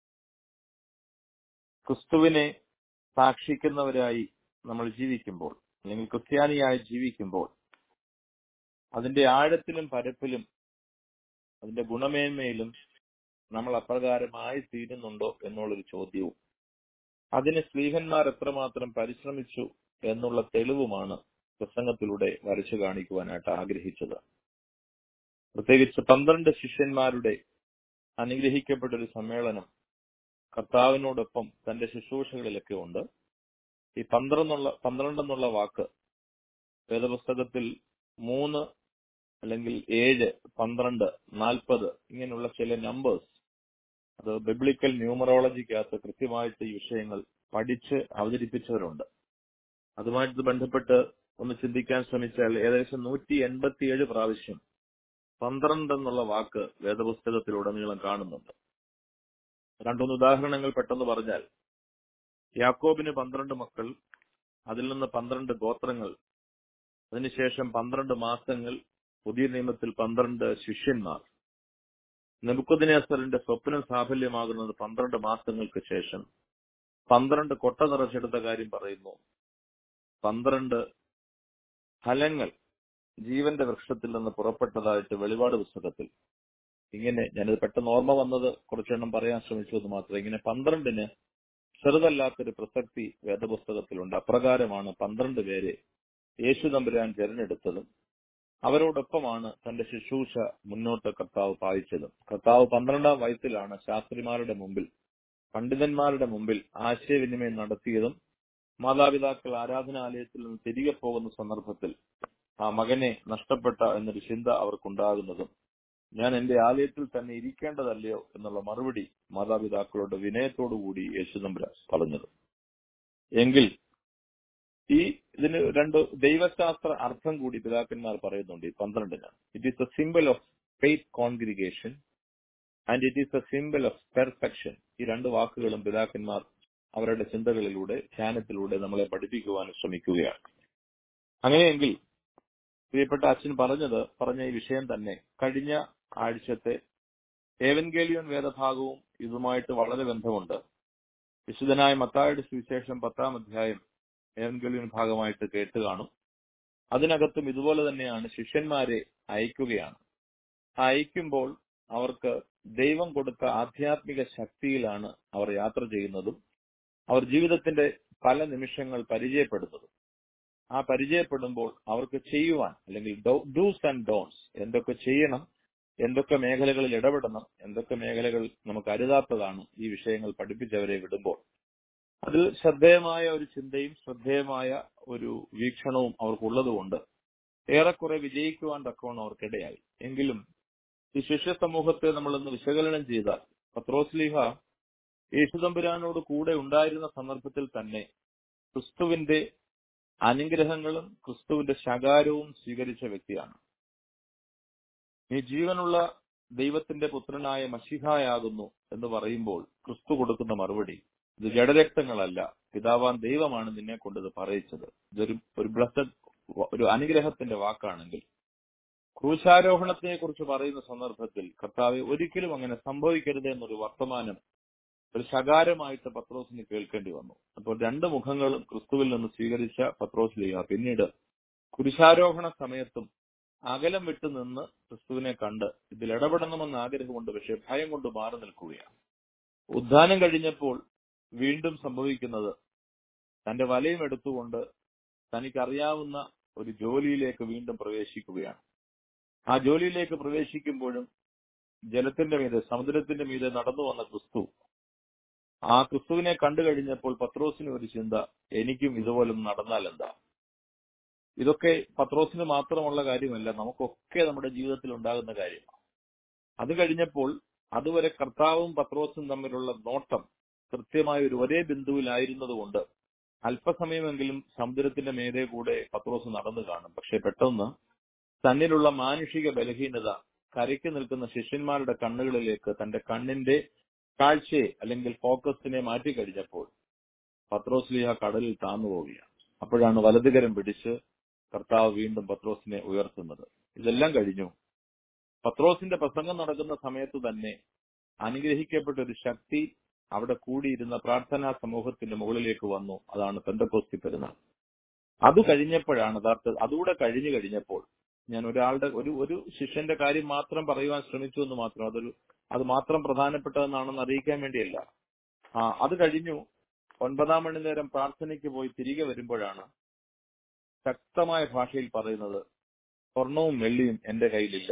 ക്രിസ്തുവിനെ സാക്ഷിക്കുന്നവരായി നമ്മൾ ജീവിക്കുമ്പോൾ അല്ലെങ്കിൽ ക്രിസ്ത്യാനിയായി ജീവിക്കുമ്പോൾ അതിന്റെ ആഴത്തിലും പരപ്പിലും അതിന്റെ ഗുണമേന്മയിലും നമ്മൾ അപ്രകാരമായി തീരുന്നുണ്ടോ എന്നുള്ളൊരു ചോദ്യവും അതിന് സ്ത്രീഹന്മാർ എത്രമാത്രം പരിശ്രമിച്ചു എന്നുള്ള തെളിവുമാണ് പ്രസംഗത്തിലൂടെ വരച്ചു കാണിക്കുവാനായിട്ട് ആഗ്രഹിച്ചത് പ്രത്യേകിച്ച് പന്ത്രണ്ട് ശിഷ്യന്മാരുടെ അനുഗ്രഹിക്കപ്പെട്ട ഒരു സമ്മേളനം കർത്താവിനോടൊപ്പം തന്റെ ശുശ്രൂഷകളിലൊക്കെ ഉണ്ട് ഈ പന്ത്രണ്ടെന്നുള്ള പന്ത്രണ്ടെന്നുള്ള വാക്ക് വേദപുസ്തകത്തിൽ മൂന്ന് അല്ലെങ്കിൽ ഏഴ് പന്ത്രണ്ട് നാൽപ്പത് ഇങ്ങനെയുള്ള ചില നമ്പേഴ്സ് അത് ബിബ്ലിക്കൽ ന്യൂമറോളജിക്കകത്ത് കൃത്യമായിട്ട് ഈ വിഷയങ്ങൾ പഠിച്ച് അവതരിപ്പിച്ചവരുണ്ട് അതുമായിട്ട് ബന്ധപ്പെട്ട് ഒന്ന് ചിന്തിക്കാൻ ശ്രമിച്ചാൽ ഏകദേശം നൂറ്റി എൺപത്തിയേഴ് പ്രാവശ്യം പന്ത്രണ്ട് എന്നുള്ള വാക്ക് വേദപുസ്തകത്തിലുടനീളം കാണുന്നുണ്ട് രണ്ടുമൂന്ന് ഉദാഹരണങ്ങൾ പെട്ടെന്ന് പറഞ്ഞാൽ യാക്കോബിന് പന്ത്രണ്ട് മക്കൾ അതിൽ നിന്ന് പന്ത്രണ്ട് ഗോത്രങ്ങൾ അതിനുശേഷം പന്ത്രണ്ട് മാസങ്ങൾ പുതിയ നിയമത്തിൽ പന്ത്രണ്ട് ശിഷ്യന്മാർ നെബുക്കദിനേസറിന്റെ സ്വപ്നം സാഫല്യമാകുന്നത് പന്ത്രണ്ട് മാസങ്ങൾക്ക് ശേഷം പന്ത്രണ്ട് കൊട്ട നിറച്ചെടുത്ത കാര്യം പറയുന്നു പന്ത്രണ്ട് ഫലങ്ങൾ ജീവന്റെ വൃക്ഷത്തിൽ നിന്ന് പുറപ്പെട്ടതായിട്ട് വെളിപാട് പുസ്തകത്തിൽ ഇങ്ങനെ ഞാനത് പെട്ടെന്ന് ഓർമ്മ വന്നത് കുറച്ചെണ്ണം പറയാൻ ശ്രമിച്ചു എന്ന് മാത്രം ഇങ്ങനെ പന്ത്രണ്ടിന് ചെറുതല്ലാത്തൊരു പ്രസക്തി വേദപുസ്തകത്തിലുണ്ട് അപ്രകാരമാണ് പന്ത്രണ്ട് പേരെ യേശു തമ്പുരാൻ തിരഞ്ഞെടുത്തതും അവരോടൊപ്പമാണ് തന്റെ ശുശ്രൂഷ മുന്നോട്ട് കർത്താവ് പായിച്ചത് കർത്താവ് പന്ത്രണ്ടാം വയസ്സിലാണ് ശാസ്ത്രിമാരുടെ മുമ്പിൽ പണ്ഡിതന്മാരുടെ മുമ്പിൽ ആശയവിനിമയം നടത്തിയതും മാതാപിതാക്കൾ ആരാധനാലയത്തിൽ നിന്ന് തിരികെ പോകുന്ന സന്ദർഭത്തിൽ ആ മകനെ നഷ്ടപ്പെട്ട എന്നൊരു ചിന്ത അവർക്കുണ്ടാകുന്നതും ഞാൻ എന്റെ ആലയത്തിൽ തന്നെ ഇരിക്കേണ്ടതല്ലയോ എന്നുള്ള മറുപടി മാതാപിതാക്കളോട് വിനയത്തോടുകൂടി യേശുദമ്പുര പറഞ്ഞത് എങ്കിൽ ഈ ഇതിന് രണ്ട് ദൈവശാസ്ത്ര അർത്ഥം കൂടി പിതാക്കന്മാർ പറയുന്നുണ്ട് ഈ പന്ത്രണ്ടിന് it is a simple of faith congregation and it is a simple of perfection ഈ രണ്ട് വാക്കുകളും പിതാക്കന്മാർ അവരുടെ ചിന്തകളിലൂടെ ധ്യാനത്തിലൂടെ നമ്മളെ പഠിപ്പിക്കുവാൻ ശ്രമിക്കുകയാണ് അങ്ങനെയെങ്കിൽ പ്രിയപ്പെട്ട അച്ഛൻ പറഞ്ഞത് പറഞ്ഞ ഈ വിഷയം തന്നെ കഴിഞ്ഞ ആഴ്ചത്തെ ഏവൻഗേലിയൻ വേദഭാഗവും ഇതുമായിട്ട് വളരെ ബന്ധമുണ്ട് വിശുദ്ധനായ മത്തായുടെ സുവിശേഷം പത്താം അധ്യായം ഏവൻഗേലിയൻ ഭാഗമായിട്ട് കേട്ട് കാണും അതിനകത്തും ഇതുപോലെ തന്നെയാണ് ശിഷ്യന്മാരെ അയക്കുകയാണ് ആ അയക്കുമ്പോൾ അവർക്ക് ദൈവം കൊടുത്ത ആധ്യാത്മിക ശക്തിയിലാണ് അവർ യാത്ര ചെയ്യുന്നതും അവർ ജീവിതത്തിന്റെ പല നിമിഷങ്ങൾ പരിചയപ്പെടുന്നതും ആ പരിചയപ്പെടുമ്പോൾ അവർക്ക് ചെയ്യുവാൻ അല്ലെങ്കിൽ ഡൂസ് ആൻഡ് ഡോൺസ് എന്തൊക്കെ ചെയ്യണം എന്തൊക്കെ മേഖലകളിൽ ഇടപെടണം എന്തൊക്കെ മേഖലകൾ നമുക്ക് അരുതാത്തതാണ് ഈ വിഷയങ്ങൾ പഠിപ്പിച്ചവരെ വിടുമ്പോൾ അതിൽ ശ്രദ്ധേയമായ ഒരു ചിന്തയും ശ്രദ്ധേയമായ ഒരു വീക്ഷണവും അവർക്കുള്ളതുകൊണ്ട് ഏറെക്കുറെ വിജയിക്കുവാൻ തക്കവണ്ണം അവർക്കിടയായി എങ്കിലും ഈ ശിഷ്യ സമൂഹത്തെ നമ്മളൊന്ന് വിശകലനം ചെയ്താൽ പത്രോസ്ലീഹ യേശുദമ്പുരാനോട് കൂടെ ഉണ്ടായിരുന്ന സന്ദർഭത്തിൽ തന്നെ ക്രിസ്തുവിന്റെ അനുഗ്രഹങ്ങളും ക്രിസ്തുവിന്റെ ശകാരവും സ്വീകരിച്ച വ്യക്തിയാണ് നീ ജീവനുള്ള ദൈവത്തിന്റെ പുത്രനായ മഷിഹായാകുന്നു എന്ന് പറയുമ്പോൾ ക്രിസ്തു കൊടുക്കുന്ന മറുപടി ഇത് ജഡരക്തങ്ങളല്ല പിതാവാൻ ദൈവമാണ് നിന്നെ കൊണ്ട് ഇത് പറയിച്ചത് ഇതൊരു ഒരു ബ്ലസ്ഡ് ഒരു അനുഗ്രഹത്തിന്റെ വാക്കാണെങ്കിൽ ക്രൂശാരോഹണത്തെ കുറിച്ച് പറയുന്ന സന്ദർഭത്തിൽ കർത്താവ് ഒരിക്കലും അങ്ങനെ സംഭവിക്കരുത് എന്നൊരു വർത്തമാനം ഒരു ശകാരമായിട്ട് പത്രോസിന് കേൾക്കേണ്ടി വന്നു അപ്പോൾ രണ്ട് മുഖങ്ങളും ക്രിസ്തുവിൽ നിന്ന് സ്വീകരിച്ച പത്രോസ് ലീഹ പിന്നീട് കുരിശാരോഹണ സമയത്തും അകലം വിട്ടു നിന്ന് ക്രിസ്തുവിനെ കണ്ട് ഇതിൽ ഇടപെടണമെന്ന് ആഗ്രഹമുണ്ട് പക്ഷെ ഭയം കൊണ്ട് മാറി നിൽക്കുകയാണ് ഉദ്ധാനം കഴിഞ്ഞപ്പോൾ വീണ്ടും സംഭവിക്കുന്നത് തന്റെ വലയും എടുത്തുകൊണ്ട് തനിക്കറിയാവുന്ന ഒരു ജോലിയിലേക്ക് വീണ്ടും പ്രവേശിക്കുകയാണ് ആ ജോലിയിലേക്ക് പ്രവേശിക്കുമ്പോഴും ജലത്തിന്റെ മീതെ സമുദ്രത്തിന്റെ മീതെ നടന്നു വന്ന ക്രിസ്തു ആ ക്രിസ്തുവിനെ കണ്ടു കഴിഞ്ഞപ്പോൾ പത്രോസിന് ഒരു ചിന്ത എനിക്കും ഇതുപോലൊന്നും നടന്നാൽ എന്താ ഇതൊക്കെ പത്രോസിന് മാത്രമുള്ള കാര്യമല്ല നമുക്കൊക്കെ നമ്മുടെ ജീവിതത്തിൽ ഉണ്ടാകുന്ന കാര്യമാണ് അത് കഴിഞ്ഞപ്പോൾ അതുവരെ കർത്താവും പത്രോസും തമ്മിലുള്ള നോട്ടം കൃത്യമായ ഒരു ഒരേ ബിന്ദുവിലായിരുന്നതുകൊണ്ട് അല്പസമയമെങ്കിലും സമുദ്രത്തിന്റെ മേലെ കൂടെ പത്രോസ് നടന്നു കാണും പക്ഷെ പെട്ടെന്ന് തന്നിലുള്ള മാനുഷിക ബലഹീനത കരയ്ക്ക് നിൽക്കുന്ന ശിഷ്യന്മാരുടെ കണ്ണുകളിലേക്ക് തന്റെ കണ്ണിന്റെ കാഴ്ചയെ അല്ലെങ്കിൽ ഫോക്കസിനെ മാറ്റി കഴിഞ്ഞപ്പോൾ പത്രോസ്ലിഹ കടലിൽ താന്നു പോവുകയാണ് അപ്പോഴാണ് വലതുകരം പിടിച്ച് കർത്താവ് വീണ്ടും പത്രോസിനെ ഉയർത്തുന്നത് ഇതെല്ലാം കഴിഞ്ഞു പത്രോസിന്റെ പ്രസംഗം നടക്കുന്ന സമയത്ത് തന്നെ അനുഗ്രഹിക്കപ്പെട്ട ഒരു ശക്തി അവിടെ കൂടിയിരുന്ന പ്രാർത്ഥനാ സമൂഹത്തിന്റെ മുകളിലേക്ക് വന്നു അതാണ് പെന്തക്കോസ്തി പെരുന്നാൾ അത് കഴിഞ്ഞപ്പോഴാണ് യഥാർത്ഥ അതുകൂടെ കഴിഞ്ഞു കഴിഞ്ഞപ്പോൾ ഞാൻ ഒരാളുടെ ഒരു ഒരു ശിഷ്യന്റെ കാര്യം മാത്രം പറയുവാൻ ശ്രമിച്ചു എന്ന് മാത്രം അതൊരു അത് മാത്രം പ്രധാനപ്പെട്ടതെന്നാണെന്ന് അറിയിക്കാൻ വേണ്ടിയല്ല ആ അത് കഴിഞ്ഞു ഒൻപതാം മണി നേരം പ്രാർത്ഥനയ്ക്ക് പോയി തിരികെ വരുമ്പോഴാണ് ശക്തമായ ഭാഷയിൽ പറയുന്നത് സ്വർണവും വെള്ളിയും എന്റെ കയ്യിലില്ല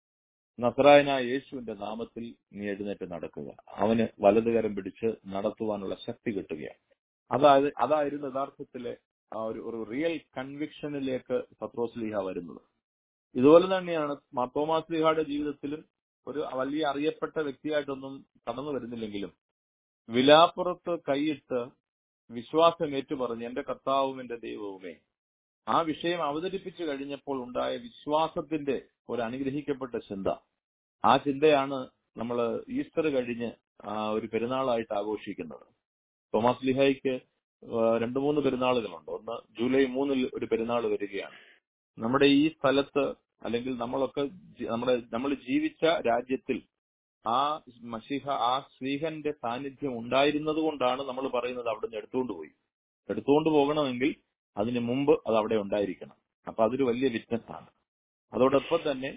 നസറായനായ യേശുവിന്റെ നാമത്തിൽ നീ എഴുന്നേറ്റ് നടക്കുക അവന് വലതുകരം പിടിച്ച് നടത്തുവാനുള്ള ശക്തി കിട്ടുകയാണ് അതായത് അതായിരുന്നു യഥാർത്ഥത്തിലെ ആ ഒരു ഒരു റിയൽ കൺവിക്ഷനിലേക്ക് പത്രോസ്ലിഹ വരുന്നത് ഇതുപോലെ തന്നെയാണ് മാത്തോമാസ്ലിഹയുടെ ജീവിതത്തിലും ഒരു വലിയ അറിയപ്പെട്ട വ്യക്തിയായിട്ടൊന്നും കടന്നു വരുന്നില്ലെങ്കിലും വിലാപ്പുറത്ത് കൈയിട്ട് വിശ്വാസം ഏറ്റുപറഞ്ഞ് എന്റെ കർത്താവും എന്റെ ദൈവവുമേ ആ വിഷയം അവതരിപ്പിച്ചു കഴിഞ്ഞപ്പോൾ ഉണ്ടായ വിശ്വാസത്തിന്റെ ഒരു അനുഗ്രഹിക്കപ്പെട്ട ചിന്ത ആ ചിന്തയാണ് നമ്മൾ ഈസ്റ്റർ കഴിഞ്ഞ് ആ ഒരു പെരുന്നാളായിട്ട് ആഘോഷിക്കുന്നത് തോമസ് ലിഹായിക്ക് രണ്ടു മൂന്ന് പെരുന്നാളുകളുണ്ട് ഒന്ന് ജൂലൈ മൂന്നിൽ ഒരു പെരുന്നാൾ വരികയാണ് നമ്മുടെ ഈ സ്ഥലത്ത് അല്ലെങ്കിൽ നമ്മളൊക്കെ നമ്മുടെ നമ്മൾ ജീവിച്ച രാജ്യത്തിൽ ആ മഷിഹ ആ ശ്രീഹന്റെ സാന്നിധ്യം ഉണ്ടായിരുന്നത് കൊണ്ടാണ് നമ്മൾ പറയുന്നത് അവിടുന്ന് എടുത്തുകൊണ്ട് പോയി എടുത്തുകൊണ്ട് പോകണമെങ്കിൽ അതിന് മുമ്പ് അത് അവിടെ ഉണ്ടായിരിക്കണം അപ്പൊ അതൊരു വലിയ വിറ്റ്നസ് ആണ് അതോടൊപ്പം തന്നെ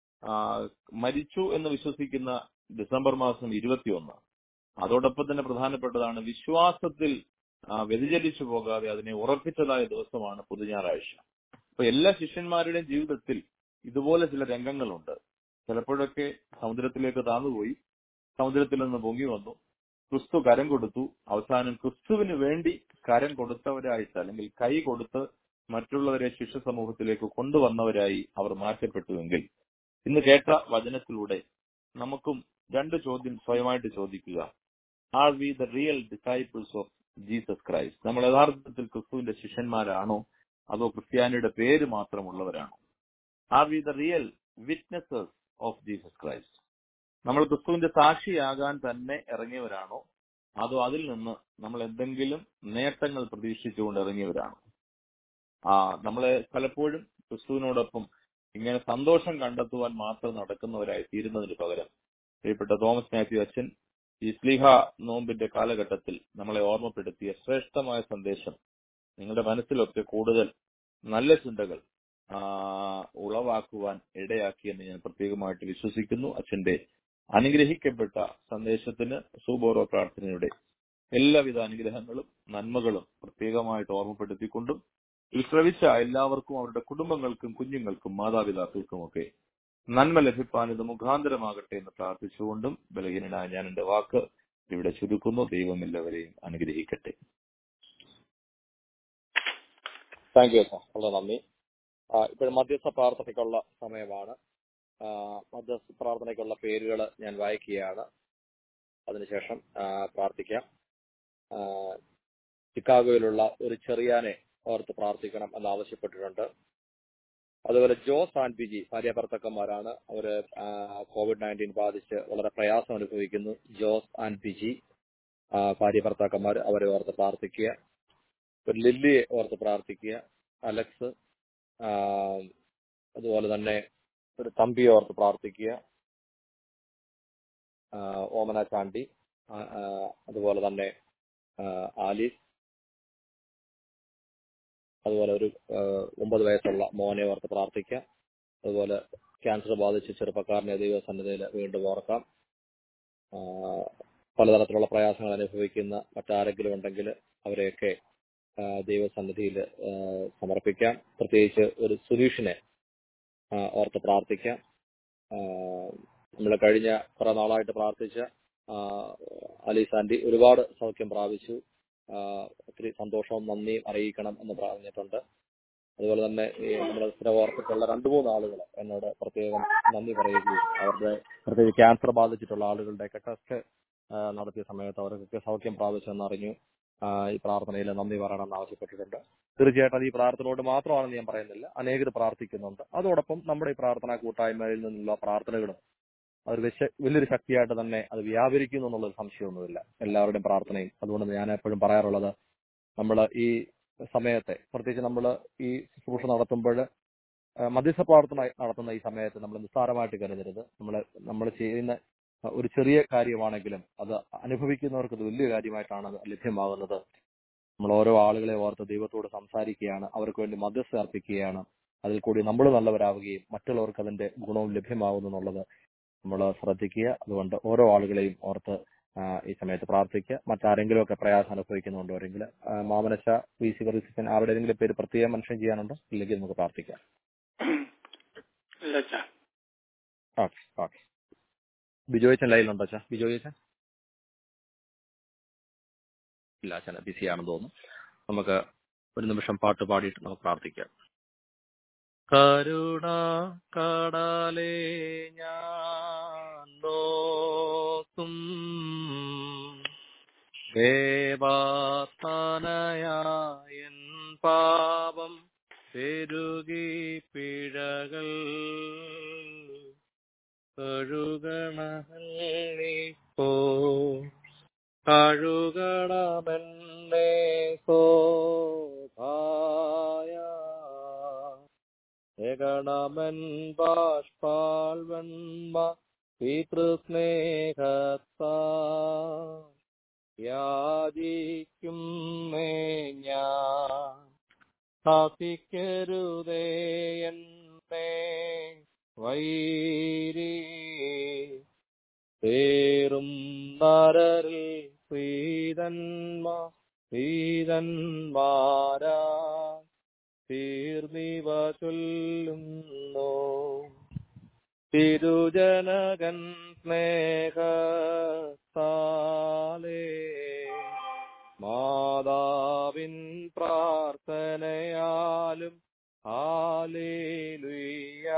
മരിച്ചു എന്ന് വിശ്വസിക്കുന്ന ഡിസംബർ മാസം ഇരുപത്തിയൊന്ന് അതോടൊപ്പം തന്നെ പ്രധാനപ്പെട്ടതാണ് വിശ്വാസത്തിൽ വ്യതിചലിച്ചു പോകാതെ അതിനെ ഉറപ്പിച്ചതായ ദിവസമാണ് പുതുഞാറാഴ്ച അപ്പൊ എല്ലാ ശിഷ്യന്മാരുടെയും ജീവിതത്തിൽ ഇതുപോലെ ചില രംഗങ്ങളുണ്ട് ചിലപ്പോഴൊക്കെ സമുദ്രത്തിലേക്ക് താന്നുപോയി സമുദ്രത്തിൽ നിന്ന് പൊങ്ങി വന്നു ക്രിസ്തു കരം കൊടുത്തു അവസാനം ക്രിസ്തുവിന് വേണ്ടി കരം കൊടുത്തവരായിട്ട് അല്ലെങ്കിൽ കൈ കൊടുത്ത് മറ്റുള്ളവരെ ശിഷ്യ സമൂഹത്തിലേക്ക് കൊണ്ടുവന്നവരായി അവർ മാറ്റപ്പെട്ടുവെങ്കിൽ ഇന്ന് കേട്ട വചനത്തിലൂടെ നമുക്കും രണ്ട് ചോദ്യം സ്വയമായിട്ട് ചോദിക്കുക are we the real disciples of Jesus Christ നമ്മൾ യഥാർത്ഥത്തിൽ ക്രിസ്തുവിന്റെ ശിഷ്യന്മാരാണോ അതോ ക്രിസ്ത്യാനിയുടെ പേര് മാത്രമുള്ളവരാണോ are we the real witnessers of Jesus Christ നമ്മൾ ക്രിസ്തുവിന്റെ സാക്ഷിയാകാൻ തന്നെ ഇറങ്ങിയവരാണോ അതോ അതിൽ നിന്ന് നമ്മൾ എന്തെങ്കിലും നേട്ടങ്ങൾ പ്രതീക്ഷിച്ചുകൊണ്ട് ഇറങ്ങിയവരാണോ ആ നമ്മളെ പലപ്പോഴും ക്രിസ്തുവിനോടൊപ്പം ഇങ്ങനെ സന്തോഷം കണ്ടെത്തുവാൻ മാത്രം നടക്കുന്നവരായി തീരുന്നതിന് പകരം പ്രിയപ്പെട്ട തോമസ് മാത്യു അച്ഛൻ ഈ സ്ലീഹ നോമ്പിന്റെ കാലഘട്ടത്തിൽ നമ്മളെ ഓർമ്മപ്പെടുത്തിയ ശ്രേഷ്ഠമായ സന്ദേശം നിങ്ങളുടെ മനസ്സിലൊക്കെ കൂടുതൽ നല്ല ചിന്തകൾ ആ, ഉളവാക്കുവാൻ ഇടയാക്കിയെന്ന് ഞാൻ പ്രത്യേകമായിട്ട് വിശ്വസിക്കുന്നു അച്ഛന്റെ അനുഗ്രഹിക്കപ്പെട്ട സന്ദേശത്തിന് സൂബോറോ പ്രാർത്ഥനയുടെ എല്ലാവിധ അനുഗ്രഹങ്ങളും നന്മകളും പ്രത്യേകമായിട്ട് ഓർമ്മപ്പെടുത്തിക്കൊണ്ടും ഇത് ശ്രവിച്ച എല്ലാവർക്കും അവരുടെ കുടുംബങ്ങൾക്കും കുഞ്ഞുങ്ങൾക്കും മാതാപിതാക്കൾക്കുമൊക്കെ നന്മ ലഭിപ്പാൻ ഇത് മുഖാന്തരമാകട്ടെ എന്ന് പ്രാർത്ഥിച്ചുകൊണ്ടും ബലഹീനനായ ഞാൻ എന്റെ വാക്ക് ഇവിടെ ചുരുക്കുന്നു ദൈവം എല്ലാവരെയും അനുഗ്രഹിക്കട്ടെ താങ്ക് യു അച്ഛാ വളരെ നന്ദി ഇപ്പോൾ മധ്യസ്ഥ പ്രാർത്ഥനയ്ക്കുള്ള സമയമാണ് ആ, മധ്യസ്ഥ പ്രാർത്ഥനയ്ക്കുള്ള പേരുകൾ ഞാൻ വായിക്കുകയാണ് അതിനുശേഷം ആ, പ്രാർത്ഥിക്കാം ആ, ചിക്കാഗോയിലുള്ള ഒരു ചെറിയാനെ ഓർത്ത് പ്രാർത്ഥിക്കണം എന്ന് ആവശ്യപ്പെട്ടിട്ടുണ്ട് അതുപോലെ ജോസ് ആൻഡ് പി ജി ഭാര്യ ഭർത്തക്കന്മാരാണ് അവര് ആ, കോവിഡ് നയൻറ്റീൻ ബാധിച്ച് വളരെ പ്രയാസം അനുഭവിക്കുന്നു ജോസ് ആൻഡ് പി ജി ആ, ഭാര്യ ഭർത്താക്കന്മാർ അവരെ ഓർത്ത് പ്രാർത്ഥിക്കുക ഒരു ലില്ലിയെ ഓർത്ത് പ്രാർത്ഥിക്കുക അലക്സ് ആ, അതുപോലെ തന്നെ ഒരു തമ്പിയെ ഓർത്ത് പ്രാർത്ഥിക്കുക ആ, ഓമന ചാണ്ടി ആ, ആ, അതുപോലെ തന്നെ ആ, ആലിസ് അതുപോലെ ഒരു ആ, ഒമ്പത് വയസ്സുള്ള മോനെ ഓർത്ത് പ്രാർത്ഥിക്കാം അതുപോലെ ക്യാൻസർ ബാധിച്ച് ചെറുപ്പക്കാരനെ ദൈവസന്നിധിയിൽ വീണ്ടും ഓർക്കാം ആ, പലതരത്തിലുള്ള പ്രയാസങ്ങൾ അനുഭവിക്കുന്ന മറ്റാരെങ്കിലും ഉണ്ടെങ്കിൽ അവരെയൊക്കെ ആ, ദൈവസന്നിധിയിൽ ആ, സമർപ്പിക്കാം പ്രത്യേകിച്ച് ഒരു സുരേഷിനെ ആ, ഓർത്ത് പ്രാർത്ഥിക്കാം നമ്മൾ കഴിഞ്ഞ കുറെ നാളായിട്ട് പ്രാർത്ഥിച്ച ആ, അലീസ് ആന്റി ഒരുപാട് സൗഖ്യം പ്രാപിച്ചു ആ, ഒത്തിരി സന്തോഷവും നന്ദിയും അറിയിക്കണം എന്ന് പറഞ്ഞിട്ടുണ്ട് അതുപോലെ തന്നെ ഈ നമ്മുടെ സ്ഥിരം ഓർത്തിട്ടുള്ള രണ്ടു മൂന്ന് ആളുകൾ എന്നോട് പ്രത്യേകം നന്ദി പറയുകയും അവരുടെ പ്രത്യേകിച്ച് ക്യാൻസർ ബാധിച്ചിട്ടുള്ള ആളുകളുടെയൊക്കെ ടെസ്റ്റ് നടത്തിയ സമയത്ത് അവർക്കൊക്കെ സൗഖ്യം പ്രാപിച്ചെന്ന് അറിഞ്ഞു ആ, ഈ പ്രാർത്ഥനയിൽ നന്ദി പറയണമെന്ന് ആവശ്യപ്പെട്ടിട്ടുണ്ട് തീർച്ചയായിട്ടും അത് ഈ പ്രാർത്ഥനയോട് മാത്രമാണെന്ന് ഞാൻ പറയുന്നില്ല അനേകർ പ്രാർത്ഥിക്കുന്നുണ്ട് അതോടൊപ്പം നമ്മുടെ ഈ പ്രാർത്ഥനാ കൂട്ടായ്മയിൽ നിന്നുള്ള പ്രാർത്ഥനകളും അത് വെച്ച് വലിയൊരു ശക്തിയായിട്ട് തന്നെ അത് വ്യാപരിക്കുന്നു എന്നുള്ളത് സംശയമൊന്നുമില്ല എല്ലാവരുടെയും പ്രാർത്ഥനയും അതുകൊണ്ട് ഞാൻ എപ്പോഴും പറയാറുള്ളത് നമ്മൾ ഈ സമയത്തെ പ്രത്യേകിച്ച് നമ്മൾ ഈ ശുശ്രൂഷ നടത്തുമ്പോൾ മധ്യസ്ഥ പ്രാർത്ഥന നടത്തുന്ന ഈ സമയത്ത് നമ്മൾ നിസ്സാരമായിട്ട് കരുതരുത് നമ്മൾ നമ്മൾ ചെയ്യുന്ന ഒരു ചെറിയ കാര്യമാണെങ്കിലും അത് അനുഭവിക്കുന്നവർക്ക് അത് വലിയ കാര്യമായിട്ടാണ് അത് ലഭ്യമാകുന്നത് നമ്മൾ ഓരോ ആളുകളെ ഓർത്ത് ദൈവത്തോട് സംസാരിക്കുകയാണ് അവർക്ക് വേണ്ടി മധ്യസ്ഥ അർപ്പിക്കുകയാണ് അതിൽ കൂടി നമ്മൾ നല്ലവരാവുകയും മറ്റുള്ളവർക്ക് അതിന്റെ ഗുണവും ലഭ്യമാകുന്നു എന്നുള്ളത് നമ്മൾ ശ്രദ്ധിക്കുക അതുകൊണ്ട് ഓരോ ആളുകളെയും ഓർത്ത് ആ, ഈ സമയത്ത് പ്രാർത്ഥിക്കുക മറ്റാരെങ്കിലും ഒക്കെ പ്രയാസം അനുഭവിക്കുന്നുണ്ടോരെങ്കിൽ മാമനശ വി സി റിസിപ്പൻ ആരുടെയെങ്കിലും പേര് പ്രത്യേകം മനുഷ്യൻ ചെയ്യാനുണ്ടോ ഇല്ലെങ്കിൽ നമുക്ക് പ്രാർത്ഥിക്കാം ഇല്ല അച്ഛാ ഓക്കെ ഓക്കെ ബിജോയച്ചൻ ലൈനിലുണ്ടോ അച്ഛാ ബിജോയച്ചൻ ഇല്ല അച്ഛൻ ബിസി ആണെന്ന് തോന്നുന്നു നമുക്ക് ഒരു നിമിഷം പാട്ട് പാടിയിട്ട് നമുക്ക് പ്രാർത്ഥിക്കാം കരുണ കടലേ ഞാൻ നോക്കും ദേവാത്തനയായൻ പാപം പെരുകി പിഴകൾ കഴുകണമോ കഴുകണമെന്നേ സോഭായ ഏകണമെൻ ബാഷ്പാൽ വെണ്മ പിതൃസ്നേഹത്താ യാചിക്കും മേ ഞാൻ സ്ഥാപിക്കരുതേ എന്നെ വൈരി പേറും നരരിൽ പ്രീതന്മാ പ്രീതന്മാരാ തീർന്നിവ ചൊല്ലുന്നു തിരുജനകൻ സ്നേഹത്താലേ മാതാവിൻ പ്രാർത്ഥനയാലും ഹാലേലുയ്യ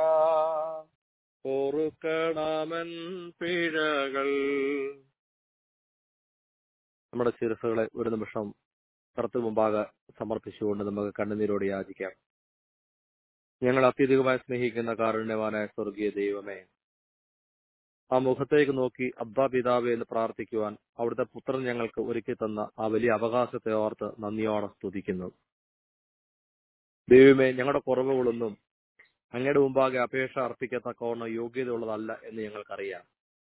പൊറുക്കണമൻ പിഴകൾ നമ്മുടെ ശിരസുകളെ ഒരു നിമിഷം കറുത്തു മുമ്പാകെ സമർപ്പിച്ചുകൊണ്ട് നമുക്ക് കണ്ണുനീരോട് യാചിക്കാം ഞങ്ങൾ അത്യധികമായി സ്നേഹിക്കുന്ന കാരുണ്യവാനായ സ്വർഗീയ ദൈവമേ ആ മുഖത്തേക്ക് നോക്കി അബ്ബാ പിതാവേ എന്ന് പ്രാർത്ഥിക്കുവാൻ അവിടുത്തെ പുത്രൻ ഞങ്ങൾക്ക് ഒരുക്കി തന്ന ആ വലിയ അവകാശത്തെ ഓർത്ത് നന്ദിയോടെ സ്തുതിക്കുന്നു ദൈവമേ ഞങ്ങളുടെ കുറവുകളൊന്നും അങ്ങയുടെ മുമ്പാകെ അപേക്ഷ അർപ്പിക്കത്തക്കവണ്ണം യോഗ്യതയുള്ളതല്ല എന്ന് ഞങ്ങൾക്കറിയാം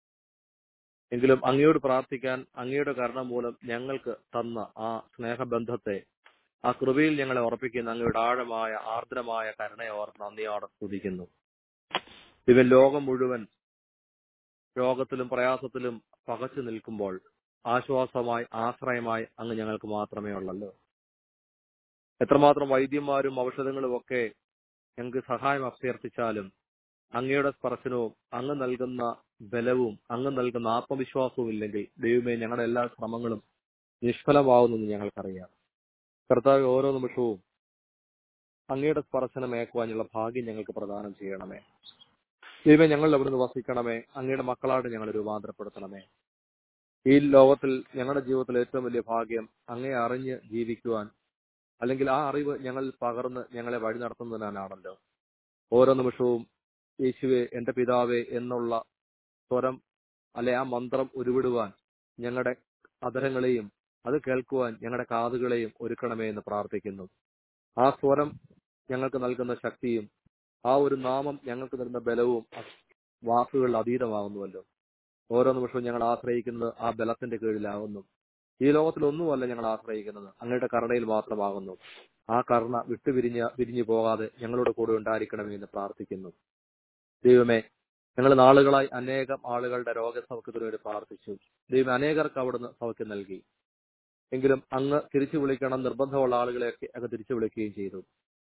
എങ്കിലും അങ്ങയോട് പ്രാർത്ഥിക്കാൻ അങ്ങയുടെ കരുണ മൂലം ഞങ്ങൾക്ക് തന്ന ആ സ്നേഹബന്ധത്തെ ആ കൃപയിൽ ഞങ്ങളെ ഉറപ്പിക്കുന്ന അങ്ങയുടെ ആഴമായ ആർദ്രമായ കരുണയെ ഓർത്ത് നന്ദിയോടെ സ്തുതിക്കുന്നു ഇവൻ ലോകം മുഴുവൻ രോഗത്തിലും പ്രയാസത്തിലും പകച്ചു നിൽക്കുമ്പോൾ ആശ്വാസമായി ആശ്രയമായി അങ്ങ് ഞങ്ങൾക്ക് മാത്രമേ ഉള്ളല്ലോ എത്രമാത്രം വൈദ്യന്മാരും ഔഷധങ്ങളും ഒക്കെ ഞങ്ങൾക്ക് സഹായം അഭ്യർത്ഥിച്ചാലും അങ്ങയുടെ സ്പർശനവും അങ്ങ് നൽകുന്ന ബലവും അങ്ങ് നൽകുന്ന ആത്മവിശ്വാസവും ഇല്ലെങ്കിൽ ദൈവമേ ഞങ്ങളുടെ എല്ലാ ശ്രമങ്ങളും നിഷ്ഫലമാവുന്നെന്ന് ഞങ്ങൾക്കറിയാം കർത്താവ് ഓരോ നിമിഷവും അങ്ങയുടെ സ്പർശനം ഏക്കുവാനുള്ള ഭാഗ്യം ഞങ്ങൾക്ക് പ്രദാനം ചെയ്യണമേ ദൈവം ഞങ്ങൾ അവിടുന്ന് വസിക്കണമേ അങ്ങയുടെ മക്കളായിട്ട് ഞങ്ങൾ രൂപാന്തരപ്പെടുത്തണമേ ഈ ലോകത്തിൽ ഞങ്ങളുടെ ജീവിതത്തിൽ ഏറ്റവും വലിയ ഭാഗ്യം അങ്ങയെ അറിഞ്ഞ് ജീവിക്കുവാൻ അല്ലെങ്കിൽ ആ അറിവ് ഞങ്ങൾ പകർന്ന് ഞങ്ങളെ വഴി നടത്തുന്നതിനാണല്ലോ ഓരോ നിമിഷവും യേശുവെ എന്റെ പിതാവേ എന്നുള്ള സ്വരം അല്ലെ ആ മന്ത്രം ഉരുവിടുവാൻ ഞങ്ങളുടെ അധരങ്ങളെയും അത് കേൾക്കുവാൻ ഞങ്ങളുടെ കാതുകളെയും ഒരുക്കണമേ എന്ന് പ്രാർത്ഥിക്കുന്നു ആ സ്വരം ഞങ്ങൾക്ക് നൽകുന്ന ശക്തിയും ആ ഒരു നാമം ഞങ്ങൾക്ക് തരുന്ന ബലവും വാക്കുകളിൽ അതീതമാകുന്നുവല്ലോ ഓരോ നിമിഷവും ഞങ്ങൾ ആശ്രയിക്കുന്നത് ആ ബലത്തിന്റെ കീഴിലാകുന്നു ഈ ലോകത്തിൽ ഒന്നുമല്ല ഞങ്ങൾ ആശ്രയിക്കുന്നത് അങ്ങയുടെ കരുണയിൽ മാത്രമാകുന്നു ആ കരുണ വിട്ടുപിരിഞ്ഞ പിരിഞ്ഞു പോകാതെ ഞങ്ങളുടെ കൂടെ ഉണ്ടായിരിക്കണമേ എന്ന് പ്രാർത്ഥിക്കുന്നു ദൈവമേ ഞങ്ങൾ നാളുകളായി അനേകം ആളുകളുടെ രോഗസൗഖ്യത്തിനു വേണ്ടി പ്രാർത്ഥിച്ചു ദൈവം അനേകർക്ക് അവിടുന്ന് സൗഖ്യം നൽകി എങ്കിലും അങ്ങ് തിരിച്ചു വിളിക്കണം നിർബന്ധമുള്ള ആളുകളെയൊക്കെ അങ്ങ് തിരിച്ചു വിളിക്കുകയും ചെയ്തു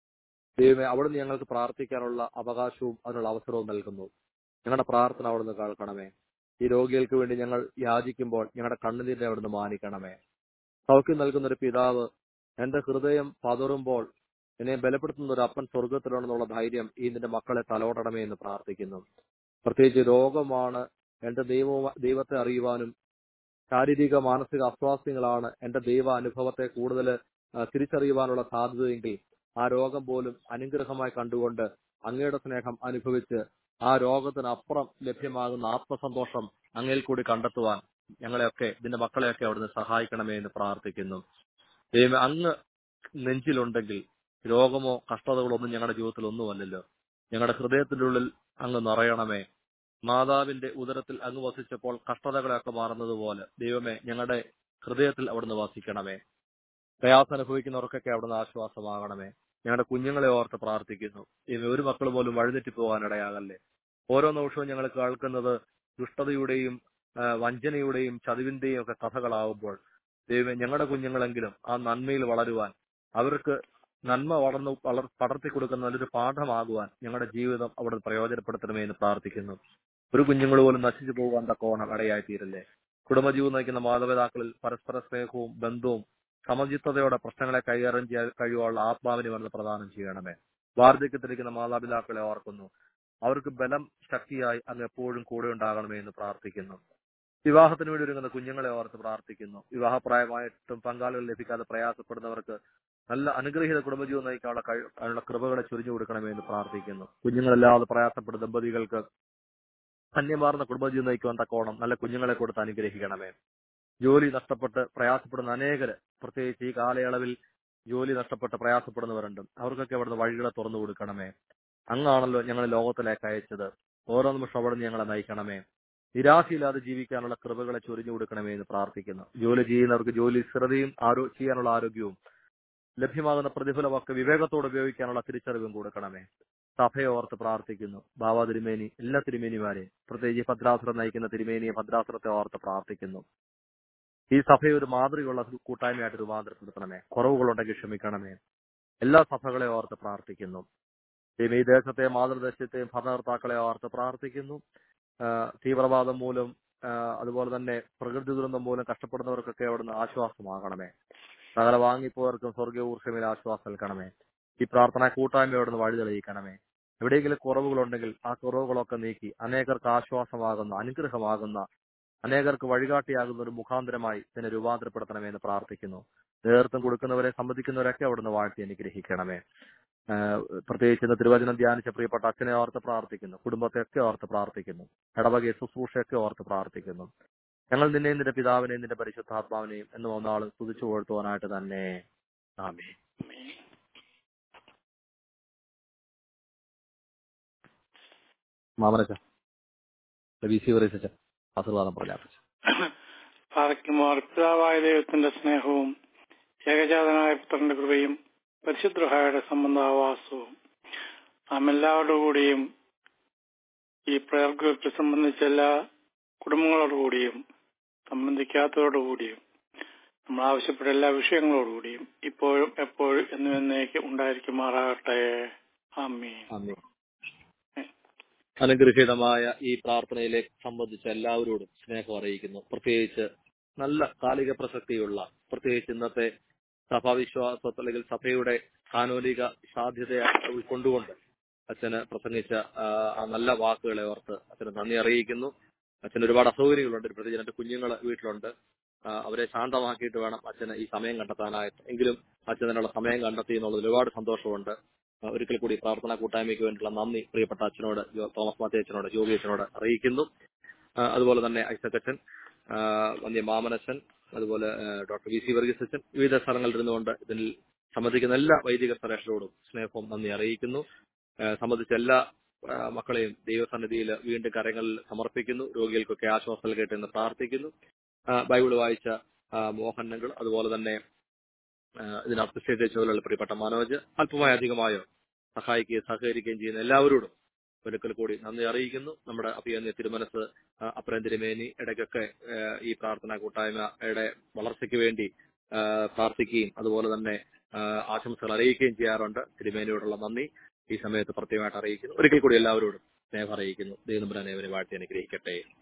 ദൈവമേ അവിടുന്ന് ഞങ്ങൾക്ക് പ്രാർത്ഥിക്കാനുള്ള അവകാശവും അതിനുള്ള അവസരവും നൽകുന്നു ഞങ്ങളുടെ പ്രാർത്ഥന അവിടുന്ന് കേൾക്കണമേ ഈ രോഗികൾക്ക് വേണ്ടി ഞങ്ങൾ യാചിക്കുമ്പോൾ ഞങ്ങളുടെ കണ്ണുനീരിനെ അവിടുന്ന് മാനിക്കണമേ സൗഖ്യം നൽകുന്ന ഒരു പിതാവ് എന്റെ ഹൃദയം പതറുമ്പോൾ എന്നെ ബലപ്പെടുത്തുന്ന ഒരു അപ്പൻ സ്വർഗത്തിലാണെന്നുള്ള ധൈര്യം ഈ നിന്റെ മക്കളെ തലോടണമേ എന്ന് പ്രാർത്ഥിക്കുന്നു പ്രത്യേകിച്ച് രോഗമാണ് എന്റെ ദൈവ ദൈവത്തെ അറിയുവാനും ശാരീരിക മാനസിക അസ്വാസ്ഥ്യങ്ങളാണ് എന്റെ ദൈവ അനുഭവത്തെ കൂടുതൽ തിരിച്ചറിയുവാനുള്ള സാധ്യതയെങ്കിൽ ആ രോഗം പോലും അനുഗ്രഹമായി കണ്ടുകൊണ്ട് അങ്ങയുടെ സ്നേഹം അനുഭവിച്ച് ആ രോഗത്തിനപ്പുറം ലഭ്യമാകുന്ന ആത്മസന്തോഷം അങ്ങയിൽ കൂടി കണ്ടെത്തുവാൻ ഞങ്ങളെയൊക്കെ ഇതിന്റെ മക്കളെയൊക്കെ അവിടുന്ന് സഹായിക്കണമേ എന്ന് പ്രാർത്ഥിക്കുന്നു ദൈവം അങ്ങ് നെഞ്ചിലുണ്ടെങ്കിൽ രോഗമോ കഷ്ടതകളോ ഒന്നും ഞങ്ങളുടെ ജീവിതത്തിൽ ഒന്നുമല്ലല്ലോ ഞങ്ങളുടെ ഹൃദയത്തിന്റെ ഉള്ളിൽ അങ്ങ് നിറയണമേ മാതാവിന്റെ ഉദരത്തിൽ അങ്ങ് വസിച്ചപ്പോൾ കഷ്ടതകളൊക്കെ മാറുന്നതുപോലെ ദൈവമേ ഞങ്ങളുടെ ഹൃദയത്തിൽ അവിടുന്ന് വസിക്കണമേ പ്രയാസം അനുഭവിക്കുന്നവർക്കൊക്കെ അവിടുന്ന് ആശ്വാസമാകണമേ ഞങ്ങളുടെ കുഞ്ഞുങ്ങളെ ഓർത്ത് പ്രാർത്ഥിക്കുന്നു ഇവ ഒരു മക്കൾ പോലും വഴിതെറ്റി പോകാൻ ഇടയാകല്ലേ ഓരോ നിമിഷവും ഞങ്ങൾ കേൾക്കുന്നത് ദുഷ്ടതയുടെയും വഞ്ചനയുടെയും ചതിവിന്റെയും ഒക്കെ കഥകളാവുമ്പോൾ ദൈവമേ ഞങ്ങളുടെ കുഞ്ഞുങ്ങളെങ്കിലും ആ നന്മയിൽ വളരുവാൻ അവർക്ക് നന്മ വളർന്നു വളർ പടർത്തി കൊടുക്കുന്ന നല്ലൊരു പാഠമാകുവാൻ ഞങ്ങളുടെ ജീവിതം അവിടെ പ്രയോജനപ്പെടുത്തണമേ എന്ന് പ്രാർത്ഥിക്കുന്നു ഒരു കുഞ്ഞുങ്ങൾ പോലും നശിച്ചു പോകാൻ തക്കോണം ഇടയായി തീരല്ലേ കുടുംബജീവിതം നയിക്കുന്ന മാതാപിതാക്കളിൽ പരസ്പര സ്നേഹവും ബന്ധവും സമചിത്തതയോടെ പ്രശ്നങ്ങളെ കൈകാര്യം ചെയ്യാൻ കഴിവുള്ള ആത്മാവിനെ വന്ന് പ്രദാനം ചെയ്യണമേ വാർദ്ധക്യത്തിലിരിക്കുന്ന മാതാപിതാക്കളെ ഓർക്കുന്നു അവർക്ക് ബലം ശക്തിയായി അങ്ങ് എപ്പോഴും കൂടെ ഉണ്ടാകണമേ എന്ന് പ്രാർത്ഥിക്കുന്നു വിവാഹത്തിന് വേണ്ടി ഒരുങ്ങുന്ന കുഞ്ഞുങ്ങളെ ഓർത്ത് പ്രാർത്ഥിക്കുന്നു വിവാഹപ്രായമായിട്ടും പങ്കാളികൾ ലഭിക്കാതെ പ്രയാസപ്പെടുന്നവർക്ക് നല്ല അനുഗ്രഹീത കുടുംബജീവൻ നയിക്കാനുള്ള കഴി അതിനുള്ള കൃപകളെ ചൊരിഞ്ഞു കൊടുക്കണമേ എന്ന് പ്രാർത്ഥിക്കുന്നു കുഞ്ഞുങ്ങളല്ലാതെ പ്രയാസപ്പെടുന്ന ദമ്പതികൾക്ക് അന്യമാർന്ന കുടുംബജീവൻ നയിക്കുവാൻ തക്കോണം നല്ല കുഞ്ഞുങ്ങളെ കൊടുത്ത് അനുഗ്രഹിക്കണമേ ജോലി നഷ്ടപ്പെട്ട് പ്രയാസപ്പെടുന്ന അനേകര് പ്രത്യേകിച്ച് ഈ കാലയളവിൽ ജോലി നഷ്ടപ്പെട്ട് പ്രയാസപ്പെടുന്നവരുണ്ട് അവർക്കൊക്കെ അവിടുന്ന് വഴികളെ തുറന്നു കൊടുക്കണമേ അങ്ങാണല്ലോ ഞങ്ങൾ ലോകത്തിലേക്ക് അയച്ചത് ഓരോ നിമിഷം അവിടുന്ന് ഞങ്ങളെ നയിക്കണമേ നിരാശയില്ലാതെ ജീവിക്കാനുള്ള കൃപകളെ ചൊരിഞ്ഞു കൊടുക്കണമേ എന്ന് പ്രാർത്ഥിക്കുന്നു ജോലി ചെയ്യുന്നവർക്ക് ജോലി സ്ഥിരതയും ആരോ ചെയ്യാനുള്ള ആരോഗ്യവും ലഭ്യമാകുന്ന പ്രതിഫലമൊക്കെ വിവേകത്തോടെ ഉപയോഗിക്കാനുള്ള തിരിച്ചറിവും കൊടുക്കണമേ സഭയെ ഓർത്ത് പ്രാർത്ഥിക്കുന്നു ബാബാ തിരുമേനി എല്ലാ തിരുമേനിമാരെയും പ്രത്യേകിച്ച് ഭദ്രാസുരം നയിക്കുന്ന തിരുമേനിയെ ഭദ്രാസുരത്തെ ഓർത്ത് പ്രാർത്ഥിക്കുന്നു ഈ സഭയെ ഒരു മാതൃകയുള്ള കൂട്ടായ്മയായിട്ട് രൂപാന്തരപ്പെടുത്തണമേ കുറവുകളുണ്ടെങ്കിൽ ക്ഷമിക്കണമേ എല്ലാ സഭകളെ ഓർത്ത് പ്രാർത്ഥിക്കുന്നു ദൈവം ഈ ദേശത്തെ മാതൃദേശത്തെയും ഭരണകർത്താക്കളെ ഓർത്ത് പ്രാർത്ഥിക്കുന്നു ആ, തീവ്രവാദം മൂലം ആ, അതുപോലെ തന്നെ പ്രകൃതി ദുരന്തം മൂലം കഷ്ടപ്പെടുന്നവർക്കൊക്കെ അവിടുന്ന് ആശ്വാസമാകണമേ സകല വാങ്ങിപ്പോയവർക്കും സ്വർഗീയ ഊർജ്ജമിൽ ആശ്വാസം നൽകണമേ ഈ പ്രാർത്ഥന കൂട്ടായ്മ അവിടുന്ന് വഴി തെളിയിക്കണമേ എവിടെയെങ്കിലും കുറവുകളുണ്ടെങ്കിൽ ആ കുറവുകളൊക്കെ നീക്കി അനേകർക്ക് ആശ്വാസമാകുന്ന അനുഗ്രഹമാകുന്ന അനേകർക്ക് വഴികാട്ടിയാകുന്ന ഒരു മുഖാന്തരമായി ഇതിനെ രൂപാന്തരപ്പെടുത്തണമേ എന്ന് പ്രാർത്ഥിക്കുന്നു നേതൃത്വം കൊടുക്കുന്നവരെ സംബന്ധിക്കുന്നവരൊക്കെ അവിടുന്ന് വാഴ്ത്തി അനുഗ്രഹിക്കണമേ ആഹ് പ്രത്യേകിച്ച് ഇന്ന് തിരുവചനം ധ്യാനിച്ച പ്രിയപ്പെട്ട അച്ഛനെ ഓർത്ത് പ്രാർത്ഥിക്കുന്നു കുടുംബത്തെയൊക്കെ ഓർത്ത് പ്രാർത്ഥിക്കുന്നു ഇടവകയെ ശുശ്രൂഷയൊക്കെ ഓർത്ത് പ്രാർത്ഥിക്കുന്നു ഞങ്ങൾ നിന്നെയും നിന്റെ പിതാവിനെയും നിന്റെ പരിശുദ്ധാത്മാവിനെയും എന്ന് ഒന്നാളും സ്തുതിച്ചു പുകഴ്ത്തുവാനായിട്ട് തന്നെ ആമേ മാമനച്ച ബി സി പറയിച്ച ആശീർവാദം പറഞ്ഞാൽ പാറയ്ക്കുമാർ പിതാവായ ദൈവത്തിന്റെ സ്നേഹവും ഏകജാതനായ പുത്രന്റെ കൃപയും പരിശുദ്ധയുടെ സംബന്ധാവാസവും നാം എല്ലാവരുടെ കൂടിയും ഈ പ്രയർ ഗ്രൂപ്പിൽ സംബന്ധിച്ച എല്ലാ കുടുംബങ്ങളോടുകൂടിയും സംബന്ധിക്കാത്തവരോടുകൂടിയും നമ്മൾ ആവശ്യപ്പെട്ട എല്ലാ വിഷയങ്ങളോടുകൂടിയും ഇപ്പോഴും എപ്പോഴും എന്നും എന്നേക്കും ഉണ്ടായിരിക്കുമാറാകട്ടെ ആമീൻ ആമേ അനുഗ്രഹീതമായ ഈ പ്രാർത്ഥനയിലേക്ക് സംബന്ധിച്ച എല്ലാവരോടും സ്നേഹം അറിയിക്കുന്നു പ്രത്യേകിച്ച് നല്ല കാലിക പ്രസക്തിയുള്ള പ്രത്യേകിച്ച് ഇന്നത്തെ സഭാവിശ്വാസ അല്ലെങ്കിൽ സഭയുടെ കാനോലിക സാധ്യതയെ ഉൾക്കൊണ്ടുകൊണ്ട് അച്ഛന് പ്രസംഗിച്ച ആ, ആ നല്ല വാക്കുകളെ ഓർത്ത് അച്ഛന് നന്ദി അറിയിക്കുന്നു അച്ഛന് ഒരുപാട് അസൗകര്യങ്ങളുണ്ട് പ്രത്യേകിച്ച് എന്റെ കുഞ്ഞുങ്ങൾ വീട്ടിലുണ്ട് ആ, അവരെ ശാന്തമാക്കിയിട്ട് വേണം അച്ഛന് ഈ സമയം കണ്ടെത്താനായിട്ട് എങ്കിലും അച്ഛൻ അതിനുള്ള സമയം കണ്ടെത്തി എന്നുള്ളത് ഒരുപാട് സന്തോഷമുണ്ട് ആ, ഒരിക്കൽ കൂടി പ്രാർത്ഥനാ കൂട്ടായ്മയ്ക്ക് വേണ്ടിയുള്ള നന്ദി പ്രിയപ്പെട്ട അച്ഛനോട് ജോ- തോമസ് മാത്തേ അച്ഛനോട് ജോബി അച്ഛനോട് അറിയിക്കുന്നു ആ, അതുപോലെ തന്നെ ഐസക് അച്ഛൻ ആ, വന്യ മാമനച്ഛൻ അതുപോലെ ആ, ഡോക്ടർ വി സി വർഗീസ് അച്ഛൻ വിവിധ സ്ഥലങ്ങളിൽ ഇരുന്നുകൊണ്ട് ഇതിൽ സംബന്ധിക്കുന്ന എല്ലാ വൈദിക ശ്രേഷ്ഠരോടും സ്നേഹവും നന്ദി അറിയിക്കുന്നു ആ, സംബന്ധിച്ച എല്ലാ ആ, മക്കളെയും ദൈവസന്നിധിയിൽ വീണ്ടും കരങ്ങളിൽ സമർപ്പിക്കുന്നു രോഗികൾക്കൊക്കെ ആശ്വാസം നൽകട്ടെ എന്ന് പ്രാർത്ഥിക്കുന്നു ആ, ബൈബിൾ വായിച്ച ആ, മോഹനങ്ങൾ അതുപോലെ തന്നെ ആ, ഇതിന് അപ്രിഷ്യേറ്റ് ചെയ്തുള്ള പ്രിയപ്പെട്ട മനോജ് അല്പമായോ അധികമായോ സഹായിക്കുകയും സഹകരിക്കുകയും ചെയ്യുന്ന എല്ലാവരോടും ഒരിക്കൽ കൂടി നന്ദി അറിയിക്കുന്നു നമ്മുടെ അഭിയന്യ തിരുമനസ് ആ, അപ്പുറം തിരുമേനി ഇടയ്ക്കൊക്കെ ആ, ഈ പ്രാർത്ഥനാ കൂട്ടായ്മയുടെ വളർച്ചയ്ക്ക് വേണ്ടി ആ, പ്രാർത്ഥിക്കുകയും അതുപോലെ തന്നെ ആ, ആശംസകൾ അറിയിക്കുകയും ചെയ്യാറുണ്ട് തിരുമേനിയോടുള്ള നന്ദി ഈ സമയത്ത് പ്രത്യേകമായിട്ട് അറിയിക്കുന്നു ഒരിക്കൽ കൂടി എല്ലാവരോടും സ്നേഹം അറിയിക്കുന്നു ദൈവം അനേവരെ വാഴ്ത്തി അനുഗ്രഹിക്കട്ടെ